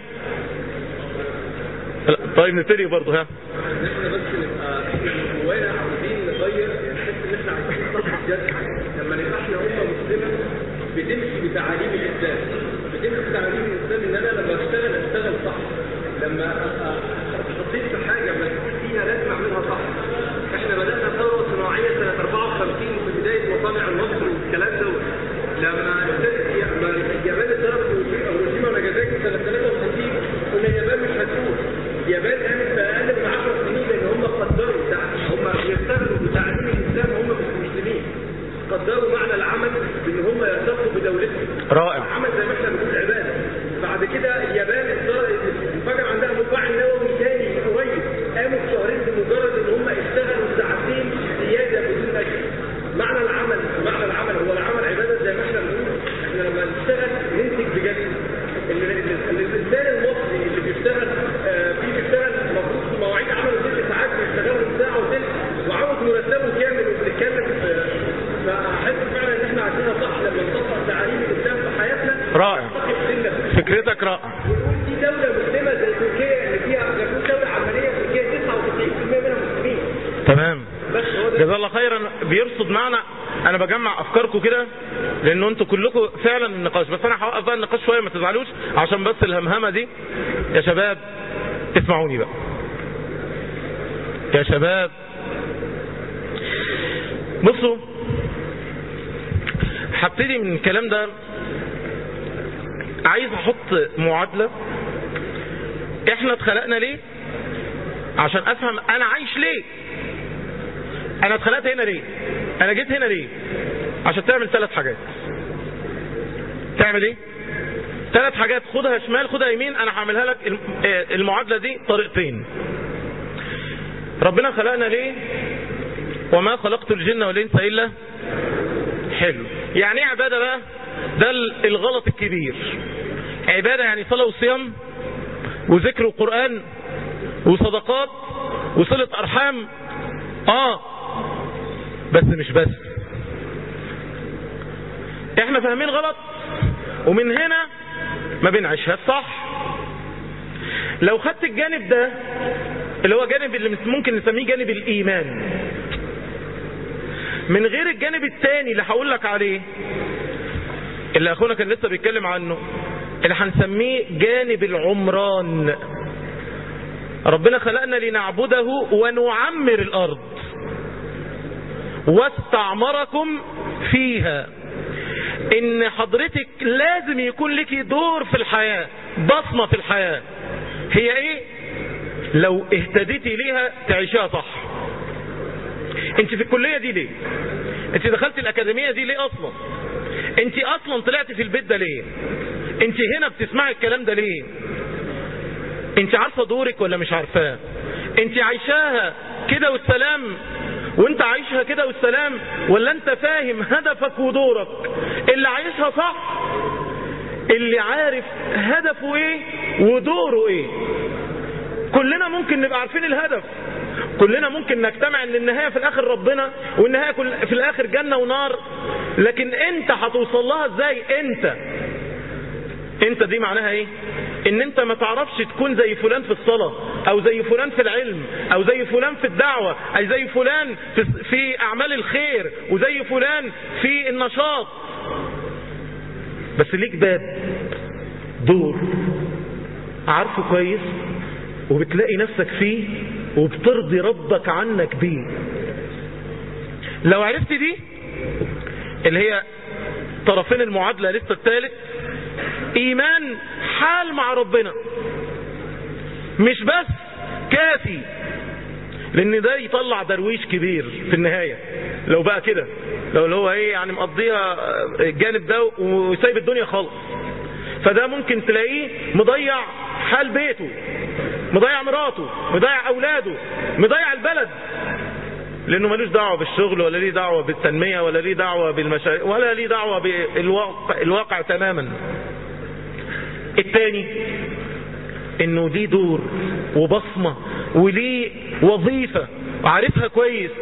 لا، طيب نبتدي برضه ها ان احنا بس نبقى احنا من جوانا عاوزين نغير نحس ان احنا عايزين نصلح بجد لما نبقى احنا امه مسلمه بتمشي بتعاليم الاسلام بتمشي بتعاليم الاسلام ان انا لما اشتغل اشتغل صح لما ابقى اتحطيت في حاجه مسؤول فيها لازم اعملها صح احنا بدانا ثوره صناعيه سنه 54 في بدايه مصانع النصر والكلام دوت لما ابتدت لما اليابان اتضربت هيروشيما وناجازاكي سنه 53 قلنا اليابان مش هتفوز اليابان قامت بأقل من 10 سنين لأن هم قدروا تع- هم بيشتغلوا بتعليم الإسلام هم مش مسلمين قدروا معنى العمل بأن هم يرتقوا بدولتهم رائع عمل زي ما احنا بنقول عبادة بعد كده اليابان اتضر- انفجر عندها مفاعل نووي تاني قريب قاموا في شهرين بمجرد ان هم اشتغلوا ساعتين زيادة بدون أجر معنى العمل معنى العمل هو العمل عبادة زي ما احنا بنقول احنا لما نشتغل ننتج بجد ال- ال- ال- الانسان المصري اللي بيشتغل آه، في بيشتغل المفروض في مواعيد عمله ست ساعات بيشتغلوا ساعه وثلث وعاوز مرتبه كامل وبنتكلم في فاحس فعلا ان احنا عايزينها صح لما نطبق تعاليم الاسلام في حياتنا رائع نعتقد سنة فكرتك رائع ونقول دي دوله مسلمه زي تركيا اللي فيها نقول دوله علمانيه تركيا 99% منها مسلمين تمام بس هو ده جزاه الله خيرا بيرصد معنا انا بجمع افكاركم كده لان انتوا كلكم فعلا النقاش بس انا هوقف بقى النقاش شويه ما تزعلوش عشان بس الهمهمه دي يا شباب اسمعوني بقى يا شباب بصوا هبتدي من الكلام ده عايز احط معادله احنا اتخلقنا ليه عشان افهم انا عايش ليه انا اتخلقت هنا ليه انا جيت هنا ليه عشان تعمل ثلاث حاجات تعمل ايه ثلاث حاجات خدها شمال خدها يمين انا هعملها لك الم- آه، المعادله دي طريقتين ربنا خلقنا ليه وما خلقت الجن والانس الا حلو يعني ايه عباده بقى ده ال- الغلط الكبير عباده يعني صلاه وصيام وذكر وقران وصدقات وصله ارحام اه بس مش بس احنا فاهمين غلط ومن هنا ما بنعيشها صح لو خدت الجانب ده اللي هو جانب اللي ممكن نسميه جانب الايمان من غير الجانب الثاني اللي هقول لك عليه اللي اخونا كان لسه بيتكلم عنه اللي هنسميه جانب العمران ربنا خلقنا لنعبده ونعمر الارض واستعمركم فيها ان حضرتك لازم يكون لك دور في الحياة بصمة في الحياة هي ايه لو اهتديتي ليها تعيشها صح انت في الكلية دي ليه انت دخلت الاكاديمية دي ليه اصلا انت اصلا طلعت في البيت ده ليه انت هنا بتسمعي الكلام ده ليه انت عارفة دورك ولا مش عارفاه انت عايشاها كده والسلام وانت عايشها كده والسلام ولا انت فاهم هدفك ودورك اللي عايشها صح اللي عارف هدفه ايه ودوره ايه كلنا ممكن نبقى عارفين الهدف كلنا ممكن نجتمع ان النهاية في الاخر ربنا والنهاية كل- في الاخر جنة ونار لكن انت هتوصل لها ازاي انت انت دي معناها ايه ان انت ما تعرفش تكون زي فلان في الصلاة او زي فلان في العلم او زي فلان في الدعوة او زي فلان في, في اعمال الخير وزي فلان في النشاط بس ليك باب دور عارفه كويس وبتلاقي نفسك فيه وبترضي ربك عنك بيه لو عرفت دي اللي هي طرفين المعادلة لسه الثالث ايمان حال مع ربنا مش بس كافي لان ده يطلع درويش كبير في النهاية لو بقى كده لو اللي هو ايه يعني مقضيها الجانب ده وسايب الدنيا خالص فده ممكن تلاقيه مضيع حال بيته مضيع مراته مضيع اولاده مضيع البلد لانه ملوش دعوه بالشغل ولا ليه دعوه بالتنميه ولا ليه دعوه بالمشاريع ولا ليه دعوه بالواقع الواقع تماما الثاني انه ليه دور وبصمه وليه وظيفه وعارفها كويس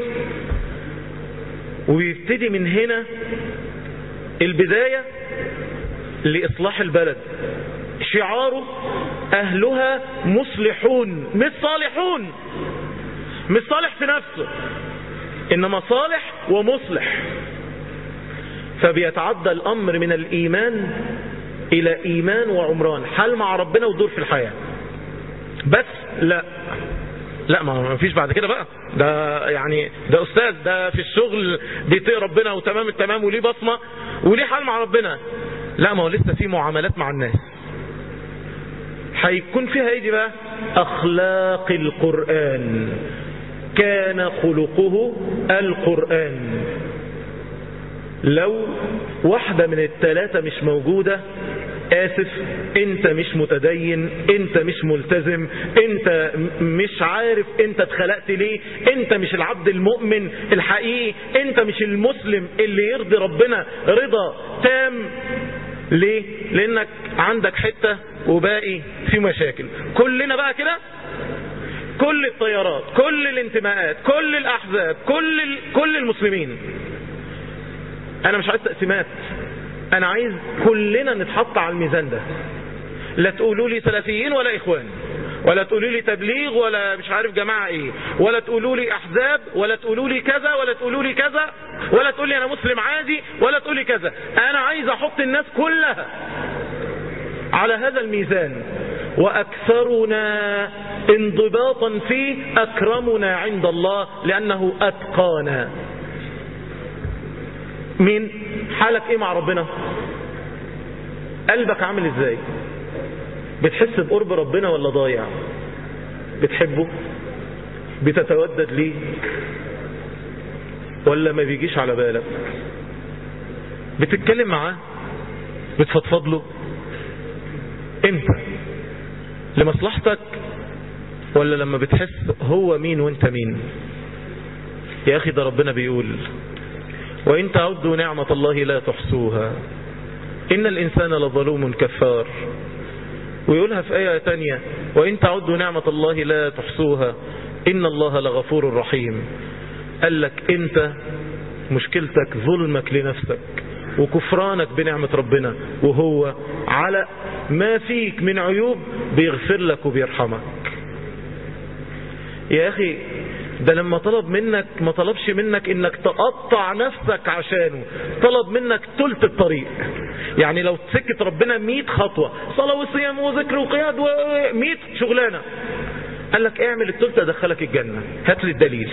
وبيبتدي من هنا البدايه لاصلاح البلد شعاره اهلها مصلحون مش صالحون مش صالح في نفسه انما صالح ومصلح فبيتعدى الامر من الايمان الى ايمان وعمران حال مع ربنا ودور في الحياة بس لا لا ما فيش بعد كده بقى ده يعني ده استاذ ده في الشغل بيطيق ربنا وتمام التمام وليه بصمة وليه حال مع ربنا لا ما هو لسه في معاملات مع الناس هيكون فيها ايه دي بقى اخلاق القرآن كان خلقه القرآن لو واحدة من الثلاثة مش موجودة آسف انت مش متدين انت مش ملتزم انت مش عارف انت اتخلقت ليه انت مش العبد المؤمن الحقيقي انت مش المسلم اللي يرضي ربنا رضا تام ليه لانك عندك حتة وباقي في مشاكل كلنا بقى كده كل الطيارات كل الانتماءات كل الاحزاب كل ال... كل المسلمين انا مش عايز تقسيمات انا عايز كلنا نتحط على الميزان ده لا تقولوا لي سلفيين ولا اخوان ولا تقولوا لي تبليغ ولا مش عارف جماعة ايه ولا تقولوا لي احزاب ولا تقولوا لي كذا ولا تقولوا لي كذا ولا تقول لي انا مسلم عادي ولا تقول لي كذا انا عايز احط الناس كلها على هذا الميزان واكثرنا انضباطا فيه اكرمنا عند الله لانه اتقانا مين حالك ايه مع ربنا قلبك عامل ازاي بتحس بقرب ربنا ولا ضايع بتحبه بتتودد ليه ولا ما بيجيش على بالك بتتكلم معاه بتفضفض له امتى لمصلحتك ولا لما بتحس هو مين وانت مين يا اخي ده ربنا بيقول وإن تعدوا نعمة الله لا تحصوها إن الإنسان لظلوم كفار ويقولها في آية تانية وإن تعدوا نعمة الله لا تحصوها إن الله لغفور رحيم قال لك أنت مشكلتك ظلمك لنفسك وكفرانك بنعمة ربنا وهو على ما فيك من عيوب بيغفر لك وبيرحمك يا أخي ده لما طلب منك ما طلبش منك انك تقطع نفسك عشانه طلب منك تلت الطريق يعني لو سكت ربنا مئة خطوة صلاة وصيام وذكر وقياد ومئة شغلانة قال لك اعمل التلت ادخلك الجنة هات لي الدليل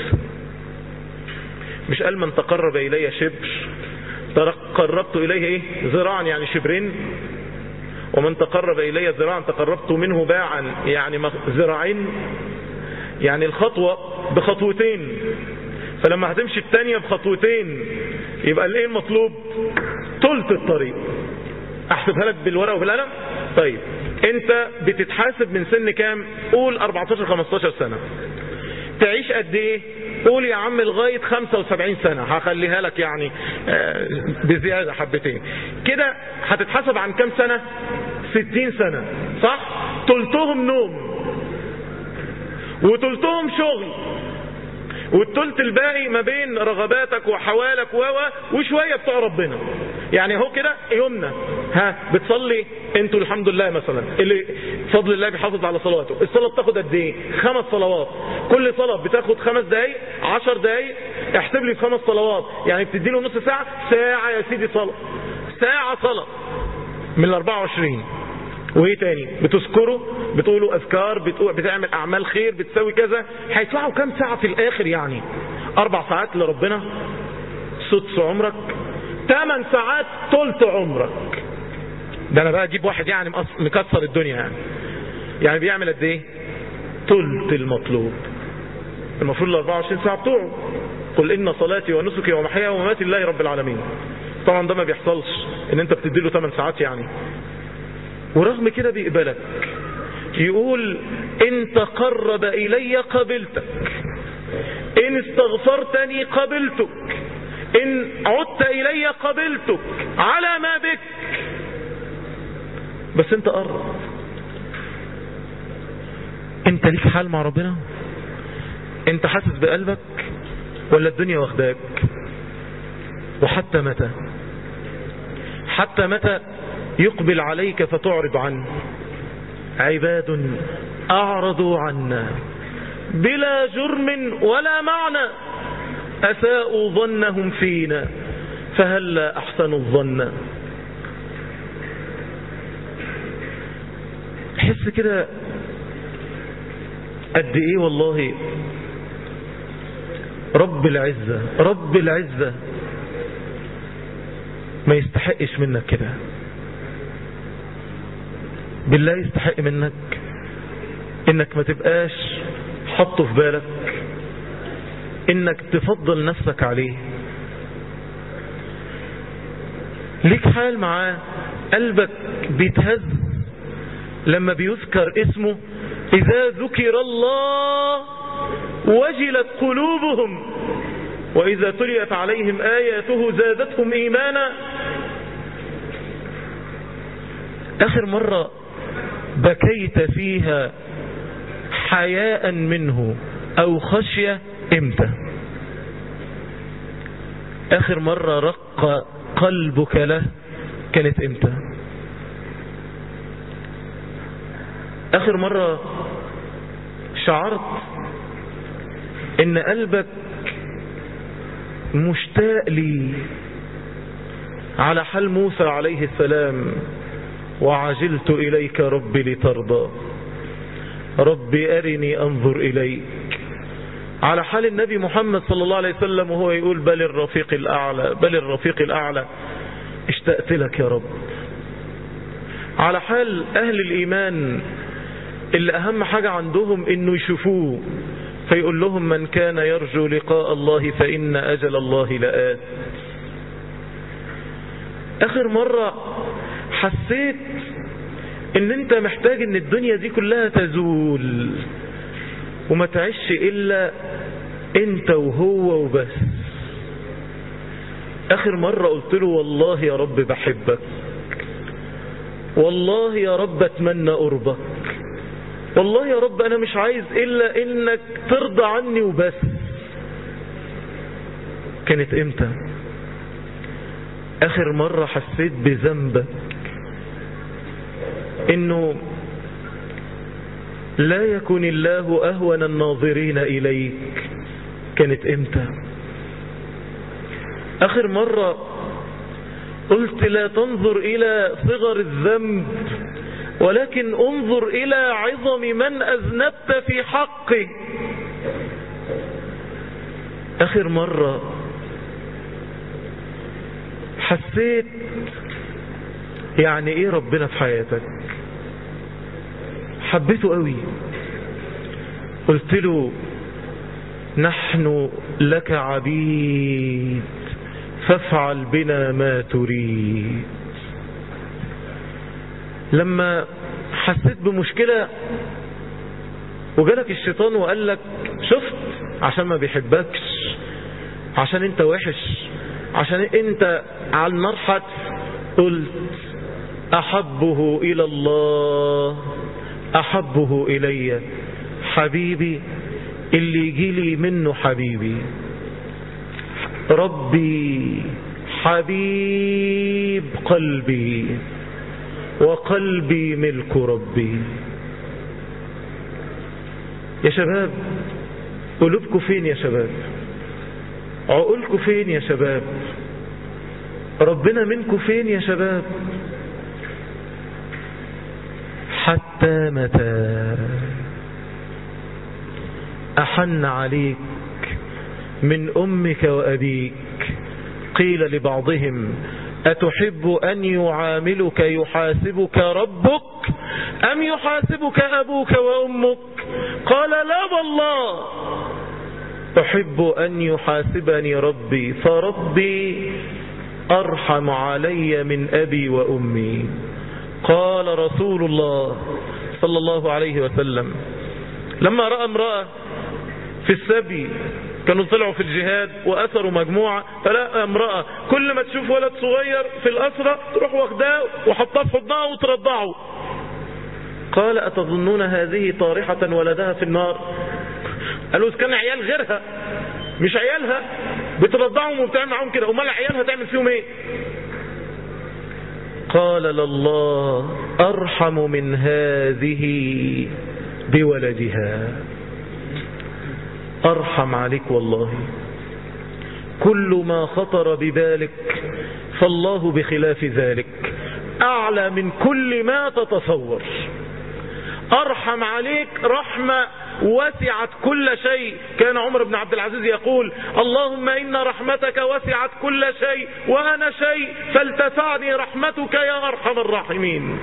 مش قال من تقرب الي شبر قربت اليه ايه ذراعا يعني شبرين ومن تقرب الي ذراعا تقربت منه باعا يعني ذراعين يعني الخطوة بخطوتين فلما هتمشي التانية بخطوتين يبقى الايه المطلوب تلت الطريق احسبها لك بالورقة وبالقلم طيب انت بتتحاسب من سن كام قول 14 15 سنة تعيش قد ايه قول يا عم لغاية 75 سنة هخليها لك يعني بزيادة حبتين كده هتتحاسب عن كام سنة 60 سنة صح تلتهم نوم وتلتهم شغل والتلت الباقي ما بين رغباتك وحوالك و وشوية بتوع ربنا يعني هو كده يومنا ها بتصلي انتوا الحمد لله مثلا اللي فضل الله بيحافظ على صلواته الصلاة بتاخد قد ايه خمس صلوات كل صلاة بتاخد خمس دقايق عشر دقايق احسب لي خمس صلوات يعني بتدي له نص ساعة ساعة يا سيدي صلاة ساعة صلاة من ال 24 وايه تاني بتذكره بتقولوا اذكار بتقول بتعمل اعمال خير بتسوي كذا هيطلعوا كام ساعة في الاخر يعني اربع ساعات لربنا سدس عمرك ثمان ساعات تلت عمرك ده انا بقى اجيب واحد يعني مكسر الدنيا يعني يعني بيعمل قد ايه تلت المطلوب المفروض ال 24 ساعة بتوعه قل ان صلاتي ونسكي ومحياي ومماتي لله رب العالمين طبعا ده ما بيحصلش ان انت بتدي له 8 ساعات يعني ورغم كده بيقبلك يقول ان تقرب الي قبلتك إن استغفرتني قبلتك إن عدت إلي قبلتك على ما بك بس انت قرب انت ليك حال مع ربنا انت حاسس بقلبك ولا الدنيا واخداك وحتى متى حتى متى يقبل عليك فتعرض عنه عباد أعرضوا عنا بلا جرم ولا معنى أساءوا ظنهم فينا فهل أحسنوا الظن حس كده قد ايه والله رب العزة رب العزة ما يستحقش منك كده بالله يستحق منك انك ما تبقاش حطه في بالك انك تفضل نفسك عليه ليك حال معاه قلبك بيتهز لما بيذكر اسمه إذا ذكر الله وجلت قلوبهم وإذا تليت عليهم آياته زادتهم إيمانا آخر مرة بكيت فيها حياء منه أو خشية امتى آخر مرة رق قلبك له كانت امتى آخر مرة شعرت ان قلبك مشتاق لي على حال موسى عليه السلام وعجلت إليك ربي لترضى ربي أرني أنظر إليك على حال النبي محمد صلى الله عليه وسلم وهو يقول بل الرفيق الأعلى بل الرفيق الأعلى اشتقت لك يا رب على حال أهل الإيمان اللي أهم حاجة عندهم إنه يشوفوه فيقول لهم من كان يرجو لقاء الله فإن أجل الله لآت آخر مرة حسيت ان انت محتاج ان الدنيا دي كلها تزول وما تعيش الا انت وهو وبس اخر مرة قلت له والله يا رب بحبك والله يا رب اتمنى قربك والله يا رب انا مش عايز الا انك ترضى عني وبس كانت امتى اخر مرة حسيت بذنبك انه لا يكون الله اهون الناظرين اليك كانت امتى اخر مرة قلت لا تنظر الى صغر الذنب ولكن انظر الى عظم من اذنبت في حقه اخر مرة حسيت يعني ايه ربنا في حياتك حبيته قوي قلت له نحن لك عبيد فافعل بنا ما تريد لما حسيت بمشكلة وجالك الشيطان وقال لك شفت عشان ما بيحبكش عشان انت وحش عشان انت على النار حتف قلت أحبه إلى الله أحبه إلي حبيبي اللي يجي لي منه حبيبي ربي حبيب قلبي وقلبي ملك ربي يا شباب قلوبكم فين يا شباب عقولكم فين يا شباب ربنا منكم فين يا شباب حتى متى أحن عليك من أمك وأبيك قيل لبعضهم أتحب أن يعاملك يحاسبك ربك أم يحاسبك أبوك وأمك قال لا والله أحب أن يحاسبني ربي فربي أرحم علي من أبي وأمي قال رسول الله صلى الله عليه وسلم لما رأى امرأة في السبي كانوا طلعوا في الجهاد وأثروا مجموعة فلا امرأة كل ما تشوف ولد صغير في الأسرة تروح واخداه وحطاه في حضنها وترضعه قال أتظنون هذه طارحة ولدها في النار قالوا إذا كان عيال غيرها مش عيالها بترضعهم وبتعمل معاهم كده امال عيالها تعمل فيهم ايه قال لله ارحم من هذه بولدها ارحم عليك والله كل ما خطر ببالك فالله بخلاف ذلك اعلى من كل ما تتصور ارحم عليك رحمة وسعت كل شيء كان عمر بن عبد العزيز يقول اللهم إن رحمتك وسعت كل شيء وأنا شيء فالتفعني رحمتك يا أرحم الراحمين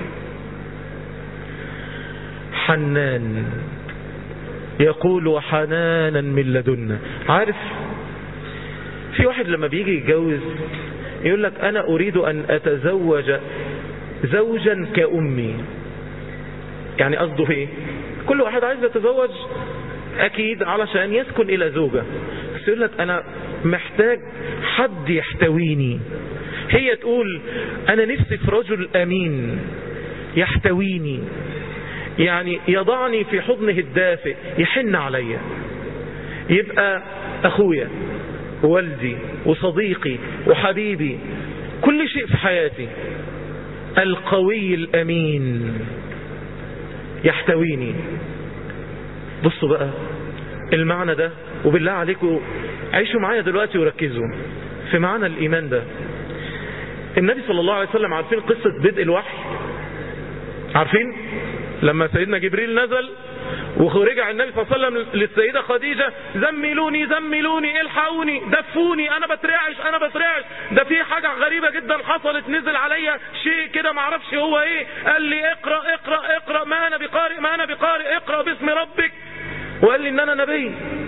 حنان يقول وحنانا من لدنا عارف في واحد لما بيجي يتجوز يقول لك أنا أريد أن أتزوج زوجا كأمي يعني قصده ايه كل واحد عايز يتزوج اكيد علشان يسكن الى زوجة بس يقول لك انا محتاج حد يحتويني هي تقول انا نفسي في رجل امين يحتويني يعني يضعني في حضنه الدافئ يحن عليا يبقى اخويا ووالدي وصديقي وحبيبي كل شيء في حياتي القوي الامين يحتويني بصوا بقى المعنى ده وبالله عليكم عيشوا معايا دلوقتي وركزوا في معنى الإيمان ده النبي صلى الله عليه وسلم عارفين قصة بدء الوحي عارفين لما سيدنا جبريل نزل ورجع النبي صلى الله عليه وسلم للسيدة خديجة زملوني زملوني الحقوني دفوني انا بترعش انا بترعش ده في حاجة غريبة جدا حصلت نزل عليا شيء كده معرفش هو ايه قال لي اقرأ اقرأ اقرأ ما انا بقارئ ما انا بقارئ اقرأ باسم ربك وقال لي ان انا نبي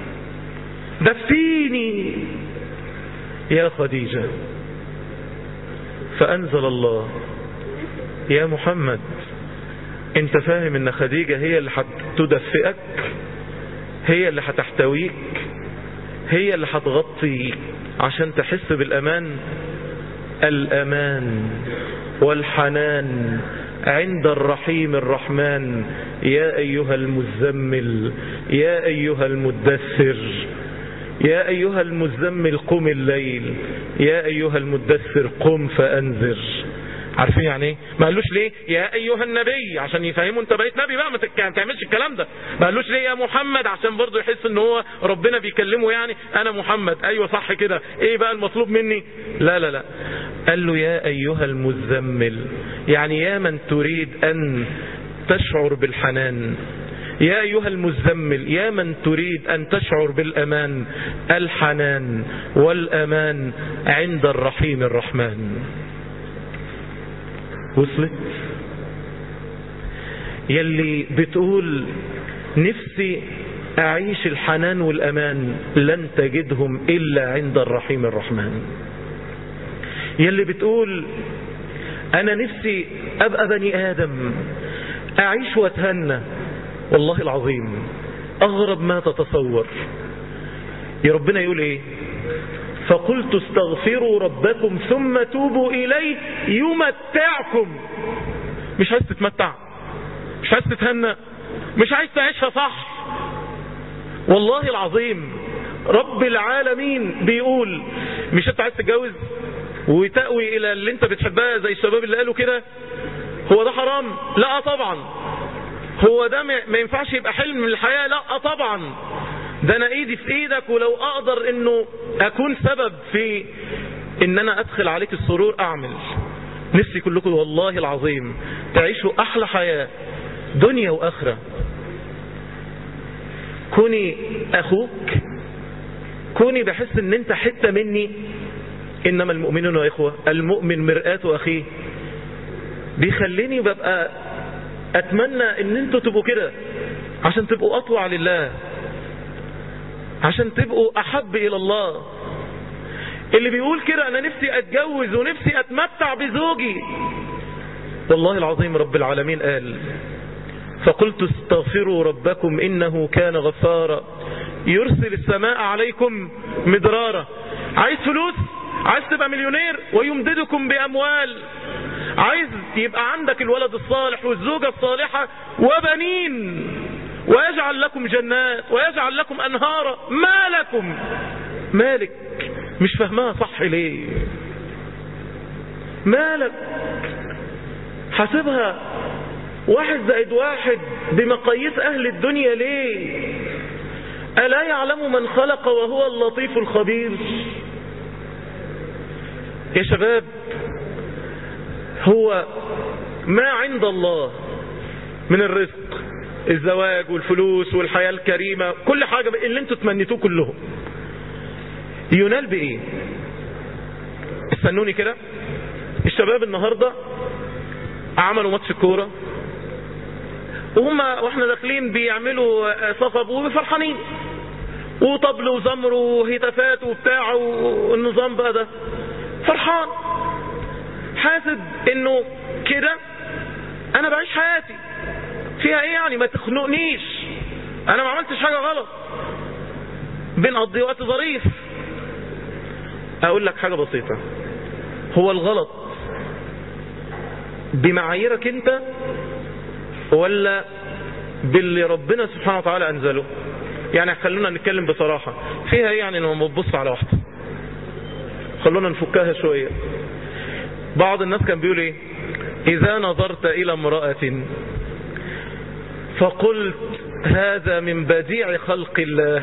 دفيني يا خديجة فانزل الله يا محمد انت فاهم ان خديجة هي اللي هتدفئك هي اللي هتحتويك هي اللي هتغطي عشان تحس بالامان الامان والحنان عند الرحيم الرحمن يا ايها المزمل يا ايها المدثر يا ايها المزمل قم الليل يا ايها المدثر قم فانذر عارفين يعني ايه ما قالوش ليه يا ايها النبي عشان يفهموا انت بقيت نبي بقى ما تعملش الكلام ده ما قالوش ليه يا محمد عشان برضه يحس ان هو ربنا بيكلمه يعني انا محمد ايوه صح كده ايه بقى المطلوب مني لا لا لا قال له يا ايها المزمل يعني يا من تريد ان تشعر بالحنان يا أيها المزمل يا من تريد أن تشعر بالأمان الحنان والأمان عند الرحيم الرحمن وصلت يلي بتقول نفسي أعيش الحنان والأمان لن تجدهم إلا عند الرحيم الرحمن يلي بتقول أنا نفسي أبقى بني آدم أعيش وأتهنى والله العظيم أغرب ما تتصور يا ربنا يقول إيه فقلت استغفروا ربكم ثم توبوا إليه يمتعكم مش عايز تتمتع مش عايز تتهنى مش عايز تعيشها صح والله العظيم رب العالمين بيقول مش انت عايز تتجوز وتأوي الى اللي انت بتحبها زي الشباب اللي قالوا كده هو ده حرام لا طبعا هو ده ما ينفعش يبقى حلم من الحياة لا طبعا ده انا ايدي في ايدك ولو اقدر انه اكون سبب في ان انا ادخل عليك السرور اعمل نفسي كلكم والله العظيم تعيشوا احلى حياة دنيا واخرة كوني اخوك كوني بحس ان انت حتة مني انما المؤمنون اخوة المؤمن مرآة اخيه بيخليني ببقى اتمنى ان انتوا تبقوا كده عشان تبقوا اطوع لله عشان تبقوا احب الى الله اللي بيقول كده انا نفسي اتجوز ونفسي اتمتع بزوجي والله العظيم رب العالمين قال فقلت استغفروا ربكم انه كان غفارا يرسل السماء عليكم مدرارا عايز فلوس عايز تبقى مليونير ويمددكم بأموال عايز يبقى عندك الولد الصالح والزوجة الصالحة وبنين ويجعل لكم جنات ويجعل لكم أنهارا ما لكم مالك مش فهمها صح ليه مالك حاسبها واحد زائد واحد بمقاييس أهل الدنيا ليه ألا يعلم من خلق وهو اللطيف الخبير يا شباب هو ما عند الله من الرزق الزواج والفلوس والحياة الكريمة كل حاجة اللي انتوا تمنيتوه كلهم ينال بإيه استنوني كده الشباب النهاردة عملوا ماتش الكورة وهم واحنا داخلين بيعملوا صفب وفرحانين وطبل وزمر وهتافات وبتاع والنظام بقى ده فرحان حاسب انه كده انا بعيش حياتي فيها ايه يعني ما تخنقنيش انا ما عملتش حاجة غلط بنقضي وقت ظريف اقول لك حاجة بسيطة هو الغلط بمعاييرك انت ولا باللي ربنا سبحانه وتعالى انزله يعني خلونا نتكلم بصراحة فيها ايه يعني لما تبص على واحدة خلونا نفكها شوية بعض الناس كان بيقول ايه اذا نظرت الى امرأة فقلت هذا من بديع خلق الله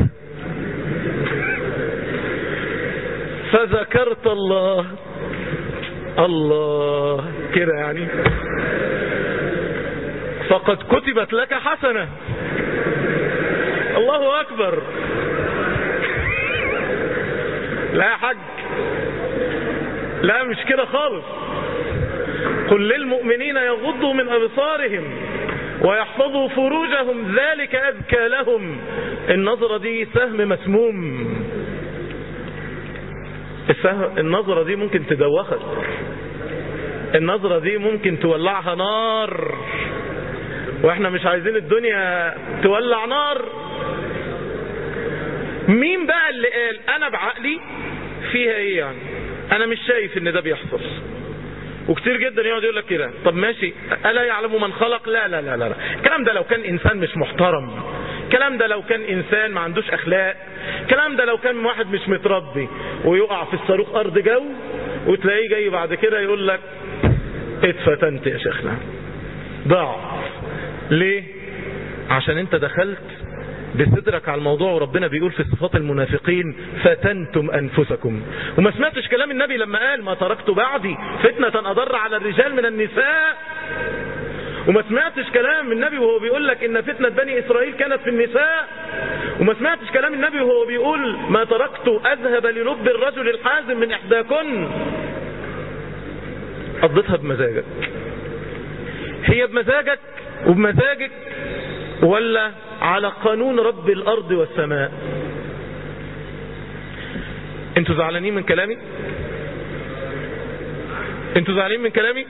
فذكرت الله الله كده يعني فقد كتبت لك حسنة الله أكبر لا يا حاج لا مش كده خالص قل للمؤمنين يغضوا من أبصارهم ويحفظوا فروجهم ذلك أذكى لهم النظرة دي سهم مسموم السهم النظرة دي ممكن تدوخك النظرة دي ممكن تولعها نار واحنا مش عايزين الدنيا تولع نار مين بقى اللي قال انا بعقلي فيها ايه يعني انا مش شايف ان ده بيحصل وكتير جدا يقعد يقول لك كده طب ماشي الا يعلم من خلق لا لا لا لا لا الكلام ده لو كان انسان مش محترم الكلام ده لو كان انسان ما عندوش اخلاق الكلام ده لو كان واحد مش متربي ويقع في الصاروخ ارض جو وتلاقيه جاي بعد كده يقول لك اتفتنت يا شيخنا ضاع ليه عشان انت دخلت بصدرك على الموضوع وربنا بيقول في صفات المنافقين فتنتم أنفسكم وما سمعتش كلام النبي لما قال ما تركت بعدي فتنة أضر على الرجال من النساء وما سمعتش كلام النبي وهو بيقول لك ان فتنة بني اسرائيل كانت في النساء وما سمعتش كلام النبي وهو بيقول ما تركت اذهب للب الرجل الحازم من احداكن قضيتها بمزاجك هي بمزاجك وبمزاجك ولا على قانون رب الارض والسماء انتوا زعلانين من كلامي انتوا زعلانين من كلامي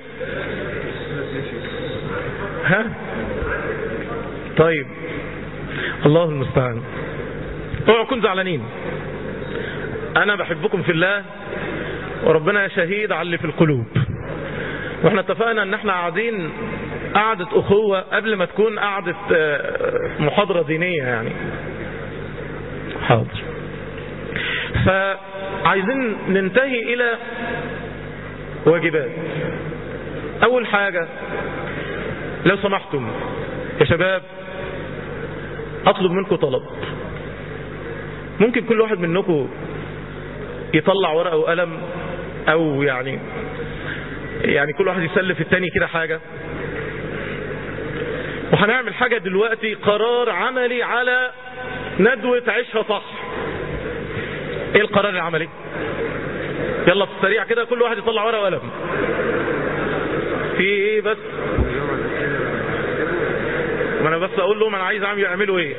ها طيب الله المستعان اوعوا كنتوا زعلانين انا بحبكم في الله وربنا شهيد على اللي في القلوب واحنا اتفقنا ان احنا قاعدين قعدة اخوة قبل ما تكون قعدة محاضرة دينية يعني حاضر فعايزين ننتهي الى واجبات اول حاجة لو سمحتم يا شباب اطلب منكم طلب ممكن كل واحد منكم يطلع ورقة وقلم او يعني يعني كل واحد يسلف التاني كده حاجة وهنعمل حاجة دلوقتي قرار عملي على ندوة عيشها صح ايه القرار العملي يلا في السريع كده كل واحد يطلع ورقة وقلم في ايه بس ما انا بس اقول لهم انا عايز اعمل يعملوا ايه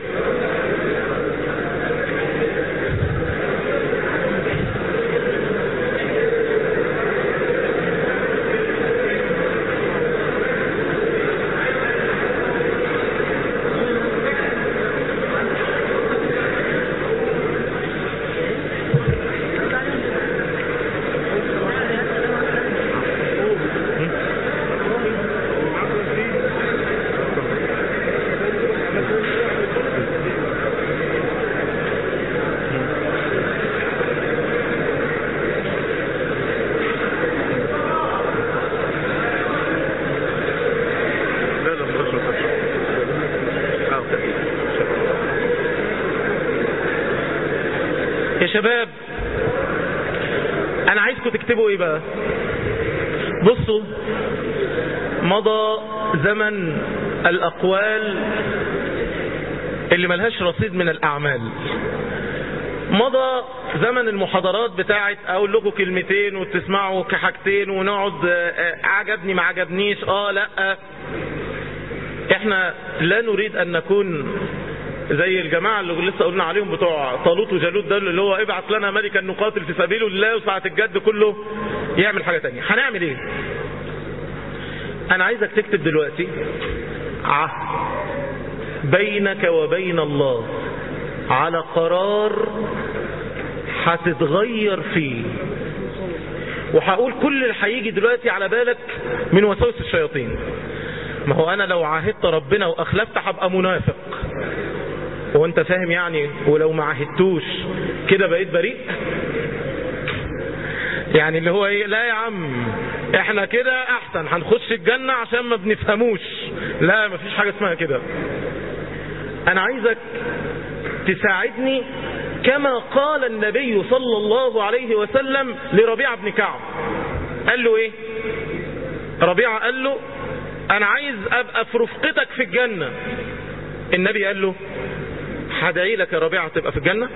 يا شباب انا عايزكم تكتبوا ايه بقى بصوا مضى زمن الاقوال اللي ملهاش رصيد من الاعمال مضى زمن المحاضرات بتاعت اقول لكم كلمتين وتسمعوا كحاجتين ونقعد آه، عجبني ما عجبنيش اه لا احنا لا نريد ان نكون زي الجماعة اللي لسه قلنا عليهم بتوع طالوت وجالوت ده اللي هو ابعت لنا ملكا نقاتل في سبيل الله وساعة الجد كله يعمل حاجة تانية هنعمل ايه انا عايزك تكتب دلوقتي عهد بينك وبين الله على قرار هتتغير فيه وهقول كل اللي هيجي دلوقتي على بالك من وسوس الشياطين ما هو انا لو عاهدت ربنا واخلفت هبقى منافق هو انت فاهم يعني ولو ما عاهدتوش كده بقيت بريء يعني اللي هو ايه لا يا عم احنا كده احسن هنخش الجنة عشان ما بنفهموش لا مفيش حاجة اسمها كده انا عايزك تساعدني كما قال النبي صلى الله عليه وسلم لربيعة بن كعب قال له ايه ربيعة قال له انا عايز ابقى في رفقتك في الجنة النبي قال له هدعي لك يا ربيعة تبقى في الجنة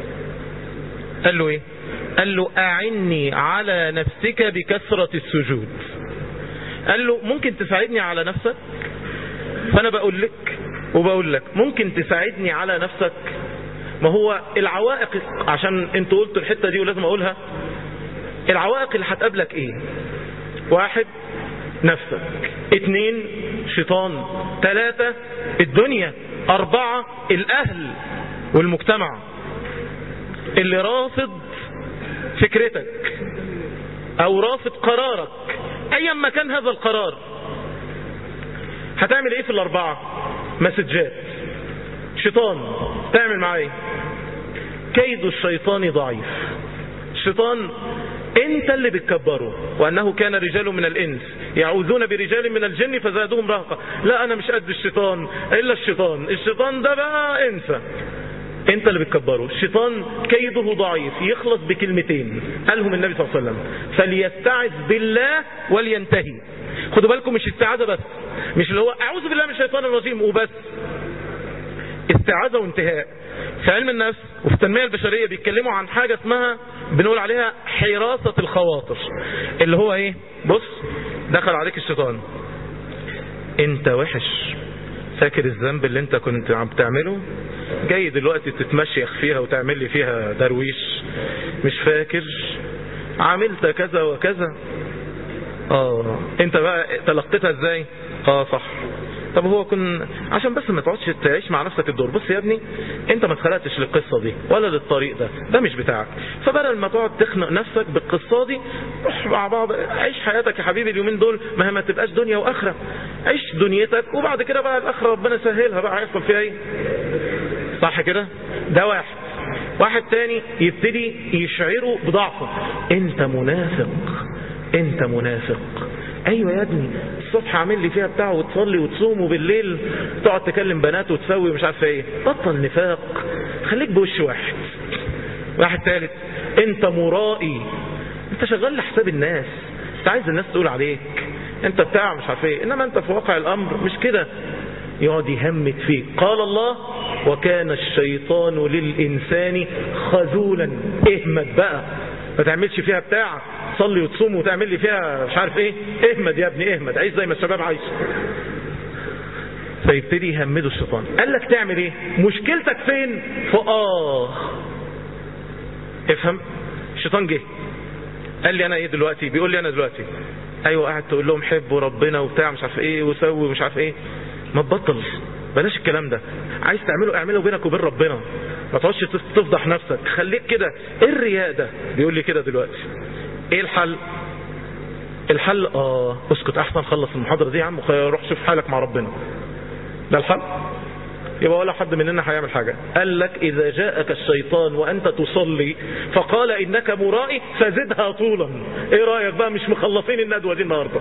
قال له ايه قال له اعني على نفسك بكثرة السجود قال له ممكن تساعدني على نفسك فانا بقول لك وبقول لك ممكن تساعدني على نفسك ما هو العوائق عشان انتوا قلتوا الحتة دي ولازم اقولها العوائق اللي هتقابلك ايه واحد نفسك اتنين شيطان تلاتة الدنيا اربعة الاهل والمجتمع اللي رافض فكرتك او رافض قرارك ايا ما كان هذا القرار هتعمل ايه في الاربعة مسجات شيطان تعمل معاه ايه كيد الشيطان ضعيف الشيطان انت اللي بتكبره وانه كان رجال من الانس يعوذون برجال من الجن فزادهم رهقا لا انا مش قد الشيطان الا الشيطان الشيطان ده بقى انسى انت اللي بتكبره الشيطان كيده ضعيف يخلص بكلمتين قالهم النبي صلى الله عليه وسلم فليستعذ بالله ولينتهي خدوا بالكم مش استعاذة بس مش اللي هو اعوذ بالله من الشيطان الرجيم وبس استعاذة وانتهاء في علم النفس وفي التنمية البشرية بيتكلموا عن حاجة اسمها بنقول عليها حراسة الخواطر اللي هو ايه بص دخل عليك الشيطان انت وحش فاكر الذنب اللي انت كنت عم بتعمله جاي دلوقتي تتمشيخ فيها وتعمل لي فيها درويش مش فاكر عملت كذا وكذا اه انت بقى تلقيتها ازاي اه صح طب هو كن عشان بس ما تقعدش تعيش مع نفسك الدور بص يا ابني انت ما اتخلقتش للقصه دي ولا للطريق ده ده مش بتاعك فبدل ما تقعد تخنق نفسك بالقصه دي روح مع بعض عيش حياتك يا حبيبي اليومين دول ما هي ما تبقاش دنيا واخره عيش دنيتك وبعد كده بقى الاخره ربنا يسهلها بقى هيحصل فيها ايه صح كده ده واحد واحد تاني يبتدي يشعره بضعفه انت منافق انت منافق ايوه يا ابني الصبح عامل لي فيها بتاع وتصلي وتصوم وبالليل تقعد تكلم بنات وتسوي مش عارف ايه بطل نفاق خليك بوش واحد واحد ثالث انت مرائي انت شغال لحساب الناس انت عايز الناس تقول عليك انت بتاع مش عارف ايه انما انت في واقع الامر مش كده يقعد يهمت فيك قال الله وكان الشيطان للإنسان خذولا اهمد بقى ما تعملش فيها بتاع تصلي وتصوم وتعمل لي فيها مش عارف ايه اهمد يا ابني اهمد عيش زي ما الشباب عايش فيبتدي يهمده الشيطان قال لك تعمل ايه مشكلتك فين في اه افهم الشيطان جه قال لي انا ايه دلوقتي بيقول لي انا دلوقتي ايوه قاعد تقول لهم حبوا ربنا وبتاع مش عارف ايه وسوي ومش عارف ايه ما تبطل بلاش الكلام ده عايز تعمله اعمله بينك وبين ربنا ما تقعدش تفضح نفسك خليك كده ايه الرياء ده بيقول لي كده دلوقتي ايه الحل الحل اه اسكت احسن خلص المحاضرة دي يا عم روح شوف حالك مع ربنا ده الحل يبقى ولا حد مننا هيعمل حاجة قال لك إذا جاءك الشيطان وأنت تصلي فقال إنك مرائي فزدها طولا إيه رأيك بقى مش مخلصين الندوة دي النهاردة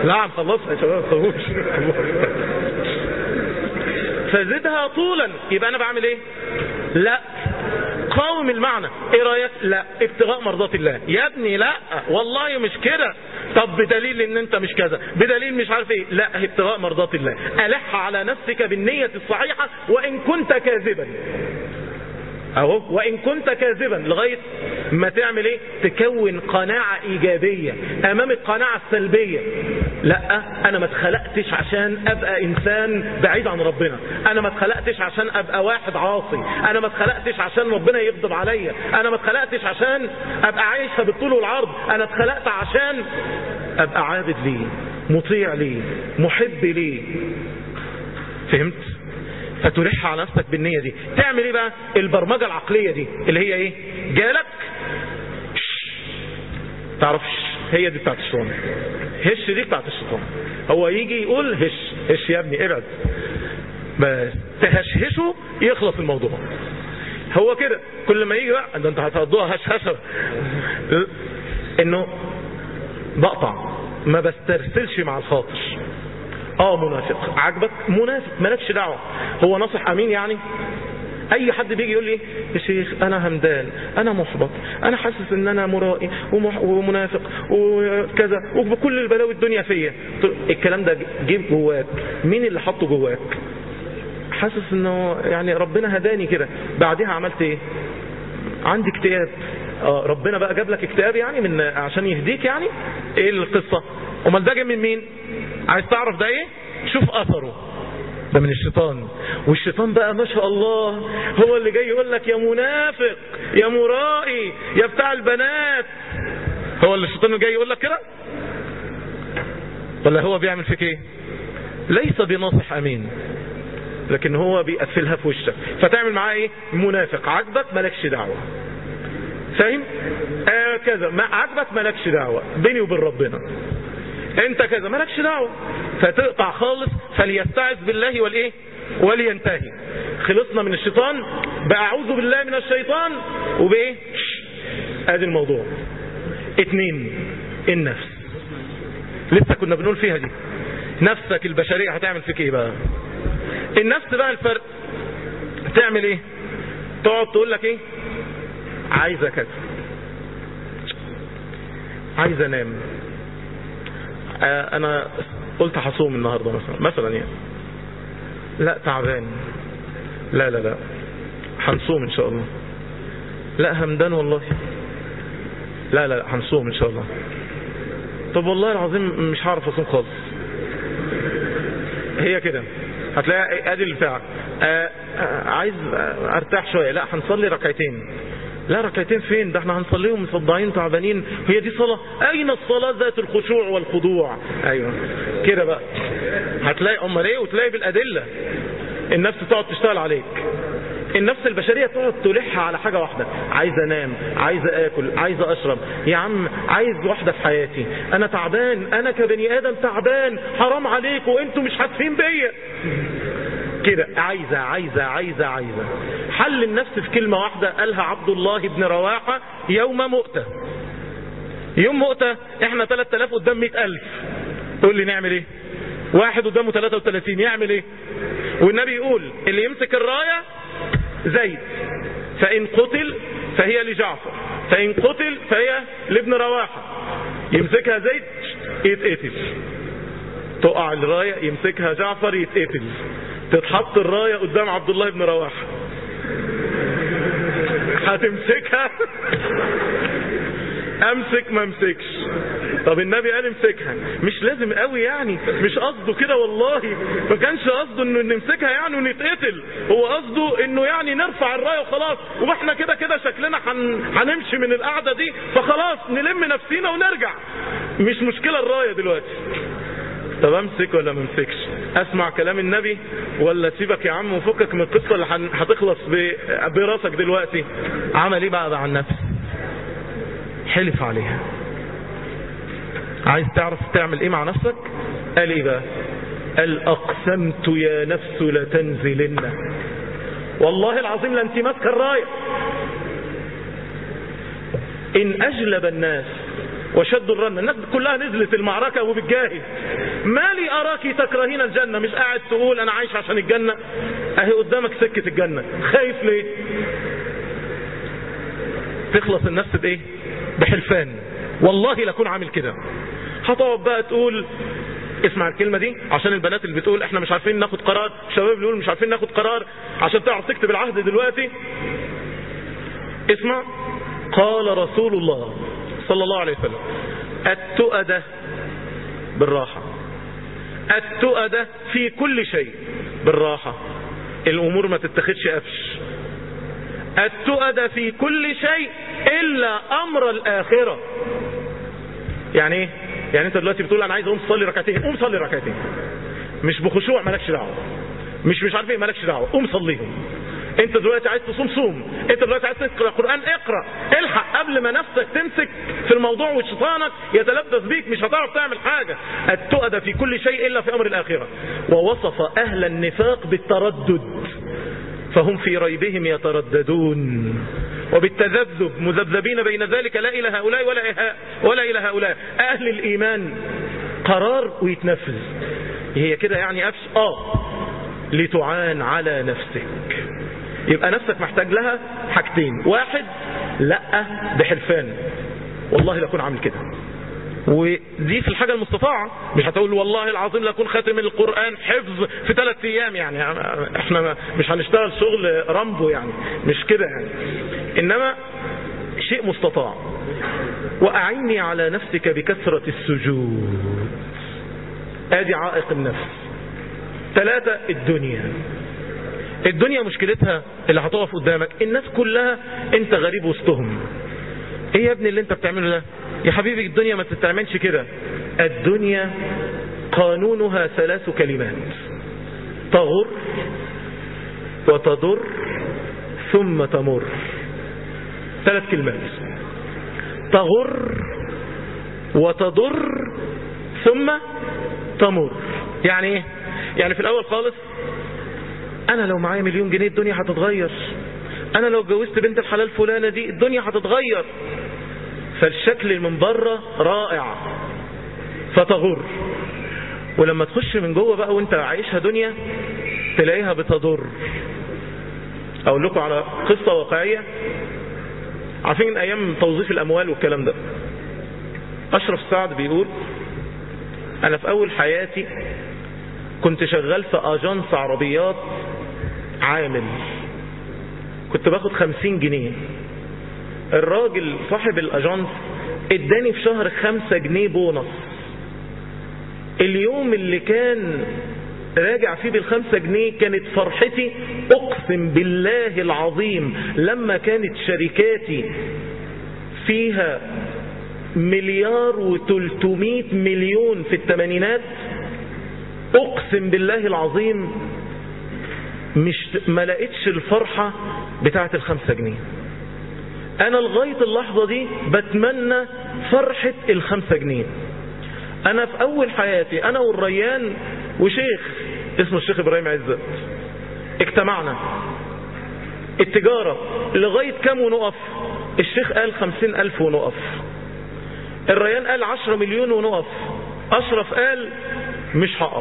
نعم خلصها يا شباب ما تخافوش. فزدها طولا يبقى انا بعمل ايه لا قاوم المعنى ايه رايك لا ابتغاء مرضات الله يا ابني لا والله مش كده طب بدليل ان انت مش كذا بدليل مش عارف ايه لا ابتغاء مرضات الله الح على نفسك بالنية الصحيحة وان كنت كاذبا اهو وان كنت كاذبا لغاية ما تعمل ايه تكون قناعة ايجابية امام القناعة السلبية لا انا ما اتخلقتش عشان ابقى انسان بعيد عن ربنا انا ما اتخلقتش عشان ابقى واحد عاصي انا ما اتخلقتش عشان ربنا يغضب عليا انا ما اتخلقتش عشان ابقى عايش بالطول والعرض انا اتخلقت عشان ابقى عابد ليه مطيع ليه محب ليه فهمت فتلح على نفسك بالنية دي تعمل ايه بقى البرمجة العقلية دي اللي هي ايه جالك شش. تعرفش هي دي بتاعت الشيطان هش دي بتاعت الشيطان هو يجي يقول هش هش يا ابني ابعد بس تهشهشه يخلص الموضوع هو كده كل ما يجي بقى ده انت هتقضوها هشهشه انه بقطع ما بسترسلش مع الخاطر اه منافق عجبك منافق مالكش دعوه هو ناصح امين يعني اي حد بيجي يقول لي يا شيخ انا همدان انا محبط انا حاسس ان انا مرائي ومح- ومنافق وكذا وبكل البلاوي الدنيا فيا قلت له الكلام ده جيب جواك مين اللي حطه جواك حاسس انه يعني ربنا هداني كده بعدها عملت ايه عندي اكتئاب اه ربنا بقى جاب لك اكتئاب يعني من عشان يهديك يعني ايه القصة امال ده جاي من مين عايز تعرف ده ايه شوف اثره ده من الشيطان والشيطان بقى ما شاء الله هو اللي جاي يقول لك يا منافق يا مرائي يا بتاع البنات هو اللي الشيطان اللي جاي يقول لك كده ولا هو بيعمل فيك ايه ليس بناصح امين لكن هو بيقفلها في وشك فتعمل معاه ايه منافق عجبك مالكش دعوة فاهم آه كذا ما عجبك مالكش دعوة بيني وبين ربنا انت كذا مالكش دعوة فتقطع خالص فليستعذ بالله والايه ولينتهي خلصنا من الشيطان بأعوذ بالله من الشيطان وبايه شش. ادي الموضوع اتنين النفس لسه كنا بنقول فيها دي نفسك البشرية هتعمل فيك ايه بقى النفس بقى الفرق تعمل ايه تقعد تقول لك ايه عايزة كذا عايز انام آه انا قلت هصوم النهاردة مثلا مثلا يعني لا تعبان لا لا لا هنصوم ان شاء الله لا همدان والله لا لا لا هنصوم ان شاء الله طب والله العظيم مش هعرف اصوم خالص هي كده هتلاقي ادي الفعل آه آه عايز آه ارتاح شوية لا هنصلي ركعتين لا ركعتين فين ده احنا هنصليهم مصدعين تعبانين هي دي صلاة اين الصلاة ذات الخشوع والخضوع ايوه كده بقى هتلاقي امال ايه وتلاقي بالادلة النفس تقعد تشتغل عليك النفس البشرية تقعد تلح على حاجة واحدة عايز انام عايز اكل عايز اشرب يا عم عايز واحدة في حياتي انا تعبان انا كبني ادم تعبان حرام عليكم وانتوا مش حاسين بيا كده عايزة عايزة عايزة عايزة حل النفس في كلمة واحدة قالها عبد الله بن رواحة يوم مؤتة يوم مؤتة احنا 3000 قدام 100000 تقول لي نعمل ايه واحد قدامه 33 يعمل ايه والنبي يقول اللي يمسك الراية زيد فإن قتل فهي لجعفر فإن قتل فهي لابن رواحة يمسكها زيد يتقتل تقع الراية يمسكها جعفر يتقتل تتحط الراية قدام عبد الله بن رواحة هتمسكها امسك ما امسكش طب النبي قال امسكها مش لازم قوي يعني مش قصده كده والله ما كانش قصده انه نمسكها يعني ونتقتل هو قصده انه يعني نرفع الرايه وخلاص واحنا كده كده شكلنا هن... هنمشي من القعده دي فخلاص نلم نفسينا ونرجع مش مشكله الرايه دلوقتي طب امسك ولا ما امسكش اسمع كلام النبي ولا سيبك يا عم وفكك من القصه اللي هن- هتخلص ب... براسك دلوقتي عمل ايه بقى, بقى عن نفسه حلف عليها عايز تعرف تعمل ايه مع نفسك قال ايه بقى قال اقسمت يا نفس لتنزلن والله العظيم لا انت ماسكه الرايه ان اجلب الناس وشدوا الرن الناس كلها نزلت المعركة وبتجاهد ما لي أراك تكرهين الجنة مش قاعد تقول أنا عايش عشان الجنة أهي قدامك سكة الجنة خايف ليه تخلص النفس بإيه بحلفان والله لكون عامل كده هتقعد بقى تقول اسمع الكلمة دي عشان البنات اللي بتقول احنا مش عارفين ناخد قرار الشباب اللي بيقول مش عارفين ناخد قرار عشان تعرف تكتب العهد دلوقتي اسمع قال رسول الله صلى الله عليه وسلم التؤدة بالراحة التؤدة في كل شيء بالراحة الأمور ما تتخذش قفش التؤدة في كل شيء إلا أمر الآخرة يعني ايه يعني انت دلوقتي بتقول انا عايز اقوم صلي ركعتين قوم صلي ركعتين مش بخشوع مالكش دعوه مش مش عارف ايه مالكش دعوه قوم صليهم انت دلوقتي عايز تصوم صوم انت دلوقتي عايز تقرا قران اقرا الحق قبل ما نفسك تمسك في الموضوع وشيطانك يتلبس بيك مش هتعرف تعمل حاجه التؤدى في كل شيء الا في امر الاخره ووصف اهل النفاق بالتردد فهم في ريبهم يترددون وبالتذبذب مذبذبين بين ذلك لا إلى هؤلاء ولا إله ولا إلى هؤلاء أهل الإيمان قرار ويتنفذ هي كده يعني قفش آه لتعان على نفسك يبقى نفسك محتاج لها حاجتين واحد لا بحلفان والله لكون عامل كده ودي في الحاجة المستطاعة مش هتقول والله العظيم لكون خاتم القرآن حفظ في ثلاث ايام يعني احنا مش هنشتغل شغل رامبو يعني مش كده يعني انما شيء مستطاع واعيني على نفسك بكثرة السجود ادي عائق النفس ثلاثة الدنيا الدنيا مشكلتها اللي هتقف قدامك الناس كلها انت غريب وسطهم ايه يا ابني اللي انت بتعمله ده يا حبيبي الدنيا ما تتعملش كده الدنيا قانونها ثلاث كلمات تغر وتضر ثم تمر ثلاث كلمات تغر وتضر ثم تمر يعني ايه يعني في الاول خالص انا لو معايا مليون جنيه الدنيا هتتغير انا لو اتجوزت بنت الحلال فلانة دي الدنيا هتتغير فالشكل من بره رائع فتغر ولما تخش من جوه بقى وانت عايشها دنيا تلاقيها بتضر اقول لكم على قصة واقعية عارفين ايام توظيف الاموال والكلام ده اشرف سعد بيقول انا في اول حياتي كنت شغال في اجانس عربيات عامل كنت باخد خمسين جنيه الراجل صاحب الاجانس اداني في شهر خمسة جنيه بونص اليوم اللي كان راجع فيه بالخمسة جنيه كانت فرحتي اقسم بالله العظيم لما كانت شركاتي فيها مليار وتلتمائة مليون في الثمانينات اقسم بالله العظيم مش ما لقيتش الفرحة بتاعت الخمسة جنيه انا لغاية اللحظة دي بتمنى فرحة الخمسة جنيه انا في اول حياتي انا والريان وشيخ اسمه الشيخ ابراهيم عزت اجتمعنا التجارة لغاية كام ونقف الشيخ قال خمسين الف ونقف الريان قال عشرة مليون ونقف اشرف قال مش هقف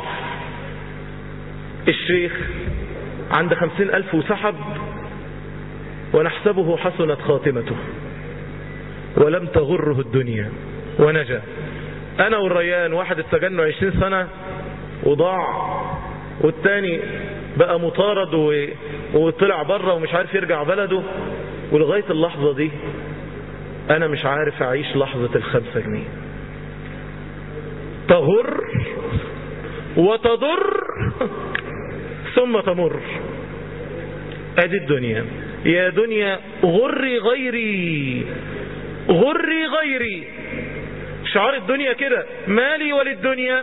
الشيخ عند خمسين الف وسحب ونحسبه حسنت خاتمته ولم تغره الدنيا ونجا انا والريان واحد اتسجنه عشرين سنة وضاع والتاني بقى مطارد و... وطلع بره ومش عارف يرجع بلده ولغاية اللحظة دي انا مش عارف اعيش لحظة الخمسة جنيه تغر وتضر ثم تمر ادي الدنيا يا دنيا غري غيري غري غيري شعار الدنيا كده مالي وللدنيا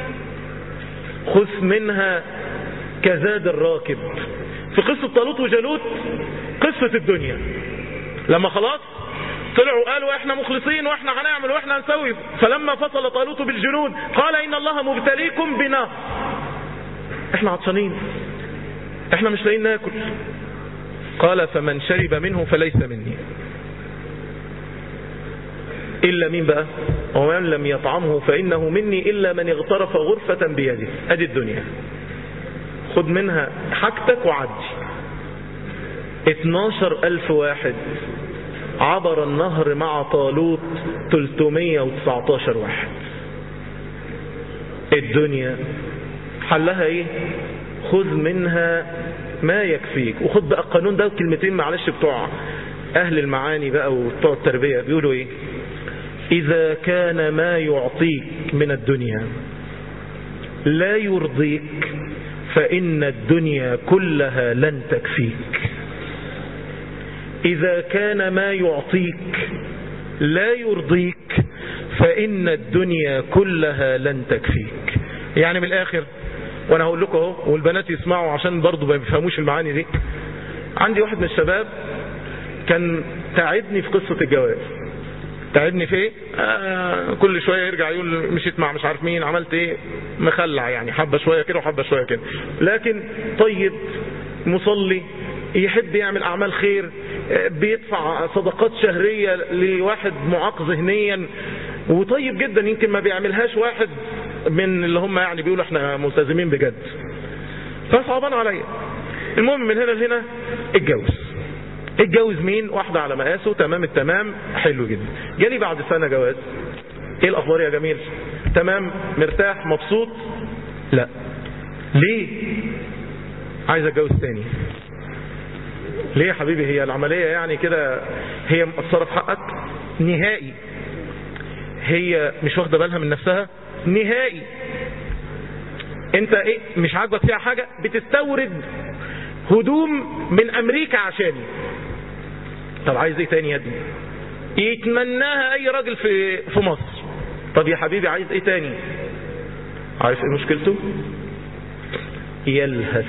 خذ منها كزاد الراكب في قصة طالوت وجالوت قصة الدنيا لما خلاص طلعوا قالوا احنا مخلصين واحنا هنعمل واحنا هنسوي فلما فصل طالوت بالجنود قال ان الله مبتليكم بنهر احنا عطشانين احنا مش لاقيين ناكل قال فمن شرب منه فليس مني إلا مين بقى ومن لم يطعمه فإنه مني إلا من اغترف غرفة بيده أدي الدنيا خد منها حاجتك وعدي 12 ألف واحد عبر النهر مع طالوت 319 واحد الدنيا حلها ايه خذ منها ما يكفيك وخد بقى القانون ده كلمتين معلش بتوع اهل المعاني بقى وبتوع التربية بيقولوا ايه اذا كان ما يعطيك من الدنيا لا يرضيك فان الدنيا كلها لن تكفيك إذا كان ما يعطيك لا يرضيك فإن الدنيا كلها لن تكفيك يعني من الآخر وأنا هقول لكم اهو والبنات يسمعوا عشان برضو ما بيفهموش المعاني دي عندي واحد من الشباب كان تعبني في قصة الجواز تعبني في ايه آه كل شوية يرجع يقول مشيت مع مش عارف مين عملت ايه مخلع يعني حبة شوية كده وحبة شوية كده لكن طيب مصلي يحب يعمل أعمال خير بيدفع صدقات شهرية لواحد معاق ذهنيا وطيب جدا يمكن ما بيعملهاش واحد من اللي هم يعني بيقولوا احنا ملتزمين بجد فصعبان عليا المهم من هنا لهنا اتجوز اتجوز مين واحدة على مقاسه تمام التمام حلو جدا جالي بعد سنة جواز ايه الاخبار يا جميل تمام مرتاح مبسوط لا ليه عايز اتجوز تاني ليه يا حبيبي هي العملية يعني كده هي مقصرة في حقك نهائي هي مش واخدة بالها من نفسها نهائي انت ايه مش عاجبك فيها حاجة بتستورد هدوم من امريكا عشاني طب عايز ايه تاني يا ابني يتمناها اي راجل في في مصر طب يا حبيبي عايز ايه تاني عارف ايه مشكلته يلهث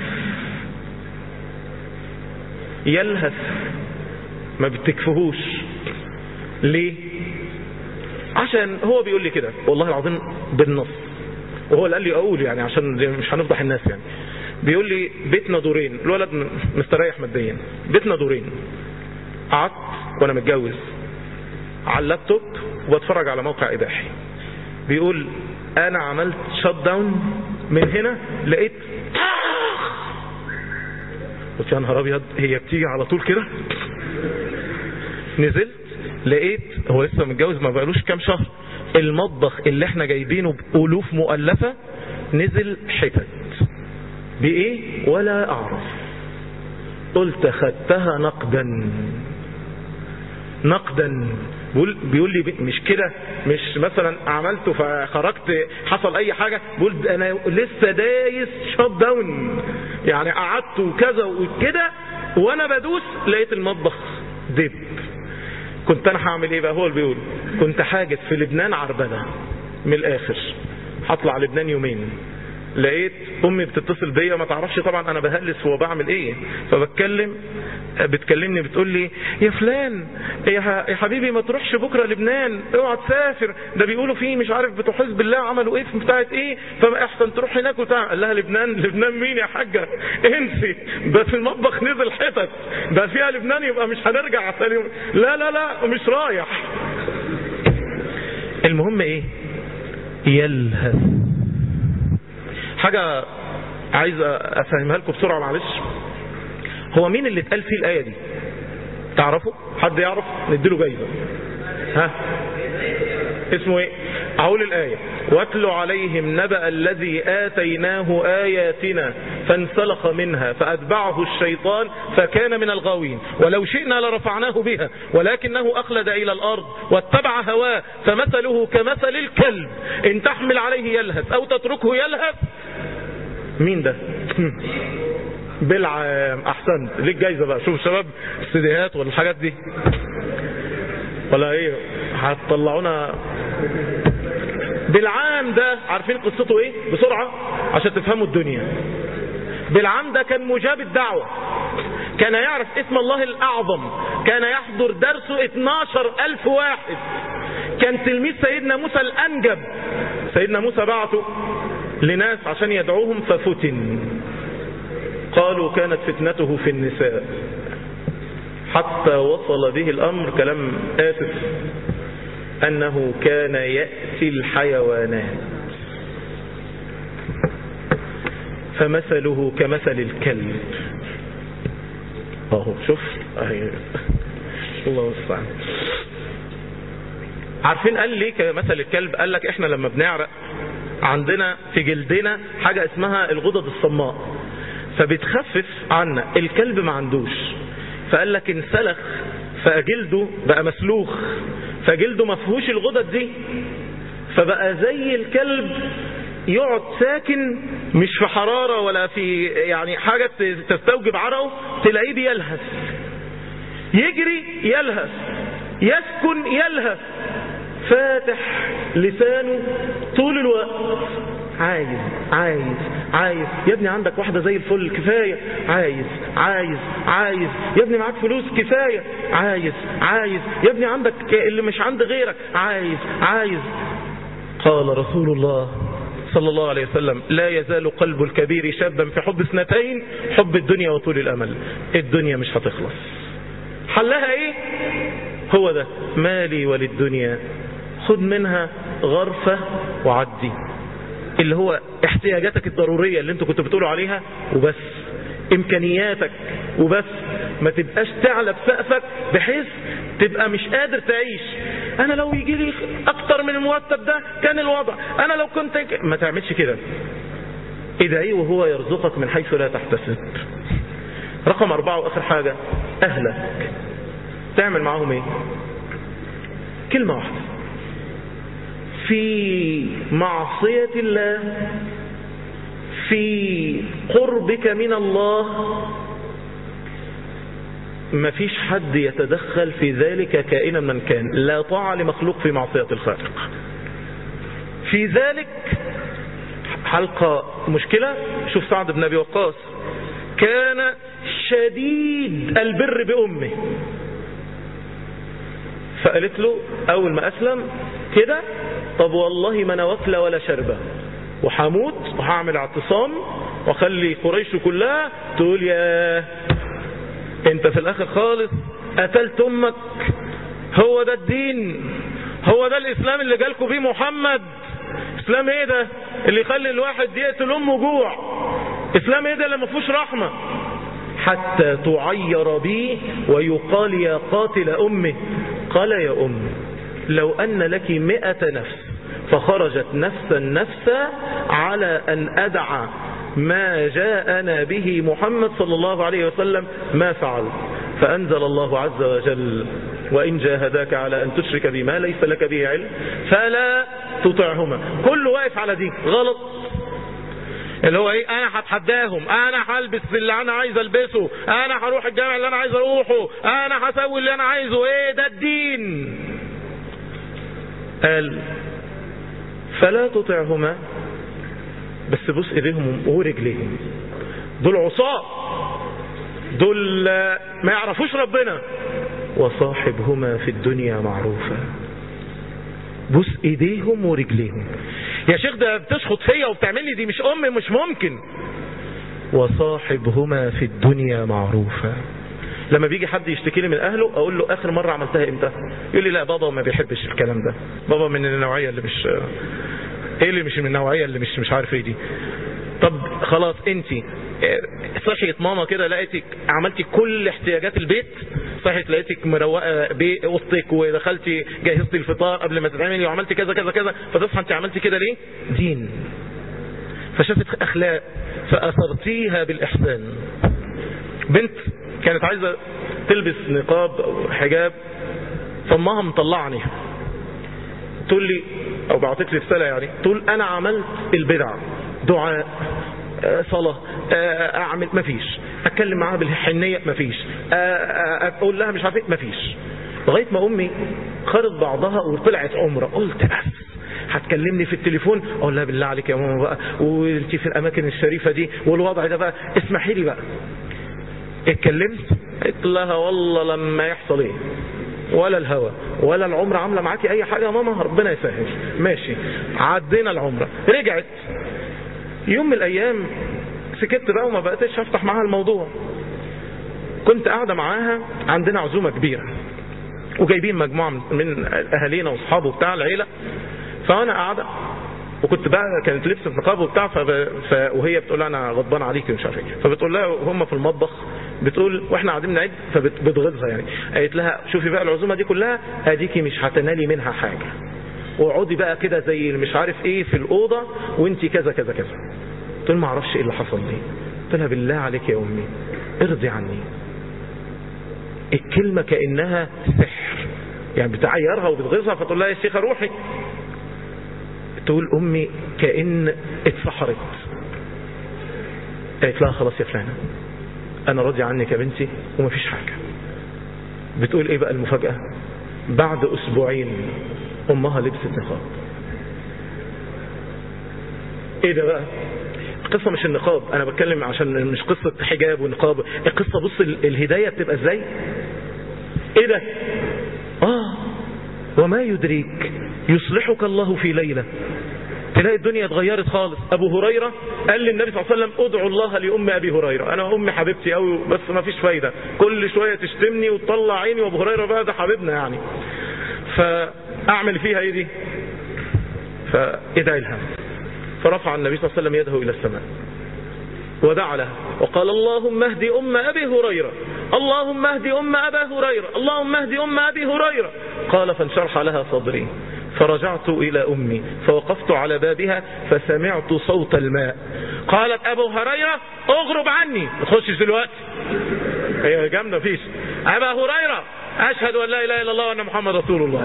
يلهث ما بتكفهوش ليه عشان هو بيقول لي كده والله العظيم بالنص وهو اللي قال لي اقول يعني عشان مش هنفضح الناس يعني بيقول لي بيتنا دورين الولد مستريح ماديا بيتنا دورين قعدت وانا متجوز على اللابتوب وبتفرج على موقع اباحي بيقول انا عملت شات داون من هنا لقيت قلت يا نهار ابيض هي بتيجي على طول كده نزلت لقيت هو لسه متجوز ما بقالوش كام شهر المطبخ اللي احنا جايبينه بألوف مؤلفة نزل حتت بإيه ولا أعرف قلت خدتها نقدا نقدا بيقول, بيقول لي مش كده مش مثلا عملته فخرجت حصل اي حاجة بيقول انا لسه دايس شوت داون يعني قعدت وكذا وكده وانا بدوس لقيت المطبخ دب كنت انا هعمل ايه بقى هو اللي بيقول كنت حاجز في لبنان عربدة من الاخر هطلع لبنان يومين لقيت امي بتتصل بيا ما تعرفش طبعا انا بهلس وبعمل ايه فبتكلم بتكلمني بتقول لي يا فلان يا حبيبي ما تروحش بكره لبنان اوعى تسافر ده بيقولوا فيه مش عارف بتوع حزب الله عملوا ايه في بتاعه ايه فما احسن تروح هناك وتعمل قال لها لبنان لبنان مين يا حاجه انسي ده في المطبخ نزل حتت ده فيها لبنان يبقى مش هنرجع ثاني لا لا لا مش رايح المهم ايه يلهث حاجة عايز افهمها لكم بسرعة معلش هو مين اللي اتقال فيه الآية دي تعرفوا حد يعرف نديله جايزة ها اسمه ايه اقول الآية واتل عليهم نبأ الذي آتيناه آياتنا فانسلخ منها فأتبعه الشيطان فكان من الغاوين ولو شئنا لرفعناه بها ولكنه أخلد إلى الأرض واتبع هواه فمثله كمثل الكلب إن تحمل عليه يلهث أو تتركه يلهث مين ده بالعام احسنت ليك جايزه بقى شوف الشباب السيديهات ولا الحاجات دي ولا ايه هتطلعونا بالعام ده عارفين قصته ايه بسرعة عشان تفهموا الدنيا بالعام ده كان مجاب الدعوة كان يعرف اسم الله الأعظم كان يحضر درسه 12 ألف واحد كان تلميذ سيدنا موسى الأنجب سيدنا موسى بعته لناس عشان يدعوهم ففتن قالوا كانت فتنته في النساء حتى وصل به الأمر كلام آسف أنه كان يأتي الحيوانات فمثله كمثل الكلب اهو شوف اهي الله المستعان عارفين قال ليه كمثل الكلب قال لك احنا لما بنعرق عندنا في جلدنا حاجة اسمها الغدد الصماء فبتخفف عنا الكلب ما عندوش فقال لك انسلخ فجلده بقى مسلوخ فجلده ما فيهوش الغدد دي فبقى زي الكلب يقعد ساكن مش في حرارة ولا في يعني حاجة تستوجب عرقه تلاقيه بيلهث يجري يلهث يسكن يلهث فاتح لسانه طول الوقت عايز عايز عايز يا ابني عندك واحدة زي الفل كفاية عايز عايز عايز يا ابني معاك فلوس كفاية عايز عايز يا ابني عندك اللي مش عند غيرك عايز عايز قال رسول الله صلى الله عليه وسلم لا يزال قلب الكبير شابا في حب اثنتين حب الدنيا وطول الأمل الدنيا مش هتخلص حلها ايه هو ده مالي وللدنيا خد منها غرفة وعدي اللي هو احتياجاتك الضرورية اللي انتوا كنتوا بتقولوا عليها وبس امكانياتك وبس ما تبقاش تعلى بسقفك بحيث تبقى مش قادر تعيش انا لو يجي لي اكتر من المرتب ده كان الوضع انا لو كنت ما تعملش كده ادعي وهو يرزقك من حيث لا تحتسب رقم اربعة واخر حاجة اهلك تعمل معاهم ايه كلمة واحدة في معصية الله في قربك من الله ما فيش حد يتدخل في ذلك كائنا من كان لا طاعة لمخلوق في معصية الخالق في ذلك حلقة مشكلة شوف سعد بن أبي وقاص كان شديد البر بأمه فقالت له أول ما أسلم كده طب والله ما أنا واكلة ولا شربة وحموت وهعمل اعتصام واخلي قريش كلها تقول يا انت في الاخر خالص قتلت امك هو ده الدين هو ده الاسلام اللي جالكوا بيه محمد اسلام ايه ده اللي يخلي الواحد يقتل امه جوع اسلام ايه ده اللي ما فيهوش رحمه حتى تعير بي ويقال يا قاتل امه قال يا ام لو ان لك مئة نفس فخرجت نفسا نفسا على ان ادع ما جاءنا به محمد صلى الله عليه وسلم ما فعل فأنزل الله عز وجل وإن جاهداك على أن تشرك بما ليس لك به علم فلا تطعهما كل واقف على دي غلط اللي هو ايه انا هتحداهم انا هلبس اللي انا عايز البسه انا هروح الجامع اللي انا عايز اروحه انا هسوي اللي انا عايزه ايه ده الدين قال فلا تطعهما بس بص ايديهم ورجليهم دول عصاة دول ما يعرفوش ربنا وصاحبهما في الدنيا معروفا بص ايديهم ورجليهم يا شيخ ده بتشخط فيا وبتعمل لي دي مش ام مش ممكن وصاحبهما في الدنيا معروفا لما بيجي حد يشتكي لي من اهله اقول له اخر مره عملتها امتى يقول لي لا بابا ما بيحبش الكلام ده بابا من النوعيه اللي مش ايه اللي مش من النوعيه اللي مش مش عارف ايه دي طب خلاص انت صحيت ماما كده لقيتك عملتي كل احتياجات البيت صحيت لقيتك مروقه اوضتك ودخلتي جهزتي الفطار قبل ما تتعملي وعملتي كذا كذا كذا فتصحى انت عملتي كده ليه دين فشافت اخلاق فاثرتيها بالاحسان بنت كانت عايزه تلبس نقاب او حجاب فامها مطلعني تقول لي او بعتت لي رساله يعني تقول انا عملت البدع دعاء صلاة اعمل مفيش اتكلم معاها بالحنية مفيش اقول لها مش عارف مفيش لغاية ما امي خرج بعضها وطلعت عمرة قلت بس هتكلمني في التليفون اقول لها بالله عليك يا ماما بقى وانت في الاماكن الشريفة دي والوضع ده بقى اسمحي لي بقى اتكلمت قلت لها والله لما يحصل ايه ولا الهوى ولا العمرة عاملة معاكي اي حاجة يا ماما ربنا يسهل ماشي عدينا العمرة رجعت يوم من الايام سكت بقى وما بقتش افتح معاها الموضوع كنت قاعدة معاها عندنا عزومة كبيرة وجايبين مجموعة من- من اهالينا واصحابه بتاع العيلة فانا قاعدة وكنت بقى كانت لبست نقاب وبتاع فب... ف... وهي بتقول لها انا غضبانه عليكي ومش عارف ايه فبتقول لها هم في المطبخ بتقول واحنا قاعدين نعد فبتغيظها يعني قالت لها شوفي بقى العزومه دي كلها اديكي مش هتنالي منها حاجه واقعدي بقى كده زي مش عارف ايه في الاوضه وانت كذا كذا كذا قلت ما اعرفش ايه اللي حصل لي قلت لها بالله عليك يا امي ارضي عني الكلمه كانها سحر يعني بتعيرها وبتغيظها فتقول لها يا شيخه روحي تقول امي كأن اتسحرت قالت لها خلاص يا فلانة انا راضي عنك يا بنتي ومفيش حاجة بتقول ايه بقى المفاجأة بعد اسبوعين امها لبست نقاب ايه ده بقى القصة مش النقاب انا بتكلم عشان مش قصة حجاب ونقاب القصة بص ال- الهداية بتبقى ازاي ايه ده اه وما يدريك يصلحك الله في ليلة تلاقي الدنيا اتغيرت خالص ابو هريرة قال للنبي صلى الله عليه وسلم ادعو الله لام ابي هريرة انا امي حبيبتي قوي بس ما فيش فايدة كل شوية تشتمني وتطلع عيني وابو هريرة بقى ده حبيبنا يعني فاعمل فيها ايه دي فادعي لها فرفع النبي صلى الله عليه وسلم يده الى السماء ودعا لها وقال اللهم اهد أم أبي هريرة اللهم اهد أم أبا هريرة اللهم اهد أم أبي هريرة قال فانشرح لها صدري فرجعت إلى أمي فوقفت على بابها فسمعت صوت الماء قالت أبو هريرة اغرب عني ما تخشش دلوقتي هي جامدة فيش أبا هريرة أشهد أن لا إله إلا الله وأن محمد رسول الله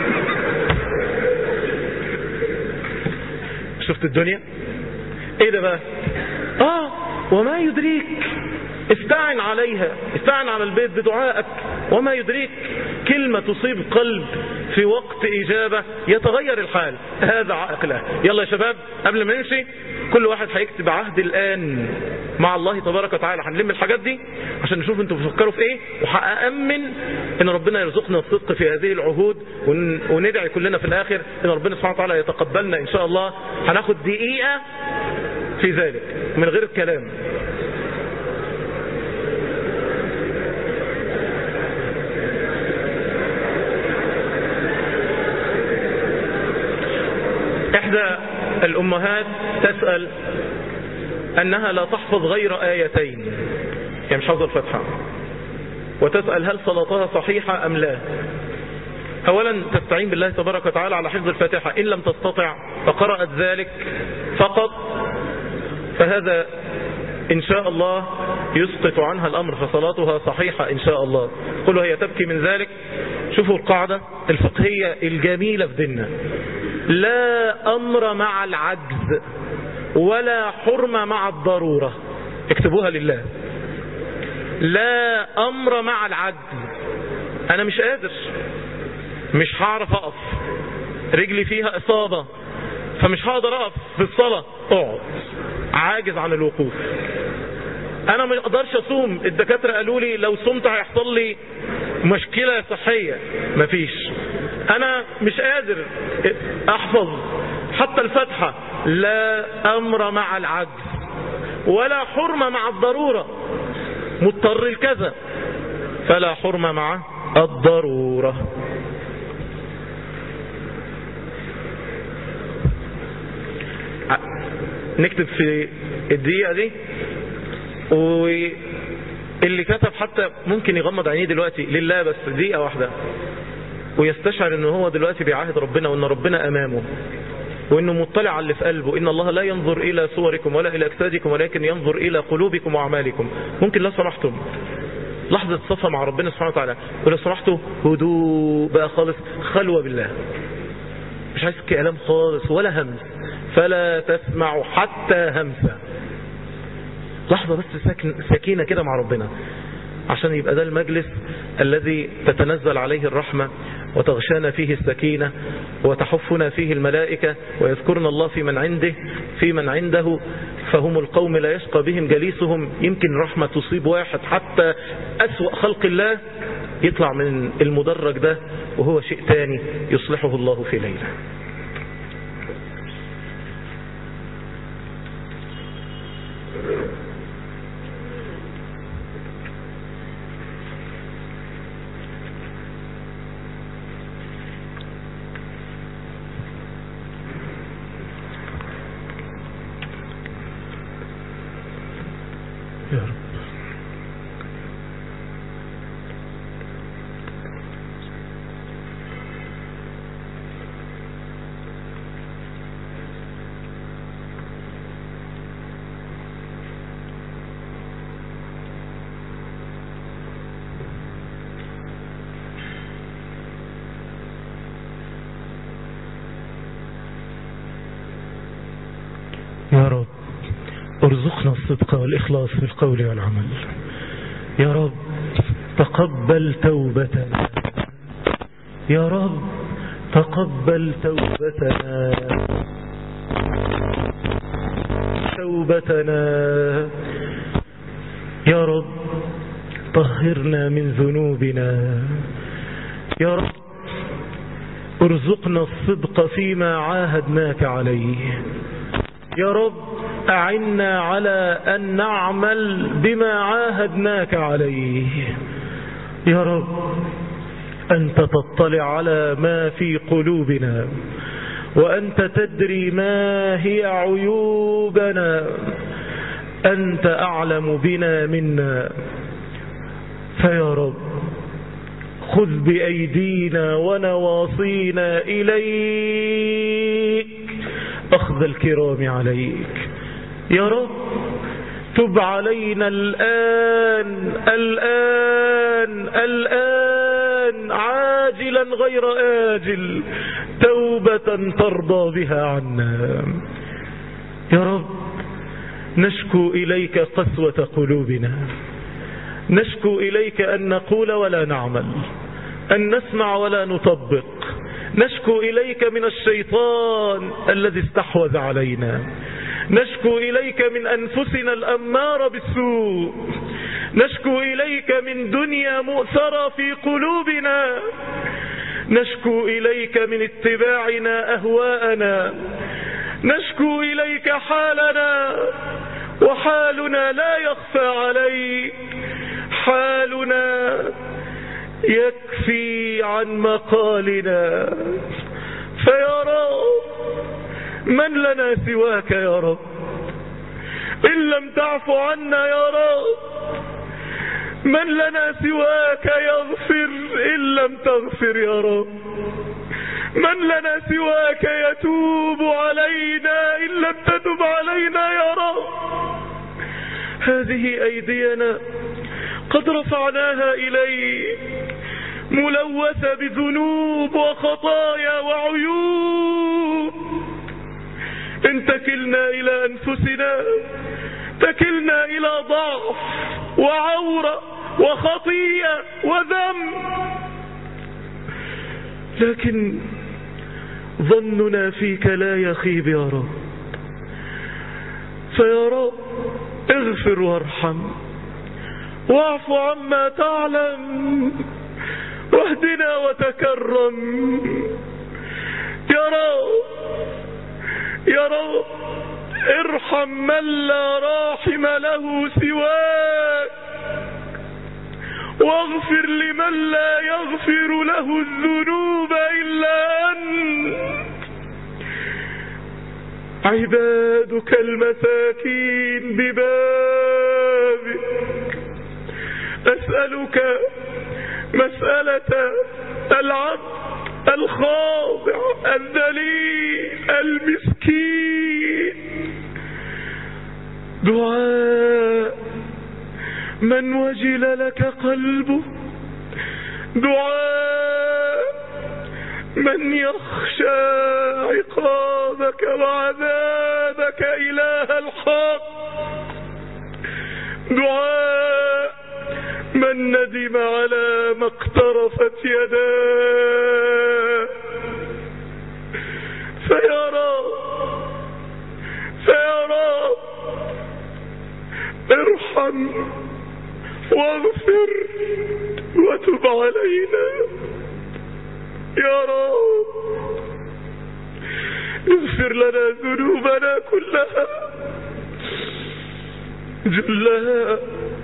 شفت الدنيا ايه ده بقى اه وما يدريك استعن عليها استعن على البيت بدعائك وما يدريك كلمة تصيب قلب في وقت إجابة يتغير الحال هذا عقله يلا يا شباب قبل ما نمشي كل واحد هيكتب عهد الآن مع الله تبارك وتعالى هنلم الحاجات دي عشان نشوف انتوا بتفكروا في ايه وهأمن ان ربنا يرزقنا الصدق في هذه العهود ون- وندعي كلنا في الاخر ان ربنا سبحانه وتعالى يتقبلنا ان شاء الله هناخد دقيقة في ذلك من غير الكلام إحدى الأمهات تسأل أنها لا تحفظ غير آيتين يعني مش حافظة الفتحة وتسأل هل صلاتها صحيحة أم لا أولا تستعين بالله تبارك وتعالى على حفظ الفاتحة إن لم تستطع فقرأت ذلك فقط فهذا إن شاء الله يسقط عنها الأمر فصلاتها صحيحة إن شاء الله قل هي تبكي من ذلك شوفوا القاعدة الفقهية الجميلة في ديننا لا أمر مع العجز ولا حرمة مع الضرورة اكتبوها لله لا أمر مع العجز أنا مش قادر مش هعرف أقف رجلي فيها إصابة فمش هقدر أقف في الصلاة اقعد عاجز عن الوقوف انا ما اقدرش اصوم الدكاتره قالوا لي لو صمت هيحصل لي مشكله صحيه مفيش انا مش قادر احفظ حتى الفاتحه لا امر مع العجز ولا حرمه مع الضروره مضطر الكذا فلا حرمه مع الضروره نكتب في الدقيقة دي واللي كتب حتى ممكن يغمض عينيه دلوقتي لله بس دقيقة واحدة ويستشعر ان هو دلوقتي بيعاهد ربنا وان ربنا امامه وانه مطلع على اللي في قلبه ان الله لا ينظر الى صوركم ولا الى اجسادكم ولكن ينظر الى قلوبكم واعمالكم ممكن لو سمحتم لحظة صفة مع ربنا سبحانه وتعالى ولو سمحتوا هدوء بقى خالص خلوة بالله مش عايز كلام خالص ولا همس فلا تسمع حتى همسة لحظة بس ساكن سكينة كده مع ربنا عشان يبقى ده المجلس الذي تتنزل عليه الرحمة وتغشانا فيه السكينة وتحفنا فيه الملائكة ويذكرنا الله في من عنده في من عنده فهم القوم لا يشقى بهم جليسهم يمكن رحمة تصيب واحد حتى أسوأ خلق الله يطلع من المدرج ده وهو شيء تاني يصلحه الله في ليلة يا رب يا رب ارزقنا الصدق والإخلاص في القول والعمل يا رب تقبل توبتنا يا رب تقبل توبتنا توبتنا يا رب طهرنا من ذنوبنا يا رب ارزقنا الصدق فيما عاهدناك عليه يا رب أعنا على أن نعمل بما عاهدناك عليه يا رب أنت تطلع على ما في قلوبنا وأنت تدري ما هي عيوبنا أنت أعلم بنا منا فيا رب خذ بأيدينا ونواصينا إليك أخذ الكرام عليك يا رب تب علينا الآن الآن الآن عاجلا غير آجل توبة ترضى بها عنا يا رب نشكو إليك قسوة قلوبنا نشكو إليك أن نقول ولا نعمل أن نسمع ولا نطبق نشكو إليك من الشيطان الذي استحوذ علينا نشكو إليك من أنفسنا الأمارة بالسوء نشكو إليك من دنيا مؤثرة في قلوبنا نشكو إليك من اتباعنا أهواءنا نشكو إليك حالنا وحالنا لا يخفى عليك حالنا يكفي عن مقالنا فيا رب من لنا سواك يا رب إن لم تعف عنا يا رب من لنا سواك يغفر إن لم تغفر يا رب من لنا سواك يتوب علينا إن لم تتب علينا يا رب هذه أيدينا قد رفعناها إليك ملوثة بذنوب وخطايا وعيوب إن تكلنا إلى أنفسنا تكلنا إلى ضعف وعورة وخطية وذنب لكن ظننا فيك لا يخيب يا رب فيا رب اغفر وارحم واعف عما تعلم واهدنا وتكرم يا رب يا رب ارحم من لا راحم له سواك واغفر لمن لا يغفر له الذنوب إلا أنت عبادك المساكين ببابك أسألك مسألة العبد الخاضع الذليل المسكين دعاء من وجل لك قلبه دعاء من يخشى عقابك وعذابك إله الحق دعاء من ندم على ما اقترفت يداه فيا رب فيا رب ارحم واغفر وتب علينا يا رب اغفر لنا ذنوبنا كلها جلها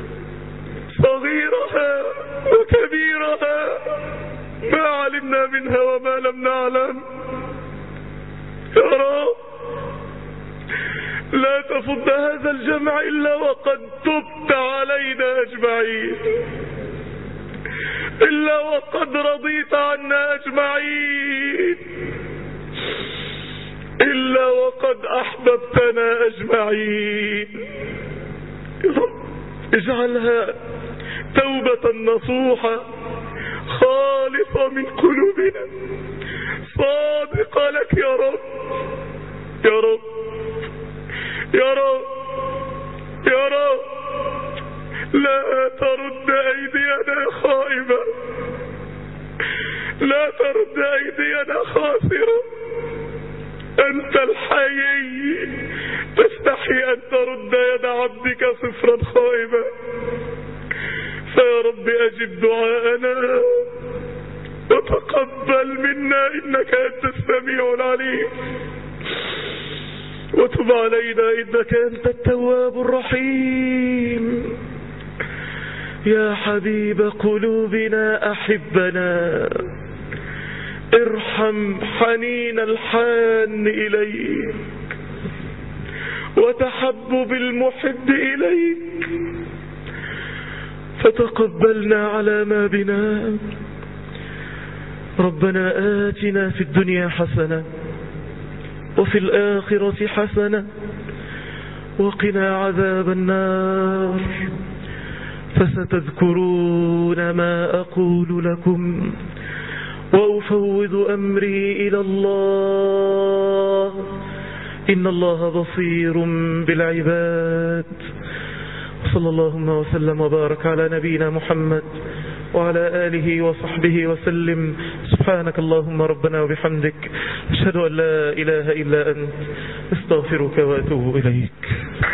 صغيرها وكبيرها ما علمنا منها وما لم نعلم يا رب لا تفض هذا الجمع إلا وقد تبت علينا أجمعين إلا وقد رضيت عنا أجمعين إلا وقد أحببتنا أجمعين يا رب اجعلها توبة نصوحة خالصة من قلوبنا صادقة لك يا رب يا رب يا رب يا رب لا ترد أيدينا خائبة لا ترد أيدينا خاسرة أنت الحي تستحي أن ترد يد عبدك صفرا خائبا فيا رب أجب دعاءنا وتقبل منا إنك أنت السميع العليم وتب علينا إنك أنت التواب الرحيم يا حبيب قلوبنا أحبنا ارحم حنين الحان إليك وتحبب المحب إليك فتقبلنا على ما بنا ربنا آتنا في الدنيا حسنة وفي الآخرة حسنة وقنا عذاب النار فستذكرون ما أقول لكم وأفوض أمري إلى الله إن الله بصير بالعباد صلى اللهم وسلم وبارك على نبينا محمد وعلى آله وصحبه وسلم سبحانك اللهم ربنا وبحمدك أشهد أن لا إله إلا أنت استغفرك وأتوب إليك